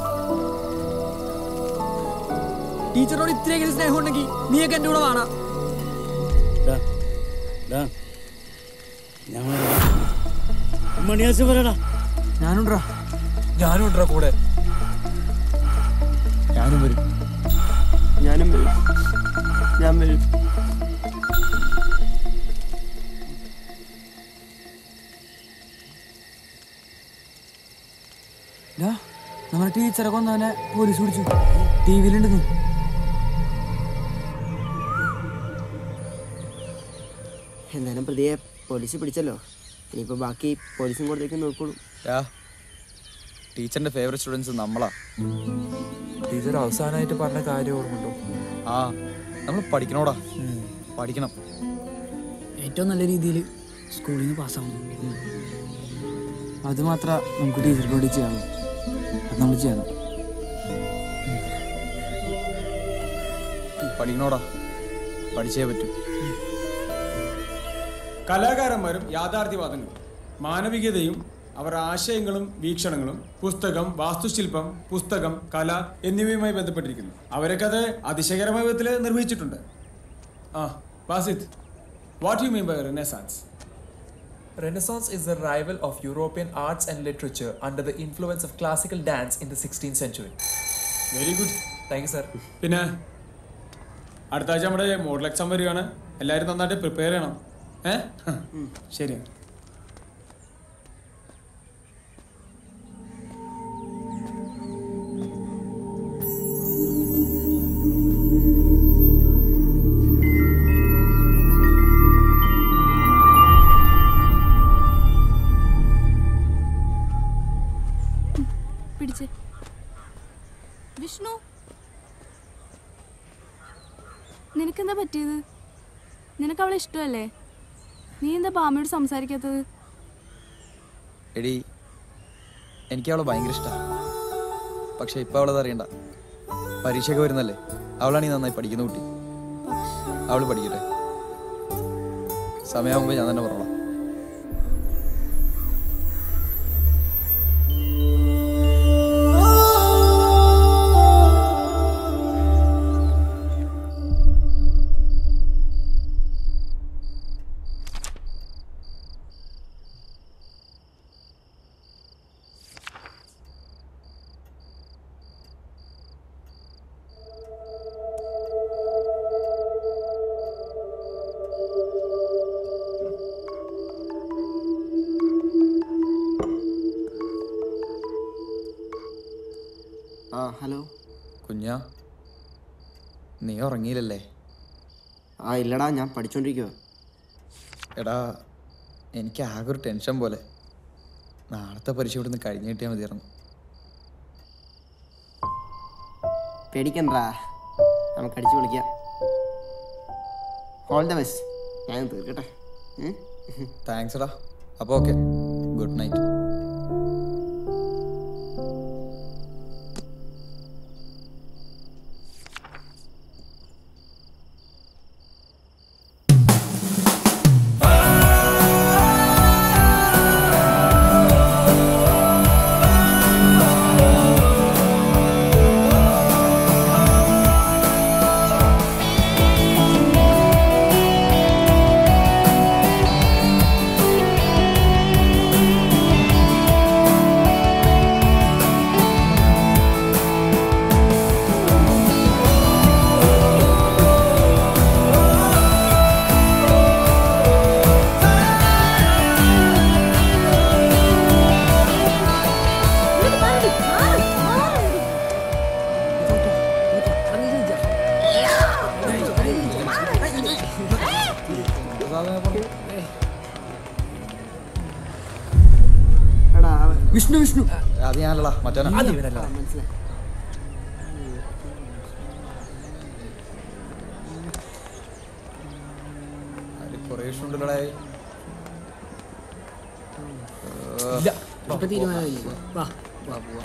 ടീച്ചറിനോട് ഇത്രയെങ്കിലും സ്നേഹം ഉണ്ടെങ്കിൽ നീയൊക്കെ എന്റെ കൂടെ വാണ മണിയാശ പറയടാ ഞാനുണ്ടാ ഞാനും ഉണ്ടാ കൂടെ ഞാനും വരും ഞാനും വരും ഞാൻ വരും ഡാ, നമ്മുടെ ടീച്ചറെ കൊന്നവനെ പോലീസ് പിടിച്ചു ടി വിയിലുണ്ട് നീ എന്തായാലും പ്രതിയെ പോലീസ് പിടിച്ചല്ലോ ഇനിയിപ്പോ ബാക്കി പോലീസും കോടതിയൊക്കെ നോക്കോളൂ ടീച്ചറിന്റെ ഫേവറേറ്റ് സ്റ്റുഡൻസ് നമ്മളാ ടീച്ചർ അവസാനമായിട്ട് പറഞ്ഞ കാര്യം ഓർമ്മയുണ്ടോ ആ നമ്മൾ പഠിക്കണോടാ പഠിക്കണം ഏറ്റവും നല്ല രീതിയിൽ സ്കൂളിൽ നിന്ന് പാസ്സാവണം അത് മാത്ര നമുക്ക് ടീച്ചർക്ക് വേണ്ടി ചെയ്യാമോ അത് നമ്മൾ ചെയ്യണം പഠിക്കണോടാ പഠിച്ചേ പറ്റൂ കലാകാരന്മാരും യാഥാർത്ഥ്യവാദങ്ങളും മാനവികതയും അവർ ആശയങ്ങളും വീക്ഷണങ്ങളും പുസ്തകം വാസ്തുശില്പം പുസ്തകം കല എന്നിവയുമായി ബന്ധപ്പെട്ടിരിക്കുന്നു അവരൊക്കെ അത് അതിശയകരമായ വിധത്തിൽ നിർവഹിച്ചിട്ടുണ്ട് ആ വാസിത് what you mean by renaissance Renaissance is the revival of European arts and literature under the influence of classical dance in the 16th century. Very good thank you sir പിന്നെ അടുത്ത ആഴ്ച നമ്മുടെ മോഡൽ എക്സാം വരികയാണ് എല്ലാവരും നന്നായിട്ട് prepare ചെയ്യണം ഏ ശരി പിടിച്ച് വിഷ്ണു നിനക്കെന്താ പറ്റിയത് നിനക്ക് അവളെ ഇഷ്ടമല്ലേ നീ എന്താ ബാമയോട് സംസാരിക്കാത്തത് എടി എനിക്ക് അവളെ ഭയങ്കര ഇഷ്ടമാണ് പക്ഷെ ഇപ്പൊ അവളത് അറിയണ്ട പരീക്ഷയൊക്കെ വരുന്നല്ലേ അവളാണ് ഈ നന്നായി പഠിക്കുന്ന കുട്ടി അവള് പഠിക്കട്ടെ സമയമാകുമ്പോൾ ഞാൻ തന്നെ പറഞ്ഞോളാം ആ ഹലോ കുഞ്ഞാ നീ ഉറങ്ങിയില്ലല്ലേ ആ ഇല്ലടാ ഞാൻ പഠിച്ചോണ്ടിരിക്കുക എടാ എനിക്ക് ആകെ ഒരു ടെൻഷൻ പോലെ നാളത്തെ പരീക്ഷ ഇവിടുന്ന് കഴിഞ്ഞ് കിട്ടിയാൽ മതിയായിരുന്നു പേടിക്കണ്ടാ നമുക്ക് അടിച്ചു വിളിക്കാം ഓൾ ദ ബെസ്റ്റ് ഞാൻ തീർക്കട്ടെ ഉം? താങ്ക്സ് എടാ അപ്പോൾ ഓക്കെ ഗുഡ് നൈറ്റ് എടാ അവൻ വിഷ്ണു വിഷ്ണു അത് ഞാനല്ലടാ മറ്റവനാ മനസ്സിലായി അതിൽ കുറേ ഇഷ്ടമുണ്ടല്ലോടാ ഇല്ല ഇപ്പൊ തീരുമാനമില്ല വാ വാ പോവാ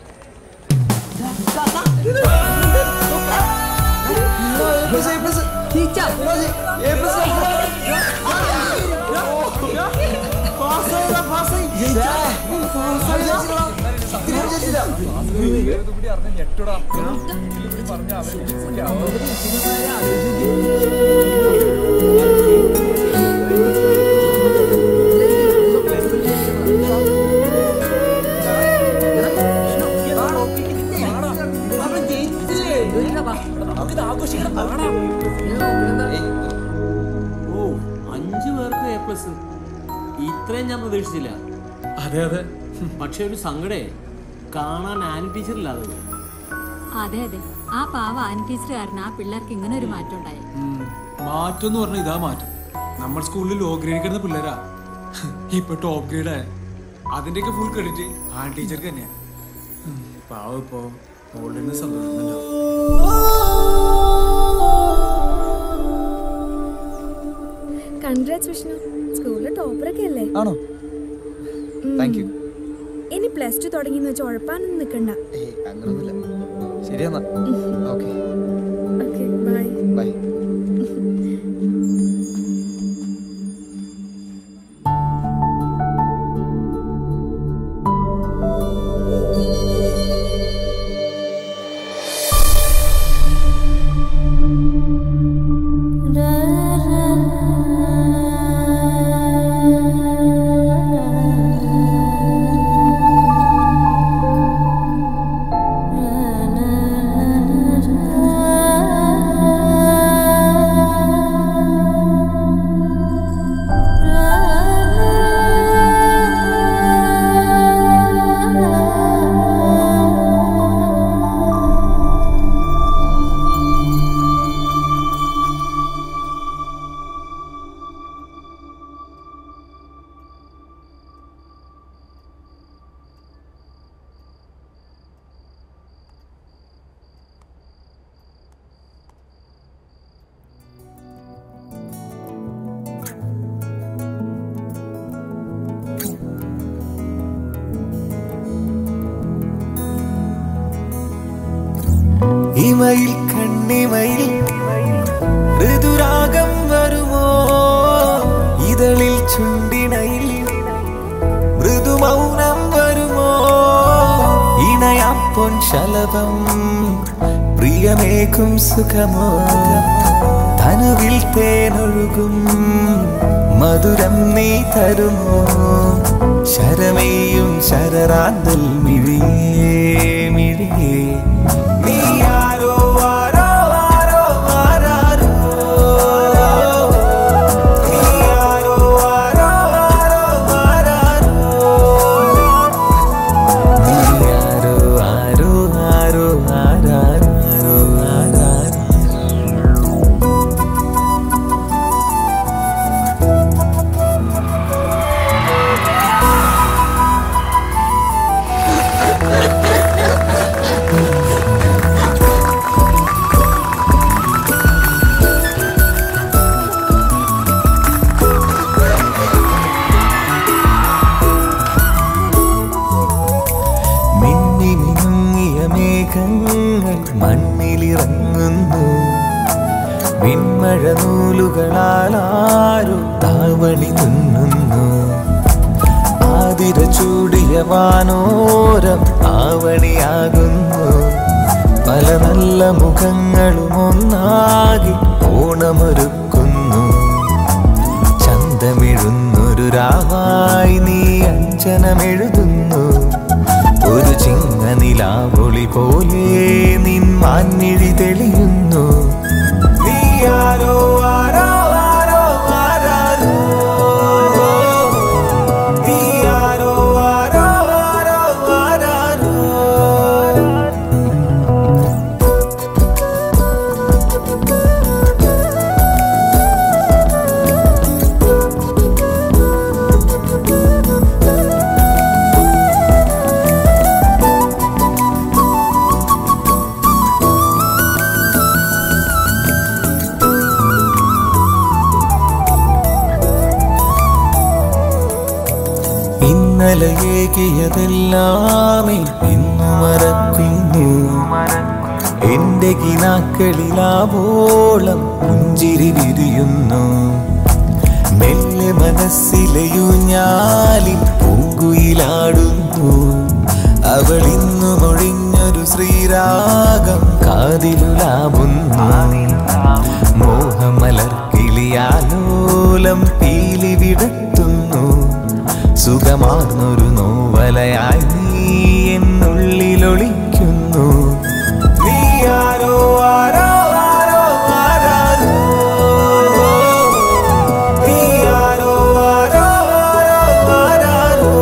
ഓ അഞ്ചു പേർക്ക് എ പ്ലസ് ഇത്രയും ഞാൻ പ്രതീക്ഷിച്ചില്ല അതെ അതെ പക്ഷെ ഒരു സങ്കടേ കാണാൻ ആൻ ടീച്ചർ ഇല്ലാതെ പോയി. അതെ അതെ ആ പാവ ആൻ ടീച്ചർ കാരണം ആ പിള്ളേർക്ക് ഇങ്ങനെ ഒരു മാറ്റം ഉണ്ടായി മാറ്റം എന്ന് പറഞ്ഞാൽ ഇതാ മാറ്റം നമ്മൾ സ്കൂളിൽ ലോ ഗ്രേഡ് കിടന്ന പിള്ളേരാ ഇപ്പൊ ടോപ്പ് ഗ്രേഡ് ആയ അതിന്റെയൊക്കെ ഫുൾ ക്രെഡിറ്റ് ആ ടീച്ചർക്ക് തന്നെയാ ഉം, പാവം ഇപ്പോ മോളിൽ നിന്ന് സന്തോഷിക്കുന്നുണ്ടാവും കൺഗ്രാറ്റ്സ് വിഷ്ണു സ്കൂളിലെ ടോപ്പറൊക്കെ അല്ലേ ആണോ താങ്ക് യു ഇനി പ്ലസ് ടു തുടങ്ങിയെന്ന് വെച്ച് ഉഴപ്പാനൊന്നും നിൽക്കണ്ട ഏയ് അങ്ങനൊന്നുമില്ല ശരി എന്നാ ഓക്കെ ഓക്കെ ബൈ ബൈ ഇമയിൽ കണ്ണിമയിൽ ഋതുരാഗം വരുമോ ഇതളിൽ ചുണ്ടിണയിൽ മൃദുമൗനം വരുമോ ഇണയാം പൊൻ ശലഭം പ്രിയമേകും സുഖമോ തനുവിൽ തേനൊഴുകും മധുരം നീ തരുമോ ശരമേയും ശരറാന്തൽ മിഴിയേ മിഴിയേ നീ ആരോ ആരോ ആരോ ആരാരോ നീ ആരോ ആരോ ആരോ ആരാരോ നീ ആരോ ആരോ ആരോ ആരാരോ ആരാരോ മേഘങ്ങൾ മണ്ണിലിറങ്ങുന്നു വിൺമഴ നൂലുകളാലാരും താവണി തുന്നുന്നു ആതിര ചൂടിയ വാനോരം ആവണിയാകുന്നു പല നല്ല മുഖങ്ങളും ഒന്നാകി ഓണമൊരുക്കുന്നു ചന്തമിഴുന്നൊരു രാവായി നീ അഞ്ജനമെഴുതുന്നു ഒരു ചിങ്ങ നിലാവൊളി പോലെ നിൻ മാൻമിഴി തെളിയുന്നു നീയാരോ ആരോ ആരോ ആരാരോ നീയാരോ ആരോ ആരോ ആരാരോ ഇന്നലെ ഏകിയതെല്ലാമേ ഇന്നു മറക്കുന്നു എന്റെ കിനാക്കളിലാവോളം പുഞ്ചിരി വിരിയുന്നു മെല്ലെ മനസ്സിലെയുഞ്ഞാലിൽ പൂങ്കുയിലാടുന്നു അവൾ ഇന്നു മൊഴിഞ്ഞൊരു ശ്രീരാഗം കാതിലുലാവുന്നു മോഹമലർക്കിളിയാലോലം പീലി വിടത്തുന്നു സുഖമാർന്നൊരു നോവലയായി നീ എന്നുള്ളിലൊളിക്കുന്നു നീയാരോ ആരോ ആരോ ആരാരോ നീയാരോ ആരോ ആരോ ആരാരോ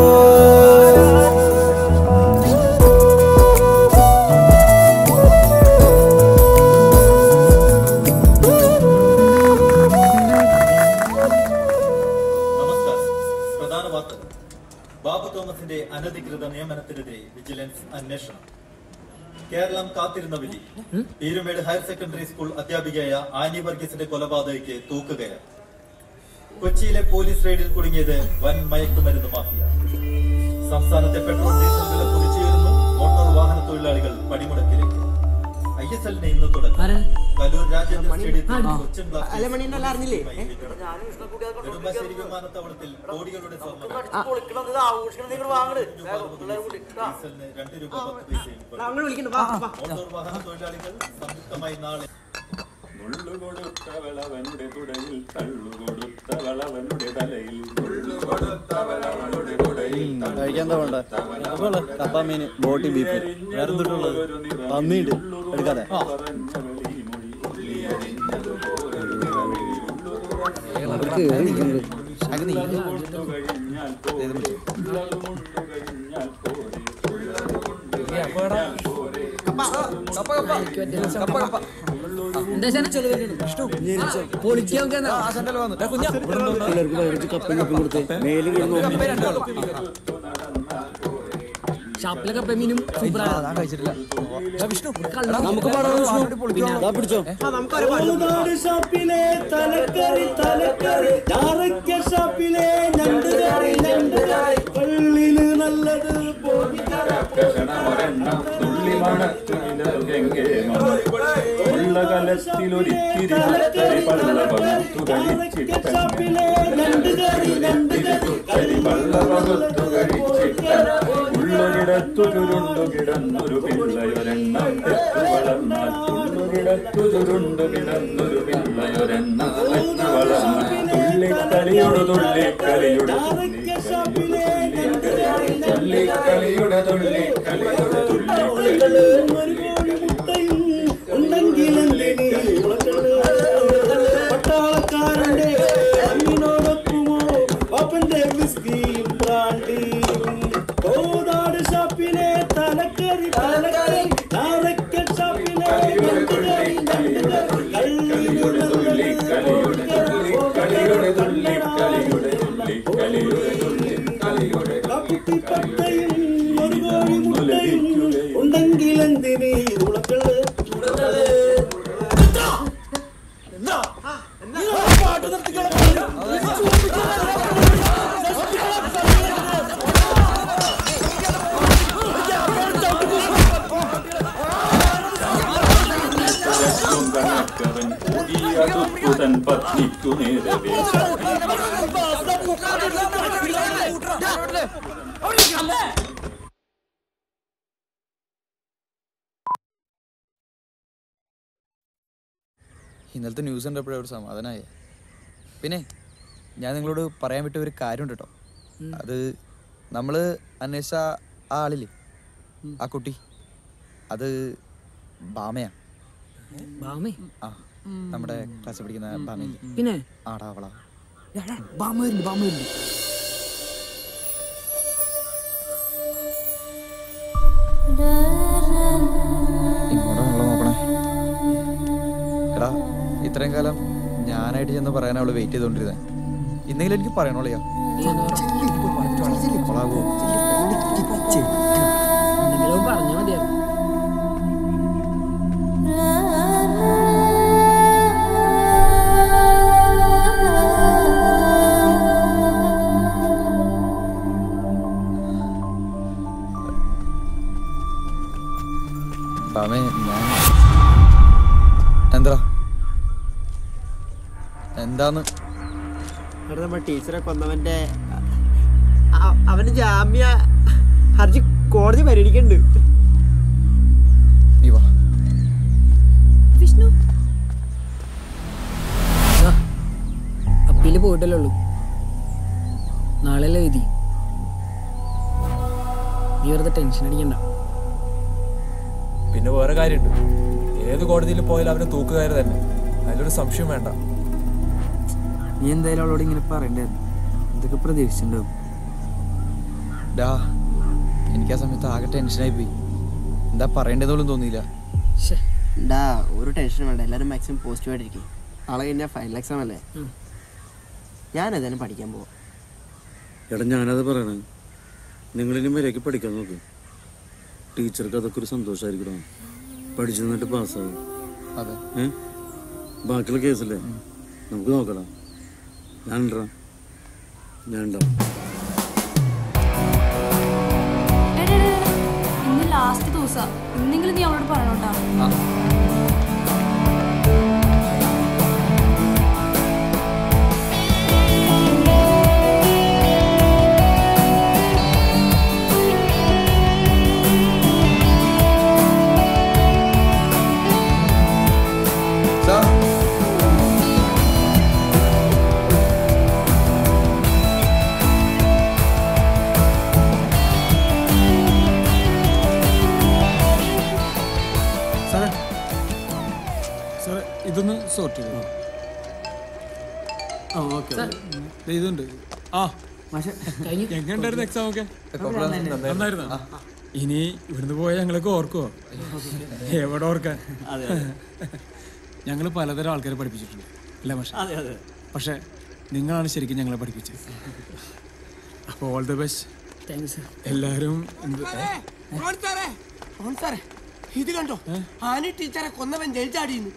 നമസ്കാരം പ്രധാന വാർത്തകൾ ബാബു തോമസിന്റെ അനധികൃത നിയമനത്തിനെതിരെ വിജിലൻസ് അന്വേഷണം കേരളം കാത്തിരുന്ന വിധി പീരുമേട് ഹയർ സെക്കൻഡറി സ്കൂൾ അധ്യാപികയായ ആനി വർഗീസിന്റെ കൊലപാതകയ്ക്ക് തൂക്കുകയാണ് കൊച്ചിയിലെ പോലീസ് റെയ്ഡിൽ കുടുങ്ങിയത് വൻ മയക്കുമരുന്ന് മാഫിയ സംസ്ഥാനത്തെ പെട്രോൾ ഡീസൽ വില കുതിച്ചുയരുന്നു മോട്ടോർ വാഹന തൊഴിലാളികൾ പണിമുടക്കിലേക്ക് ഐ എസ് എല്ലിന് ഇന്ന് തുടക്കം കലൂർ രാജേന്ദ്ര സ്റ്റേഡിയത്തിൽ കൊച്ചിൻ അല്ല മണി ഉണ്ടല്ലോ അറിഞ്ഞില്ലേ ഏ? നെടുമ്പാശ്ശേരി വിമാനത്താവളത്തിൽ കോടികളുടെ സ്വർണ്ണം ഡീസലിന് രണ്ട് രൂപ പത്ത് പൈസയും കുറവ്. അങ്ങോട്ട് വിളിക്കുന്നു വാ, വാ. മോട്ടോർ വാഹന തൊഴിലാളികൾ സംയുക്തമായി നാളെ മുള്ളുകൊടുത്തവളവനുടെ തുടയിൽ തള്ളുകൊടുത്തവളവനുടെ തലയിൽ കഴിക്കാൻ എന്താ വേണ്ട അതുപോലെ കപ്പ മീൻ ബോട്ടി ബീഫ് വേറെ എന്തുട്ടുള്ളത് പന്നിയുണ്ട് എടുക്കാതെ പിള്ളേർക്ക് മേടിച്ച് കപ്പയും കപ്പയും കൊടുത്ത് മേലും കിടന്നു ഷാപ്പിലെ കപ്പമീനും നമുക്ക് പാടാം വിഷ്ണു ദാ പിടിച്ചോ കോതാട് ഷാപ്പിലെ തലക്കറി തലക്കറി ഞാറയ്ക്ക ഷാപ്പിലെ ഞണ്ട് കറി ഞണ്ട് കറി പള്ളിന് നല്ലത് ഉള്ളകലത്തിലൊരിത്തിരി കരി പള്ള പകുത്തു കഴിച്ചിട്ട കരി പള്ള പകുത്തു കഴിച്ചിട്ട ഉള്ളുകിടത്തു ചുരുണ്ടു കിടന്നൊരു പിള്ളയൊരെണ്ണം തെറ്റു വളർന്നാൽ ഉള്ളുകിടത്തു ചുരുണ്ടു കിടന്നൊരു പിള്ളയൊരെണ്ണം തെറ്റു വളർന്നാൽ തുള്ളിക്കളിയോട് തുള്ളിക്കളിയുടെ തുള്ളിക്കളിയുടെ തുള്ളിക്കളിയുടെ തുള്ളിക്കളി പട്ടാളക്കാരന്റെ അന്നിനോടൊപ്പമോ പാപ്പന്റെ വിസ്കിയും ബ്രാൻഡിയും കോതാട് ഷാപ്പിലെ തലക്കറി തലക്കറി ഞാറയ്ക്കൽ ഷാപ്പിലെ ഞണ്ട് കറി ഞണ്ട് കറി കള്ളിയുടെ തുള്ളിക്കളിയുടെ തുള്ളിക്കളിയുടെ തുള്ളിക്കളിയുടെ തുള്ളിക്കളിയുടെ പട്ടയും ഒരു കോഴി മുട്ടയും ഉണ്ടെങ്കിൽ എന്തിനീ ഉളക്കള് കണ്ടു കണക്കവൻ ഓടിയതുപ്പു തൻ പത്നിക്കു നേരവേ ഇന്നലത്തെ ന്യൂസ് കണ്ടപ്പോഴേ ഒരു സമാധാനമായ പിന്നെ ഞാൻ നിങ്ങളോട് പറയാൻ വിട്ട ഒരു കാര്യമുണ്ട് കേട്ടോ അത് നമ്മൾ അന്വേഷിച്ച ആ ആളില്ലേ ആ കുട്ടി അത് ബാമയാ ബാമേ ആ നമ്മുടെ ക്ലാസ്സിൽ പഠിക്കുന്ന ബാമയില്ലേ പിന്നെ ആടാ അവളാ ബാമ വരുന്നുണ്ട് ബാമ വരുന്നുണ്ട് ഇങ്ങോട്ടാണല്ലോ നോക്കണേ എടാ ഇത്രയും കാലം ഞാനായിട്ട് ചെന്ന് പറയാൻ അവള് വെയിറ്റ് ചെയ്തോണ്ടിരുന്നേ ഇന്നെങ്കിലും എനിക്ക് പറയണോളിയാ കൊളാവോ എന്തെങ്കിലും പറഞ്ഞാൽ മതിയായിരുന്നു ബാമേ ഞാൻ എന്താ എന്താന്ന് അവിടെ നമ്മുടെ ടീച്ചറെ കൊന്നവന്റെ അ- അവന് ജാമ്യ ഹർജി കോടതി പരിഗണിക്കുന്നുണ്ട് നീ വാ വിഷ്ണു അപ്പീല് പോയിട്ടല്ലേ ഉള്ളൂ നാളെയല്ലേ വിധി നീ വെറുതെ ടെൻഷൻ അടിക്കണ്ട പിന്നെ വേറെ കാര്യമുണ്ട് ഏത് കോടതിയിൽ പോയാലും അവന് തൂക്കുകാര് തന്നെ അതിലൊരു സംശയം വേണ്ട നീ എന്തായാലും അവളോട് ഇങ്ങനെ പറയണ്ടായിരുന്നു ഇതൊക്കെ പ്രതീക്ഷിച്ചിട്ടുണ്ടാവും ഡാ എനിക്ക് ആ സമയത്ത് ആകെ ടെൻഷനായി പോയി എന്താ പറയേണ്ടത് പോലും തോന്നിയില്ല ഡാ ഒരു ടെൻഷനും വേണ്ട എല്ലാവരും മാക്സിമം പോസിറ്റീവായിട്ടിരിക്കും നാളെ കഴിഞ്ഞാൽ ഫൈനൽ എക്സാം അല്ലേ ഞാൻ ഏതായാലും പഠിക്കാൻ പോവാം എടാ ഞാനത് പറയണേ നിങ്ങളിനി മര്യാദയ്ക്ക് പഠിക്കാൻ നോക്ക് ടീച്ചർക്ക് അതൊക്കെ ഒരു സന്തോഷമായിരിക്കണം പഠിച്ചു നിന്നിട്ട് പാസ്സാവും അതെ ഏ ബാക്കിയുള്ള കേസല്ലേ നമുക്ക് നോക്കണം ഞാൻ ഉണ്ടാ ഞാൻ ഉണ്ടാവും ഇന്ന് ലാസ്റ്റ് ദിവസം ഇന്നെങ്കിലും നീ അവളോട് പറയണോട്ടാ സാർ സാറേ സാറേ ഇതൊന്ന് സോർട്ട് ചെയ്തു ആ ഓക്കെ ദേ ഇതുണ്ട് ആ എങ്ങനെയുണ്ടായിരുന്നു എക്സാം ഒക്കെ നന്നായിരുന്നു ഇനി ഇവിടുന്ന് പോയാൽ ഞങ്ങളൊക്കെ ഓർക്കുവോ എവിടെ ഓർക്കാൻ അതെ, ഞങ്ങൾ പലതരം ആൾക്കാരെ പഠിപ്പിച്ചിട്ടുണ്ട് അല്ലേ പക്ഷേ അതെ, അതെ. പക്ഷേ നിങ്ങളാണ് ശരിക്കും ഞങ്ങളെ പഠിപ്പിച്ചത് അപ്പോൾ ഓൾ ദി ബെസ്റ്റ് താങ്ക്സ് എല്ലാവരും എന്ത് സാറേ ഓൺ സാറേ ഇത് കണ്ടോ ആനി ടീച്ചറെ കൊന്നവൻ ജയിൽ ചാടിയിരുന്നു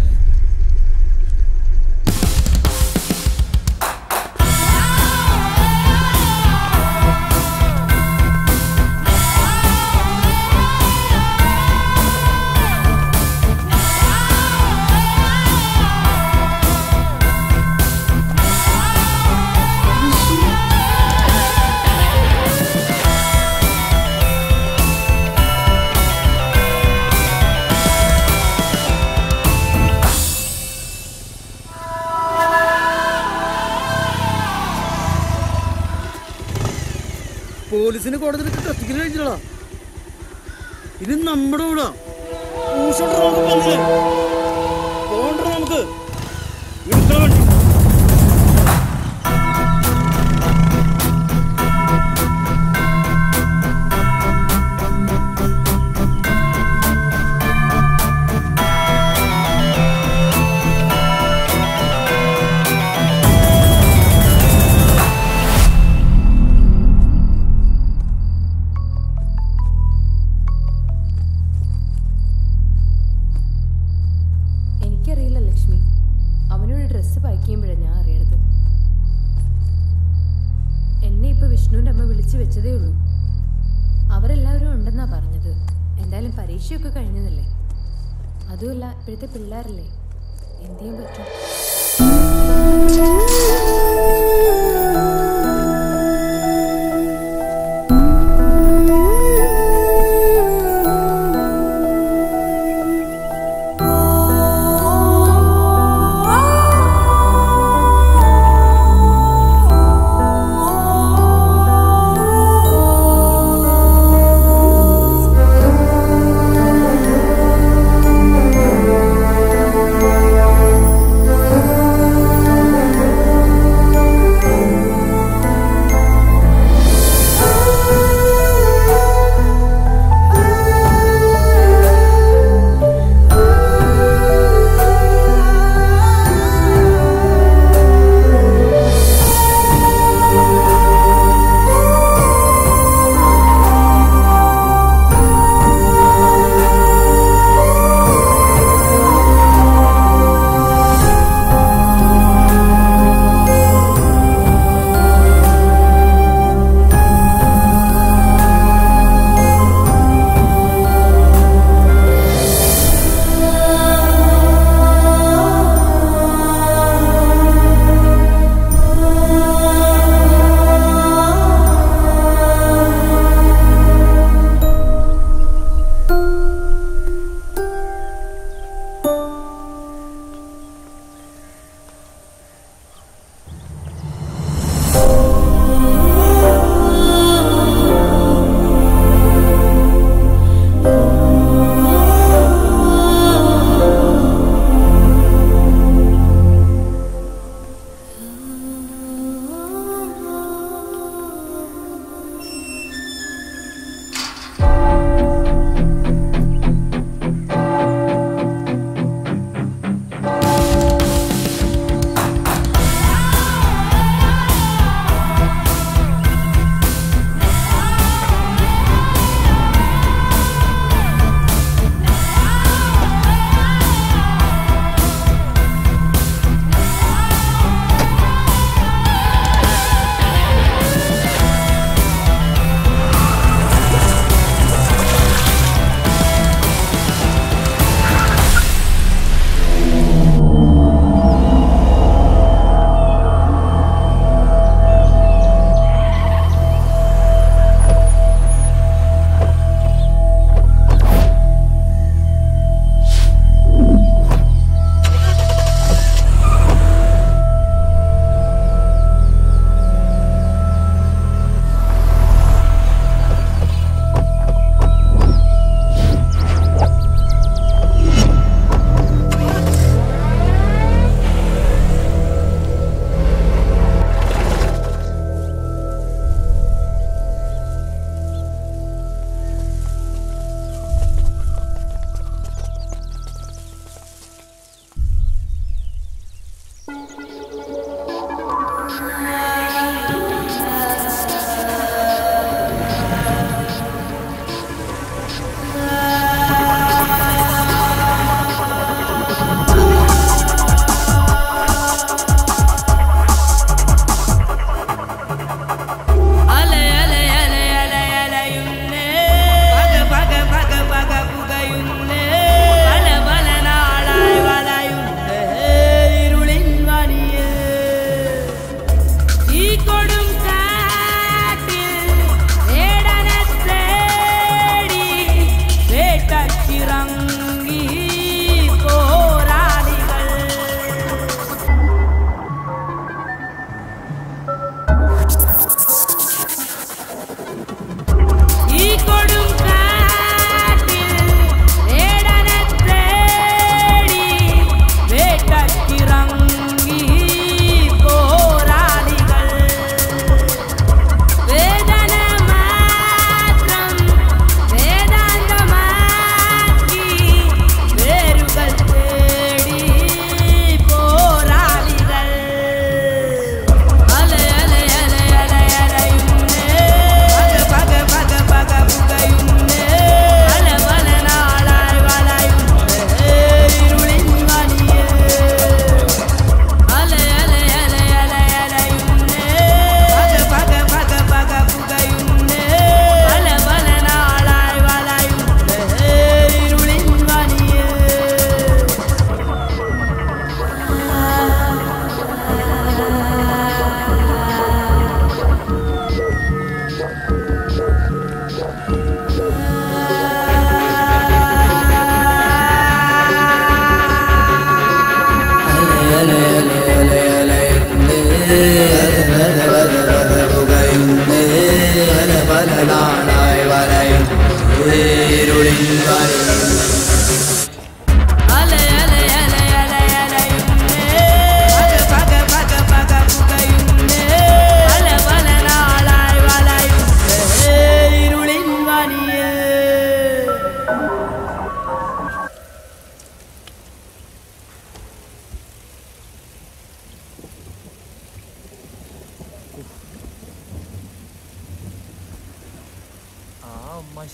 പോലീസിന് കോടതി കത്തിക്കൽ കഴിഞ്ഞിട്ടാ ഇത് നമ്മുടെ വീടാ ഊഷോട്ട് നമുക്ക് പറഞ്ഞില്ലേ പോകണ്ട നമുക്ക് എടുക്കണം വണ്ടി എനിക്കറിയില്ല ലക്ഷ്മി അവനൊരു ഡ്രസ്സ് പാക്ക് ചെയ്യുമ്പോഴാണ് ഞാൻ അറിയണത് എന്നെ ഇപ്പൊ വിഷ്ണുവിന്റെ അമ്മ വിളിച്ചു വെച്ചതേ ഉള്ളൂ അവരെല്ലാവരും ഉണ്ടെന്നാ പറഞ്ഞത് എന്തായാലും പരീക്ഷയൊക്കെ കഴിഞ്ഞതല്ലേ അതുമല്ല ഇപ്പോഴത്തെ പിള്ളേരല്ലേ എന്ത് ചെയ്യാൻ പറ്റും ആ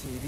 ശരി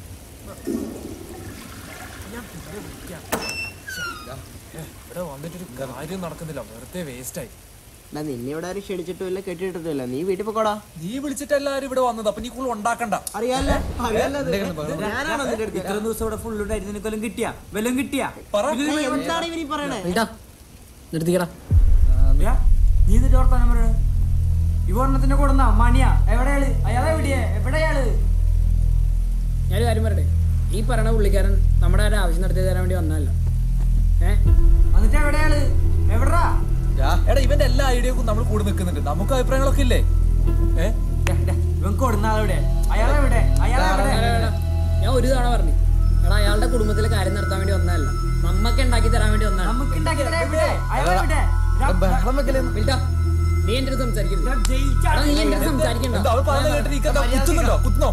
ഞാൻ പിന്നെ വിളിക്കാം ശ്ശെ, ഏ, ഇവിടെ വന്നിട്ടൊരു കാര്യം നടക്കുന്നില്ല വെറുതെ വേസ്റ്റ് ആയി എടാ നിന്നെ ഇവിടെ ആരും ക്ഷണിച്ചിട്ടുമില്ല കെട്ടിയിട്ടില്ല നീ വീട്ടിൽ പോക്കോടാ നീ വിളിച്ചിട്ട് എല്ലാരും ഇവിടെ വന്നത് അപ്പൊ നീ കൂടുതൽ ഉണ്ടാക്കണ്ട അറിയാലോ അറിയാലോ അത്. ഞാനാണോ നിന്റെ അടുത്ത് ഇത്രയും ദിവസം ഇവിടെ ഫുൾ ഉണ്ടായിരുന്നു നിനക്ക് വല്ലതും കിട്ടിയാ വല്ലതും കിട്ടിയാ ഏയ്, എന്താണ് ഇവനീ പറയണേ നിർത്തിക്കടാ യാ, നീ എന്നിട്ട് വർത്താനം പറയണ ഈ വർണ്ണത്തിന്റെ കൊടുന്ന മണിയാ എവിടെയാള് അയാളെ എവിടെയാ എവിടെയാള് ഞാനൊരു കാര്യം പറയട്ടെ ഈ പറയണ പുള്ളിക്കാരൻ നമ്മുടെ ഒരു ആവശ്യം നടത്തി തരാൻ വേണ്ടി വന്നതല്ല ഏ എന്നിട്ട് എവിടെയാള് എവിടാ എടാ ഇവന്റെ എല്ലാ ഐഡിയക്കും നമ്മൾ കൂടെ നിൽക്കുന്നുണ്ട് നമുക്ക് അഭിപ്രായങ്ങളൊക്കെ ഇല്ലേ ഏ ഇവൻ കൊടുന്ന ആളെവിടെ അയാളെവിടെ അയാളെവിടെ ഞാൻ ഒരു തവണ പറഞ്ഞു എടാ അയാളുടെ കുടുംബത്തിലെ കാര്യം നടത്താൻ വേണ്ടി വന്നതല്ല നമ്മക്ക് ഉണ്ടാക്കി തരാൻ വേണ്ടി വന്നതാണ് നമുക്ക് ഉണ്ടാക്കി തരാൻ എവിടെ അയാളെവിടെ വിളിട്ടോ. നീ എന്റെ അടുത്ത് സംസാരിക്കരുത് എടാ, നീ എന്റെ അടുത്ത് സംസാരിക്കണ്ട എന്താ അവൾ പറയുന്നത് കേട്ട് നീ എന്താ കുത്തുന്നുണ്ടോ കുത്തുന്നോ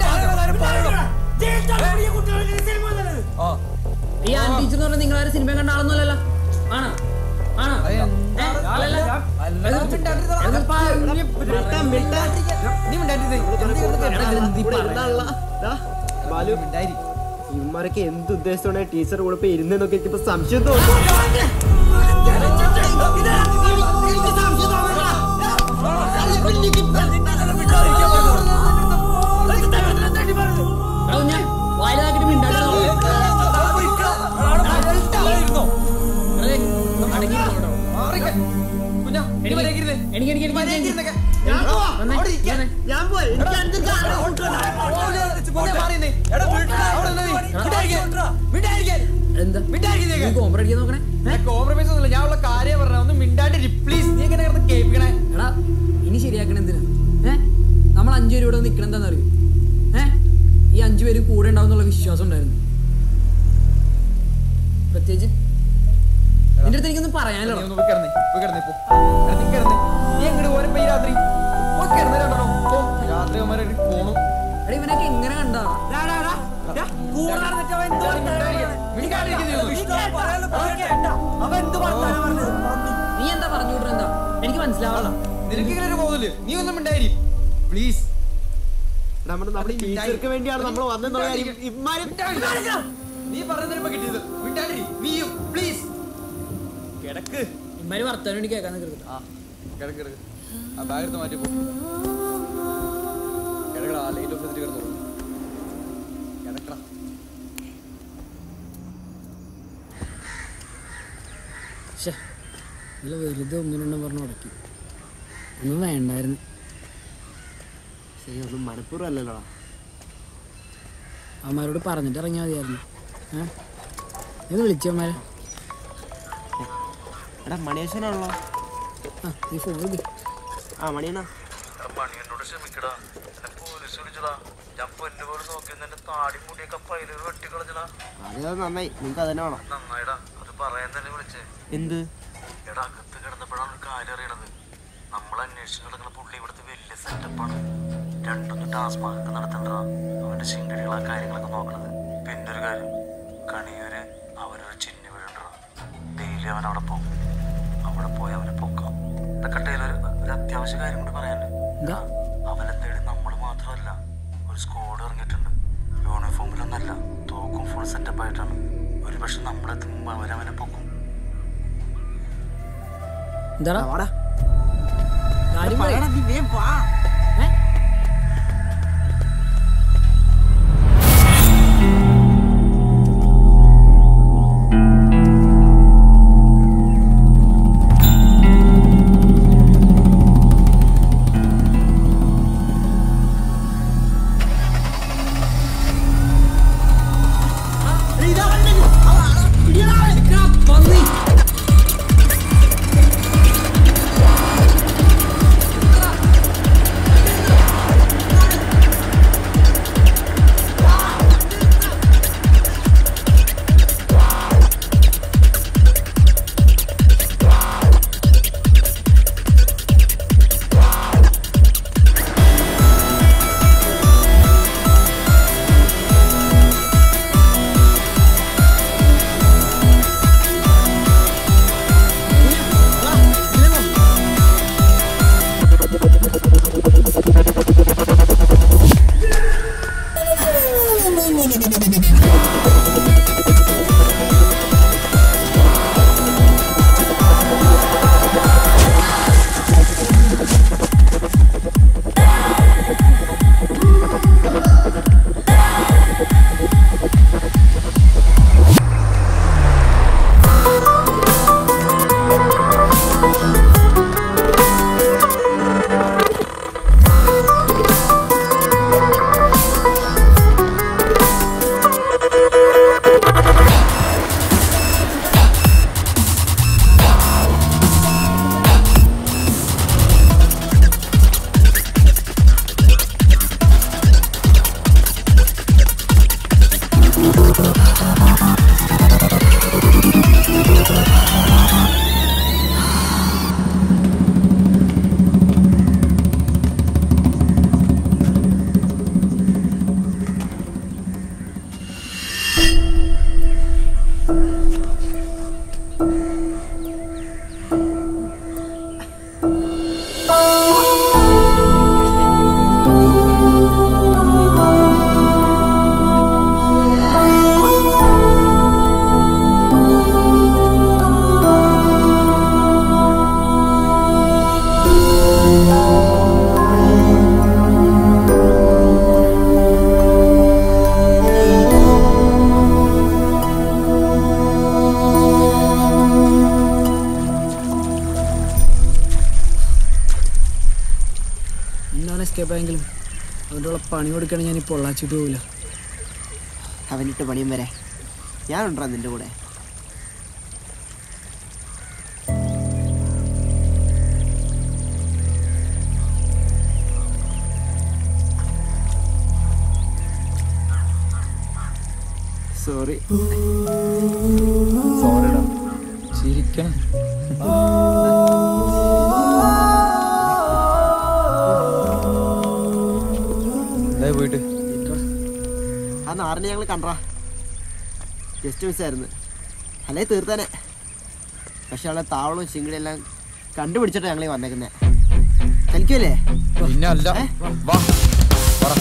ആ ഈ ആൻ ടീച്ചർ എന്ന് പറഞ്ഞാൽ നിങ്ങൾ ആരും സിനിമ കണ്ട ആളൊന്നുമല്ലല്ലോ ആണോ ആണോ ഏ? അല്ലല്ല. അത് അത് പാ- ബാലു ഇവന്മാരൊക്കെ എന്ത് ഉദ്ദേശത്തോടെ ടീച്ചർ കൂടെ ഇപ്പൊ ഇരുന്നെന്നൊക്കെ എനിക്ക് ഇപ്പൊ സംശയം തോന്നുന്നു എടാ, കുഞ്ഞെ, വായിലാക്കിയിട്ട് മിണ്ടാണ്ടിരുന്നോ. വെറുതെ അടങ്ങി ഇരുന്നോ. എനിക്ക് എനിക്ക് എനിക്ക് എനിക്ക് എനിക്ക് വന്നേ, വന്നേ. ഞാൻ പോയി എനിക്ക് അഞ്ച് എന്താ നീ കോമ്പർ അടിക്കാൻ നോക്കണേ കോംപ്രമൈസ് ഒന്നുമില്ല ഞാൻ ഉള്ള കാര്യം പറഞ്ഞ ഒന്ന് മിണ്ടാണ്ടി പ്ലീസ് നീ എങ്ങനെ കിടന്ന് കേൾപ്പിക്കണേ എടാ ഇനി ശരിയാക്കണ എന്തിനാ ഏ നമ്മൾ അഞ്ചു പേര് ഇവിടെ നിൽക്കണം എന്താണെന്ന് അറിയും ഏ ഈ അഞ്ചു പേരും കൂടെ ഉണ്ടാവും എന്നുള്ള വിശ്വാസം ഉണ്ടായിരുന്നു പ്രത്യേകിച്ച് നിന്റെ അടുത്ത് എനിക്കൊന്നും പറയാനല്ലോ നീ ഒന്ന് പോയി കിടന്നേ, പോയി കിടന്നേ, പോ. എടാ, നീ കിടന്നേ. നീ എങ്ങട് പോരെ ഇപ്പൊ ഈ രാത്രി പോയി കിടന്നേ രണ്ടെണ്ണം. പോ. രാത്രി അവന്മാരെ ഒരു പോണു എടാ ഇവനൊക്കെ എങ്ങനെ കണ്ടാ നീ എന്താ പറഞ്ഞു വിടുന്നത് എന്താ എനിക്ക് മനസ്സിലാവണം നിനക്ക് ഇങ്ങനെ ഒരു ബോധമില്ലേ നീ ഒന്നും മിണ്ടായി പ്ലീസ് നമ്മുടെ നമ്മുടെ ടീച്ചർക്ക് വേണ്ടിയാണ് നമ്മൾ വന്നെന്നുള്ള കാര്യം ഇവന്മാരും നീ പറഞ്ഞതിനിപ്പോ കിട്ടിയത് മിണ്ടാണ്ടി നീയും പ്ലീസ് കിടക്ക് ഇമ്മാര് വർത്താനം വേണ്ടി കേൾക്കാൻ നിൽക്കരുത് ആ കിടക്ക് കിടക്ക് ആ ബാഗ് എടുത്ത് മാറ്റി പോ കിടക്കടാ ലൈറ്റ് ഓഫ് ചെയ്തിട്ട് കിടന്നു കിടക്കടാ ശ്ശേ ഇതിൽ വെറുതെ ഒന്നും രണ്ടും പറഞ്ഞു ഉടക്കി ഒന്നും വേണ്ടായിരുന്നു ശരി ഒന്നും മനഃപൂർവ്വം അല്ലല്ലോടാ അവന്മാരോട് പറഞ്ഞിട്ട് ഇറങ്ങിയാൽ മതിയായിരുന്നു ഏ ഇത് വിളിച്ചവന്മാരെ എടാ മണിയേശനാണല്ലോ ആ നീ ഫോൺ വിളി ആ മണിയണ്ണ മണിയനോട് ക്ഷമിക്കടാ എന്നെ പോലീസ് വിളിച്ചടാ ഞാൻ പൊന്നു പോലെ നോക്കി എന്റെ താടി മുടിയൊക്കെ പൈലൊരു വെട്ടിക്കളഞ്ഞടാ അത് നന്നായി നിനക്ക് അതന്നെ വേണം നന്നായിടാ അത് പറയാൻ തന്നെ വിളിച്ചേ എന്ത് എടാ അകത്ത് കിടന്നപ്പോഴാണ് ഒരു കാര്യം അറിയണത് നമ്മൾ അന്വേഷിച്ച് കിടക്കുന്ന പുള്ളി ഇവിടുത്തെ വലിയ സെറ്റപ്പാണ് രണ്ടൊന്ന് ടാസ്മാക് ഒക്കെ നടത്തണ്ടടാ അവന്റെ ശിങ്കടികൾ ആ കാര്യങ്ങളൊക്കെ നോക്കണത് പിന്നെ ഒരു കാര്യം കണിയൂര് അവനൊരു ചിഹ്ന വീഴണ്ടടാ ഡെയിലി അവൻ അവിടെ പോകും അവിടെ പോയി അവനെ പൊക്കാം ഇതൊക്കെ ടൈലർ ഒരു അത്യാവശ്യ കാര്യം കൂടി പറയാനുണ്ട് എന്താ അവനെ തേടി നമ്മൾ മാത്രമല്ല ഒരു സ്ക്വാഡ് ഇറങ്ങിയിട്ടുണ്ട് യൂണിഫോമിലൊന്നല്ല തോക്കും ഫുൾ സെറ്റപ്പ് ആയിട്ടാണ് ഒരു പക്ഷെ നമ്മളെത്തുമ്പോൾ അവരവനെ പൊക്കും എന്താടാ കാര്യം പറയടാ, നീ വേഗം വാ. ആ എസ്കേപ്പ് ആയെങ്കിലും അവൻ്റെ ഉള്ള പണി കൊടുക്കുകയാണെങ്കിൽ ഞാൻ ഈ പൊള്ളാച്ചിട്ട് പോകില്ല അവനിട്ട് പണിയും വരെ ഞാനുണ്ടാ നിന്റെ കൂടെ സോറി സോറിടാ ചിരിക്കണം എന്തായി പോയിട്ട് ആ നാറിനെ ഞങ്ങൾ കണ്ടാ ജസ്റ്റ് മിസ്സായിരുന്നു അല്ലേ തീർത്താനെ പക്ഷെ അവളെ താവളവും ശിങ്കിടി എല്ലാം കണ്ടുപിടിച്ചിട്ടാണ് ഞങ്ങൾ വന്നേക്കുന്നത് ചലിക്കുമല്ലേ പിന്നെ അല്ല വാ പറ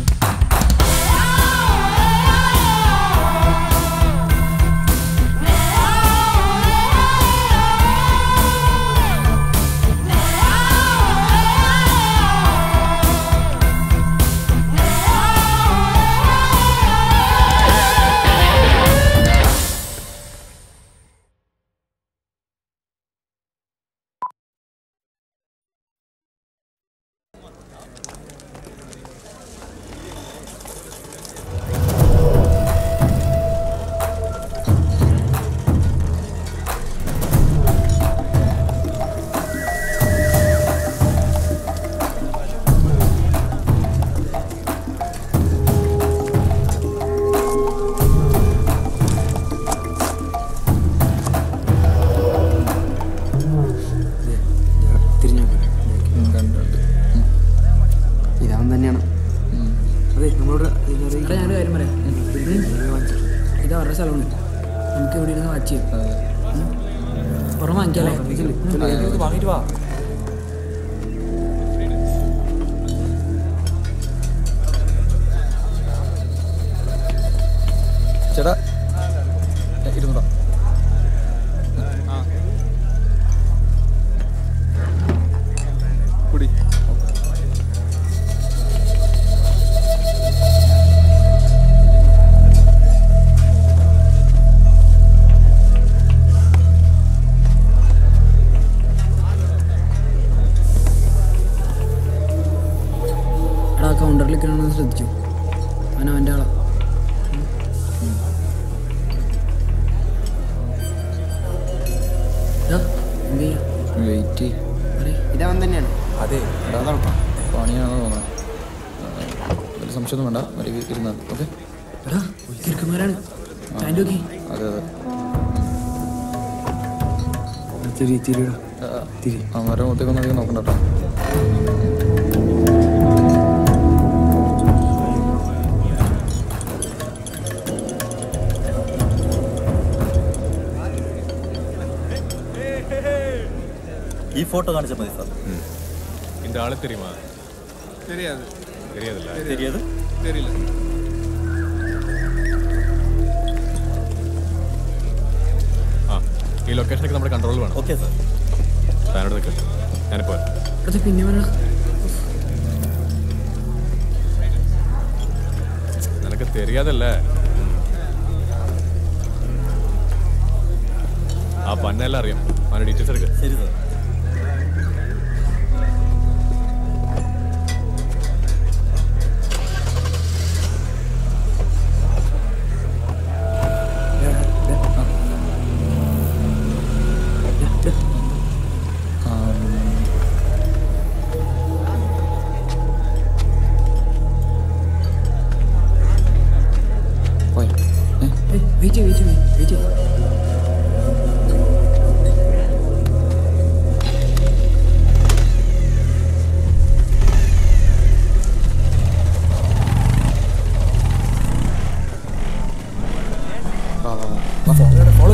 ഇതാവൻ തന്നെയാണ് അതെ നമ്മളോട് എടാ ഞാനൊരു കാര്യം പറയാം ഇത് അവരുടെ സ്ഥലമാണ് നമുക്ക് ഇവിടെ ഇരുന്ന് വാച്ച് ചെയ്യാം പുറം വാങ്ങിക്കാല്ലേ വാങ്ങിട്ട് വാ ചേട്ടാ ഏ, ഇരുന്നോടാ കുടി എടാ കൗണ്ടറിൽ നിൽക്കണമെന്ന് ശ്രദ്ധിച്ചു അവൻ അവൻ്റെ ആളാ എടാ, എന്ത് ചെയ്യാ വെയിറ്റ് ഇതവൻ തന്നെയാണ് അതെ പണിയാണെന്ന് തോന്നുന്നത് വലിയ സംശയമൊന്നും വേണ്ട മര്യാദ ഇരുന്നാൽ ഓക്കെ എടാ ചെറുക്കന്മാരാണ് സ്റ്റാൻഡ് നോക്കി അതെ അതെ തിരി തിരിടാ തിരി അവന്മാരുടെ മുഖത്തേക്കൊന്നും അധികം നോക്കണ്ട കേട്ടോ ഈ ഫോട്ടോ കാണിച്ചാൽ മതി സാർ இந்த ஆளு தெரியுமா தெரியாது தெரியாதுல்ல தெரியாது தெரியல ആ ഈ ലൊക്കേഷനൊക്കെ നമ്മുടെ കൺട്രോൾ വേണം ഓക്കെ സാർ താനോട് നിൽക്ക് ഞാനിപ്പോ വരാം. അടുത്ത പിന്നെ വേണം നിനക്ക് தெரியாதல்ல ആ പന്നെല്ലാം അറിയാം അവന്റെ ഡീറ്റെയിൽസ് എടുക്ക ശരി സാർ വെയിറ്റ് വെയിറ്റ് വെയിറ്റ് വാ വാ വാ ഫോളോ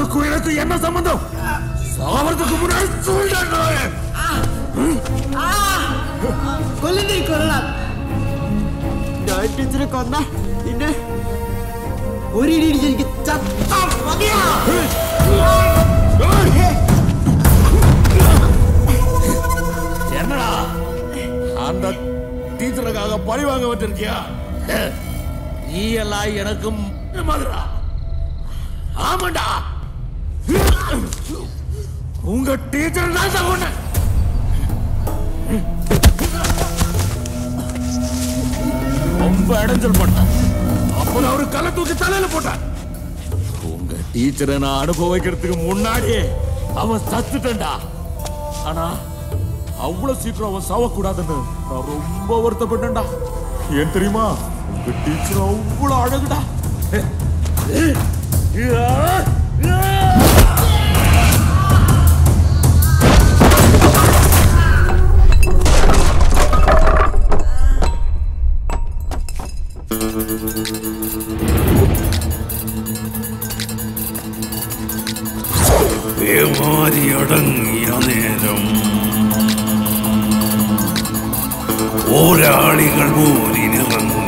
உனக்கும் எனக்கு என்ன சம்பந்தம் சாவறதுக்கு முன்னாடி சொல்லிட்டேன் കൊല്ലുന്നേ കൊല്ലണം ഞാൻ ടീച്ചറെ കൊന്ന പിന്നെ ഒരു ഇടി ഇടിച്ച് എനിക്ക് ചത്താ മതിയാ என்னடா அந்த டீச்சருக்காக பழி வாங்க வச்சிருக்கியா நீ எல்லாம் எனக்கும் மாதிரா ஆமாண்டா உங்க டீச்சர் தான் சொன்ன ரொம்ப இடைஞ்சல் பண்ணான் அப்புறம் அவரு கலை தூக்கி தலையில போட்டான் உங்க டீச்சரை நான் அனுபவிக்கிறதுக்கு முன்னாடியே அவன் சத்துட்டா ஆனா அவ்வளவு சீக்கிரம் அவன் சாவக்கூடாதுன்னு நான் ரொம்ப வருத்தப்பட்டேன்டா ஏன் தெரியுமா உங்க டீச்சர் அவ்வளவு அழகுடா പേമാരിയടങ്ങിയ നേരം പോരാളികൾ പോരിനിറങ്ങി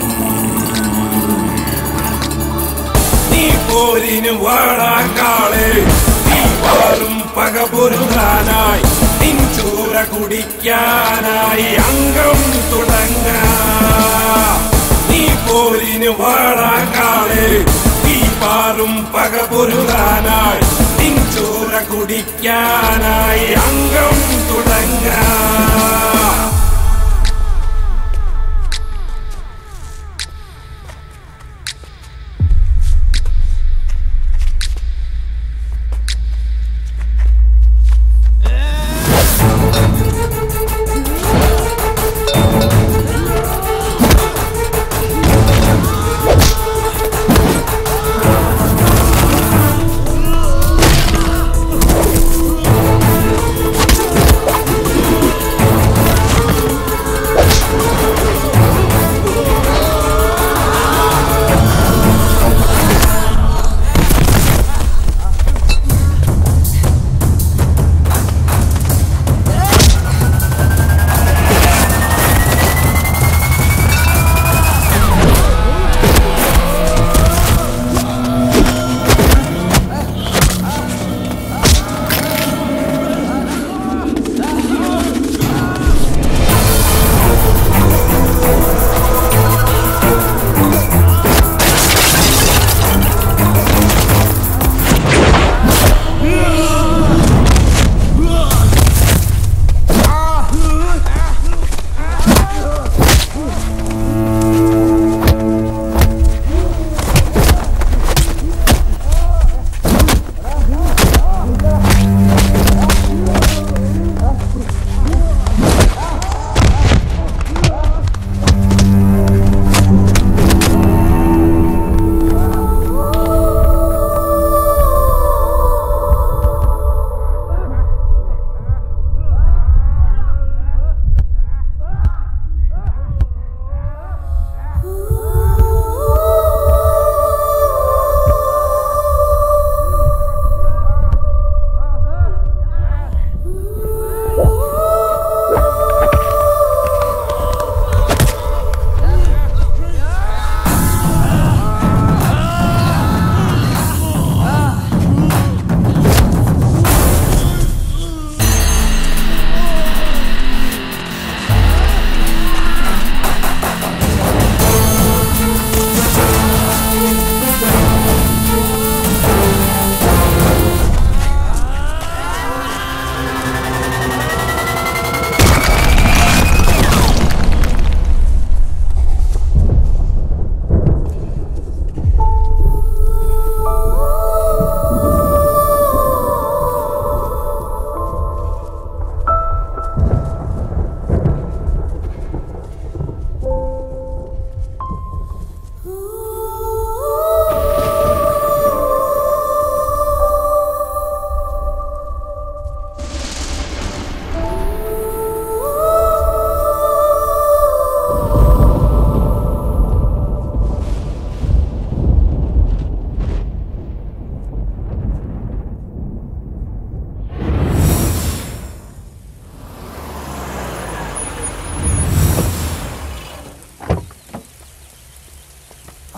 നീ പോരിന് വാടാക്കാളെ നീ പാറും പക പൊരുതാനായി നിൻ ചൂര കുടിക്കാനായി അംഗം തുടങ്ങ നീ പോരിന് വാടാക്കാളെ നീ പാറും പക പൊരുതാനായി നിൻ ചോര കുടിക്കാനായി അംഗം തുടങ്ങ ആ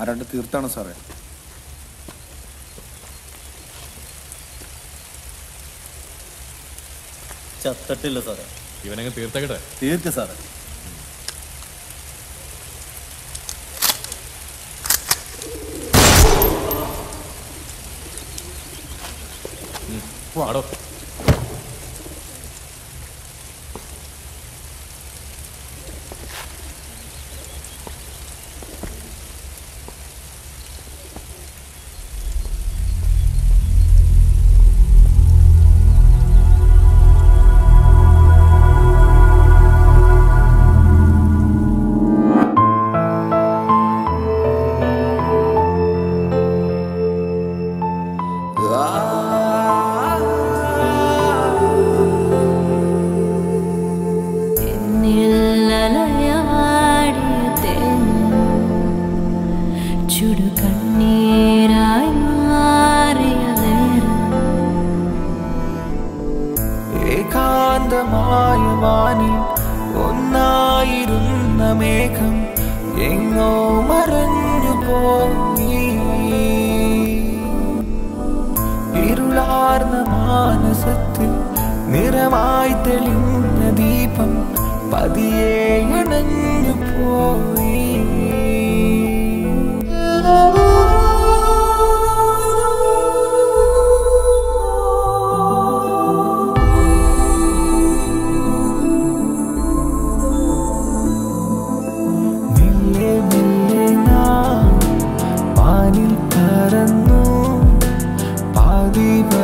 ആരാണ്ട് തീർത്താണ് സാറേ ചത്തട്ടില്ല സാറേ ഇവനങ്ങ് തീർത്തേക്കട്ടെ തീർക്ക് സാറേ ആടോ ചുടുകണ്ണീരായി മാറിയ നേരം ഏകാന്തമായ വാനിൽ ഒന്നായിരുന്ന മേഘം എങ്ങോ മറഞ്ഞു പോയി ഇരുളാർന്ന മാനസത്തിൽ നിറമായി തെളിഞ്ഞ ദീപം പതിയെ അണഞ്ഞു പോയി മെല്ലെ മെല്ലെ നാം വാനിൽ പറന്നു പാതി